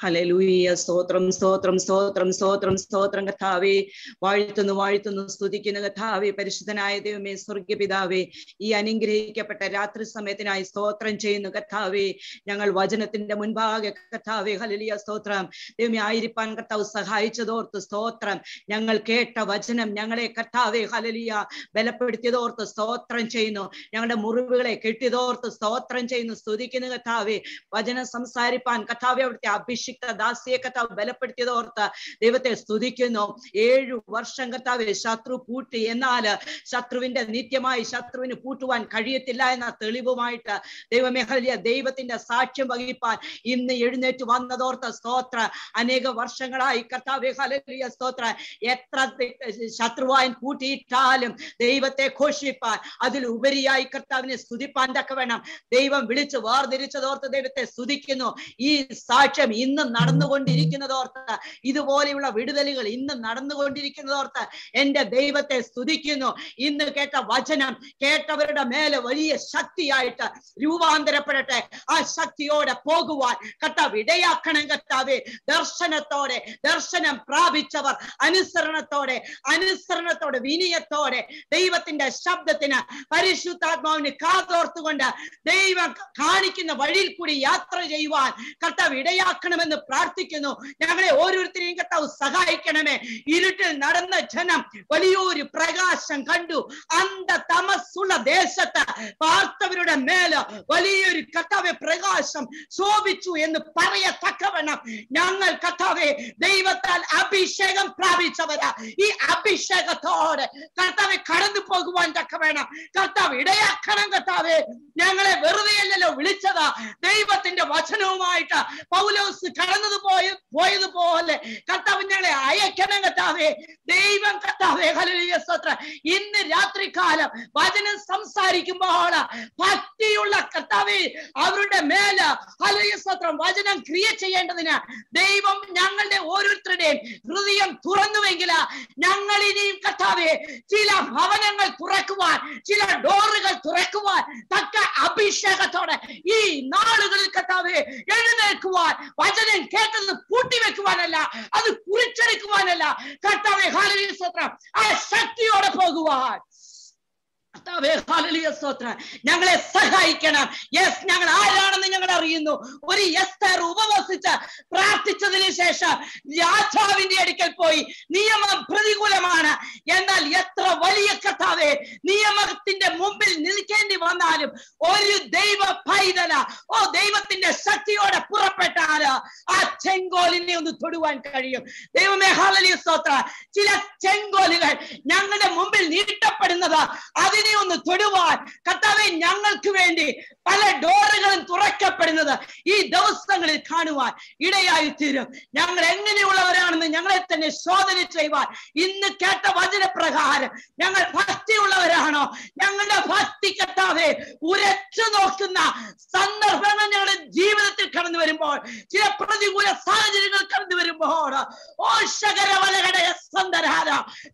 ഹലലൂയ സ്തോത്രം സ്തോത്രം സ്തോത്രം സ്തോത്രം സ്തോത്രം കഥാവേ വാഴ്ത്തുന്നു വാഴ്ത്തുന്നു സ്തുതിക്കുന്ന കഥാവേ പരിശുദ്ധനായ ദൈവമേ സ്വർഗീയ പിതാവേ ഈ അനുഗ്രഹിക്കപ്പെട്ട രാത്രി സമയത്തിനായി സ്തോത്രം ചെയ്യുന്നു കഥാവേ ഞങ്ങൾ വചനത്തിന്റെ മുൻപാകെ കഥാവേ ഹലലിയ സ്തോത്രം ദൈവമേ ആയിരിക്കാൻ കർത്താവ് സഹായിച്ചതോർത്ത് സ്തോത്രം ഞങ്ങൾ കേട്ട വചനം ഞങ്ങളെ കർത്താവേ ഹലലിയ ബലപ്പെടുത്തിയതോർത്ത് സ്തോത്രം ചെയ്യുന്നു ഞങ്ങളുടെ മുറിവുകളെ കെട്ടിയതോർത്ത് സ്തോത്രം ചെയ്യുന്നു സ്തുതിക്കുന്ന കഥാവേ വചനം സംസാരിപ്പാൻ കഥാവെ അവിടുത്തെ അഭിഷിക്ത ദാസിയെ കഥാവ് ബലപ്പെടുത്തിയതോർത്ത് ദൈവത്തെ സ്തുതിക്കുന്നു ഏഴു വർഷം കഥാവെ ശത്രു പൂട്ടി എന്നാൽ ശത്രുവിന്റെ നിത്യമായി ശത്രുവിന് പൂട്ടുവാൻ കഴിയത്തില്ല എന്ന തെളിവുമായിട്ട് ദൈവമേഖലിയ ദൈവത്തിന്റെ സാക്ഷ്യം വഹിപ്പാൻ ഇന്ന് എഴുന്നേറ്റ് വന്നതോർത്ത സ്തോത്ര അനേക വർഷങ്ങളായി കർത്താവെ ഹലലിയ സ്തോത്ര എത്ര ശത്രുവാൻ കൂട്ടിയിട്ടാലും ദൈവത്തെ ഘോഷിപ്പാൻ അതിലുപരിയായി കർത്താവിനെ സ്തുതിപ്പാൻ തക്ക വേണം ദൈവം വിളിച്ച് വേർതിരിച്ചതോർത്ത് ദൈവത്തെ സ്തുതിക്കുന്നു ഈ സാക്ഷ്യം ഇന്നും നടന്നുകൊണ്ടിരിക്കുന്നതോർത്ത് ഇതുപോലെയുള്ള വിടുതലുകൾ ഇന്നും നടന്നുകൊണ്ടിരിക്കുന്നതോർത്ത് എന്റെ ദൈവത്തെ സ്തുതിക്കുന്നു ഇന്ന് കേട്ട വചനം കേട്ടവരുടെ മേലെ വലിയ ശക്തിയായിട്ട് രൂപാന്തരപ്പെടട്ടെ ആ ശക്തിയോടെ പോകുവാൻ കർത്താവ് ഇടയാക്കണം കർത്താവെ ദർശനത്തോടെ ദർശനം പ്രാപിച്ചവർ അനുസരണത്തോടെ അനുസരണത്തോടെ വിനയത്തോടെ ദൈവത്തിന്റെ ശബ്ദത്തിന് പരിശുദ്ധാത്മാവിന് കാതോർത്തുകൊണ്ട് ദൈവം കാണിക്കുന്ന വഴിയിൽ കൂടി യാത്ര ചെയ്യുവാൻ കർത്താവ് ഇടയാക്കണമെന്ന് പ്രാർത്ഥിക്കുന്നു ഞങ്ങളെ ഓരോരുത്തരെയും കർത്താവ് സഹായിക്കണമേ ഇരുട്ടിൽ നടന്ന ജനം വലിയൊരു പ്രകാശം കണ്ടു അന്ത തമസ്സുള്ള ദേശത്ത് പാർത്തവരുടെ മേല് വലിയൊരു കർത്താവെ പ്രകാശം ശോഭിച്ചു എന്ന് പറയത്തക്കവണ്ണം ഞങ്ങൾ കർത്താവെ ദൈവത്താൽ അഭിഷേകം പ്രാപിച്ചവരാ ഈ അഭിഷേകത്തോടെ കർത്താവെ കടന്നു പോകുവാൻ തക്കവേണം കർത്താവ് ഇടയാക്കണം കർത്താവെ ഞങ്ങളെ വെറുതെയല്ലല്ലോ വിളിച്ചതാ ദൈവത്തിന്റെ വചനവുമായിട്ട് പൗലോസ് കടന്നത് പോയ പോയതുപോലെ കർത്താവ് ഞങ്ങളെ അയക്കണം കർത്താവെ ദൈവം കർത്താവെ ഹല്ലേലൂയ സ്തോത്രം ഇന്ന് രാത്രികാലം വചനം സംസാരിക്കുമ്പോൾ ഭക്തിയുള്ള കർത്താവെ അവരുടെ മേല് ഹല്ലേലൂയ സ്തോത്രം വചനം ക്രിയ ചെയ്യേണ്ടതിന് ദൈവം ഞങ്ങളുടെ ഓരോരുത്തരുടെയും ഹൃദയം തുറന്നുവെങ്കിൽ ഞങ്ങൾ ഇനിയും കർത്താവെ ചില ഭവനങ്ങൾ തുറക്കുവാൻ ചില ഡോറുകൾ തുറക്കുവാൻ തക്ക അഭിഷേകത്തോടെ ഈ നാളുകളിൽ കർത്താവെ എഴുന്നേൽക്കുവാൻ വചനം കേട്ടത് പൂട്ടിവെക്കുവാനല്ല അത് കുറിച്ചെടുക്കുവാനല്ല കർത്താവെ ഹാലലീയ സ്തോത്രം ആ ശക്തിയോടെ പോകുവാൻ കർത്താവേ, ഹല്ലേലൂയ സ്തോത്രം ഞങ്ങളെ സഹായിക്കണം യെസ് ഞങ്ങൾ ആരാണെന്ന് ഞങ്ങൾ അറിയുന്നു ഒരു എസ്തർ ഉപവസിച്ച് പ്രാർത്ഥിച്ചതിന് ശേഷം രാജാവിന്റെ അടുക്കൽ പോയി നിയമം പ്രതികൂലമാണ് എന്നാൽ എത്ര വലിയ കർത്താവേ നിയമത്തിന്റെ മുമ്പിൽ നിൽക്കേണ്ടി വന്നാലും ഒരു ദൈവ പൈതല ഓ ദൈവത്തിന്റെ ശക്തിയോടെ പുറപ്പെട്ടാല് ആ ചെങ്കോലിനെ ഒന്ന് തൊടുവാൻ കഴിയും ദൈവമേ ഹാലലിയ സ്തോത്ര ചില ചെങ്കോലുകൾ ഞങ്ങളുടെ മുമ്പിൽ നീട്ടപ്പെടുന്നത് അതിനെ ഒന്ന് തൊടുവാൻ കർത്താവെ ഞങ്ങൾക്ക് വേണ്ടി പല ഡോറുകളും തുറക്കപ്പെടുന്നത് ഈ ദിവസങ്ങളിൽ കാണുവാൻ ഇടയായി തീരും ഞങ്ങൾ എങ്ങനെയുള്ളവരാണെന്ന് ഞങ്ങളെ തന്നെ ശോധന ചെയ്യുവാൻ ഇന്ന് കേട്ട വചനപ്രകാരം ഞങ്ങൾ ഭക്തിയുള്ളവരാണോ ഞങ്ങളുടെ ഭക്തി കർത്താവെ ഉരച്ചു നോക്കുന്ന സന്ദർഭങ്ങൾ ഞങ്ങളുടെ ജീവിതത്തിൽ കടന്നു വരുമ്പോൾ ചില പ്രതികൂല സാഹചര്യങ്ങൾ കടന്നു വരുമ്പോൾ ഓ ശകരവലകടയ സന്ദരാര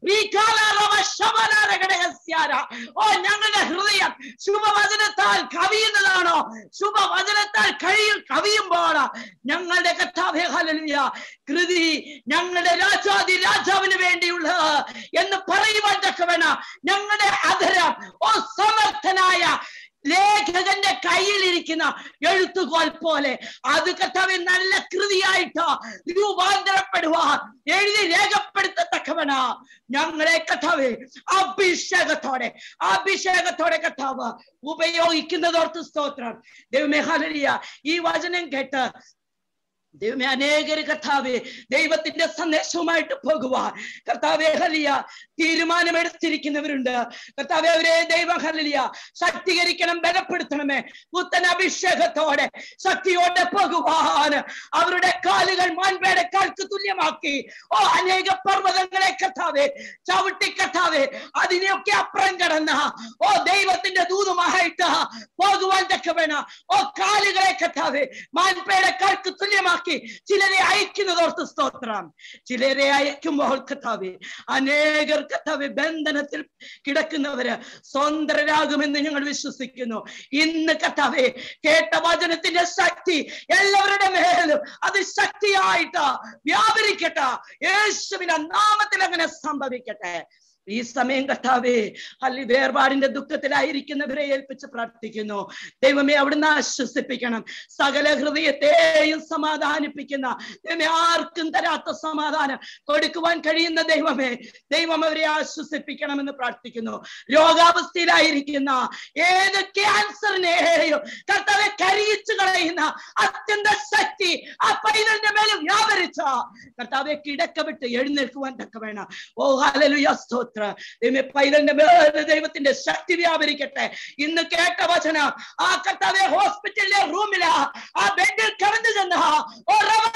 ഓ ഞങ്ങളുടെ ഹൃദയം ശുഭവചനത്താൽ കവിയുന്നതാണോ ശുഭവചനത്താൽ കഴിയും കവിയുമ്പോൾ ഞങ്ങളുടെ കഥാവേ ഹല്ലേലൂയ കൃതി ഞങ്ങളുടെ രാജാതി രാജാവിന് വേണ്ടിയുള്ള എന്ന് പറയുവാൻ തക്കവണ ഞങ്ങളുടെ അധരം ഓ സമർത്ഥനായ ലേഖകന്റെ കയ്യിലിരിക്കുന്ന എഴുത്തുകോൽ പോലെ അത് കർത്താവ് നല്ല കൃതിയായിട്ട് രൂപാന്തരപ്പെടുവാൻ എഴുതി രേഖപ്പെടുത്തത്തക്കവന ഞങ്ങളെ കർത്താവ് അഭിഷേകത്തോടെ അഭിഷേകത്തോടെ കർത്താവ് ഉപയോഗിക്കുന്നതോർത്ത് സ്തോത്രം ദൈവമേ ഹല്ലേലൂയ ഈ വചനം കേട്ട് ദൈവമേ അനേകര് കർത്താവെ ദൈവത്തിന്റെ സന്ദേശവുമായിട്ട് പോകുവാൻ കർത്താവെ ഹലിയ തീരുമാനമെടുത്തിരിക്കുന്നവരുണ്ട് കർത്താവെ അവരെ ദൈവം ഹലിയ ശക്തീകരിക്കണം ബലപ്പെടുത്തണമേ പുത്തൻ അഭിഷേകത്തോടെ ശക്തിയോടെ പോകുവാൻ അവരുടെ കാലുകൾ മാൻപേടെ കാൽക്ക് തുല്യമാക്കി ഓ അനേക പർവ്വതങ്ങളെ കർത്താവെ ചവിട്ടി കർത്താവെ അതിനെയൊക്കെ അപ്പുറം കടന്ന ഓ ദൈവത്തിന്റെ ദൂതുമായിട്ട് പോകുവാൻ തക്ക വേണം ഓ കാലുകളെ കർത്താവെ മാൻപേടെ കാൽക്ക് തുല്യമാക്കി ആക്കി ചിലരെ അയക്കുന്നതോർത്ത് സ്തോത്രം ചിലരെ അയക്കുമ്പോൾ കഥാവെ അനേകർ കഥാവെ ബന്ധനത്തിൽ കിടക്കുന്നവര് സ്വതന്ത്രരാകുമെന്ന് ഞങ്ങൾ വിശ്വസിക്കുന്നു ഇന്ന് കഥാവെ കേട്ട വചനത്തിന്റെ ശക്തി എല്ലാവരുടെ മേലും അത് ശക്തിയായിട്ട് വ്യാപരിക്കട്ടെ യേശുവിന്റെ നാമത്തിൽ അങ്ങനെ സംഭവിക്കട്ടെ ഈ സമയം കർത്താവേ അല്ലി വേർപാടിന്റെ ദുഃഖത്തിലായിരിക്കുന്നവരെ ഏൽപ്പിച്ച് പ്രാർത്ഥിക്കുന്നു ദൈവമേ അവിടുന്ന് ആശ്വസിപ്പിക്കണം സകല ഹൃദയത്തെയും സമാധാനിപ്പിക്കുന്ന ദൈവമേ ആർക്കും തരാത്ത സമാധാനം കൊടുക്കുവാൻ കഴിയുന്ന ദൈവമേ ദൈവം അവരെ ആശ്വസിപ്പിക്കണമെന്ന് പ്രാർത്ഥിക്കുന്നു രോഗാവസ്ഥയിലായിരിക്കുന്ന ഏത് ക്യാൻസറിനെയും കർത്താവെ കരിയിച്ചു കളയുന്ന അത്യന്ത ശക്തി ആ പൈതലിന്റെ മേലെ വ്യാപരിച്ച കർത്താവെ കിടക്ക വിട്ട് എഴുന്നേൽക്കുവാൻ തക്ക വേണം ഓ ഹല്ലേലൂയ സ്തോത്ര ദൈവമേ പൈതലിന്റെ മേലെ ദൈവത്തിന്റെ ശക്തി വ്യാപരിക്കട്ടെ ഇന്ന് കേട്ട വചനം ആ കർത്താവെ ഹോസ്പിറ്റലിലെ റൂമിലാ ആ ബെഡിൽ കിടന്നു ചെന്ന ഓ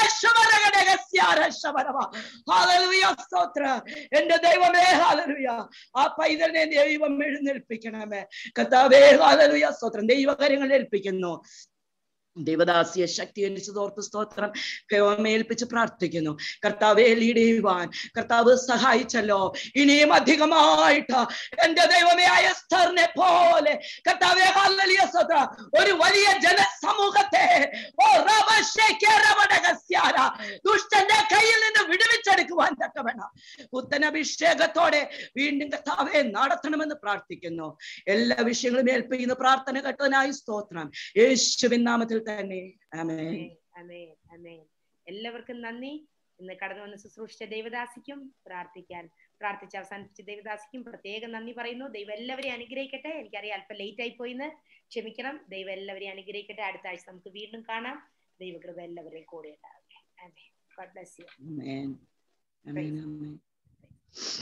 സ്തോത്ര എന്റെ ദൈവമേ ഹാലലുയ ആ പൈതലിനെ ദൈവം എഴുന്നേൽപ്പിക്കണമേ കർത്താവേ ഹാലലുയ സ്തോത്രം ദൈവകാര്യങ്ങൾ ഏൽപ്പിക്കുന്നു ദൈവദാസിയെ ശക്തി ഓർത്ത് സ്തോത്രം ഏൽപ്പിച്ച് പ്രാർത്ഥിക്കുന്നു കർത്താവെ ലീഡ് ചെയ്യുവാൻ കർത്താവ് സഹായിച്ചല്ലോ ഇനിയും അധികമായിട്ട് എന്റെ ദൈവമേ അയസ്തറിനെ പോലെ കർത്താവെ ഹല്ലേലൂയ സ്തോത്രം ഒരു വലിയ ജനസമൂഹത്തെ ഓ റബശേഖേ റബഡഗസ്യാര ദുഷ്ടന്റെ കയ്യിൽ നിന്ന് വിടുവിച്ചെടുക്കുവാൻ തക്കവേണം പുത്തനഭിഷേകത്തോടെ വീണ്ടും കർത്താവെ നടത്തണമെന്ന് പ്രാർത്ഥിക്കുന്നു എല്ലാ വിഷയങ്ങളും ഏൽപ്പിക്കുന്ന പ്രാർത്ഥന കേട്ടതിനായി സ്തോത്രം യേശുവിൻ നാമത്തിൽ തന്നെ ആമേൻ അമേൻ അമേൻ എല്ലാവർക്കും നന്ദി ഇന്ന് കടന്നു വന്ന് ശുശ്രൂഷിച്ച ദേവദാസിക്കും പ്രാർത്ഥിക്കാൻ പ്രാർത്ഥിച്ച് അവസാനിപ്പിച്ച ദേവദാസിക്കും പ്രത്യേകം നന്ദി പറയുന്നു ദൈവം എല്ലാവരെയും അനുഗ്രഹിക്കട്ടെ എനിക്കറിയാം അല്പം ലേറ്റ് ആയി പോയിന്ന് ക്ഷമിക്കണം ദൈവം എല്ലാവരെയും അനുഗ്രഹിക്കട്ടെ അടുത്ത ആഴ്ച നമുക്ക് വീണ്ടും കാണാം ദൈവകൃപ എല്ലാവരെയും കൂടെ ഉണ്ടാകട്ടെ amen God bless you amen amen amen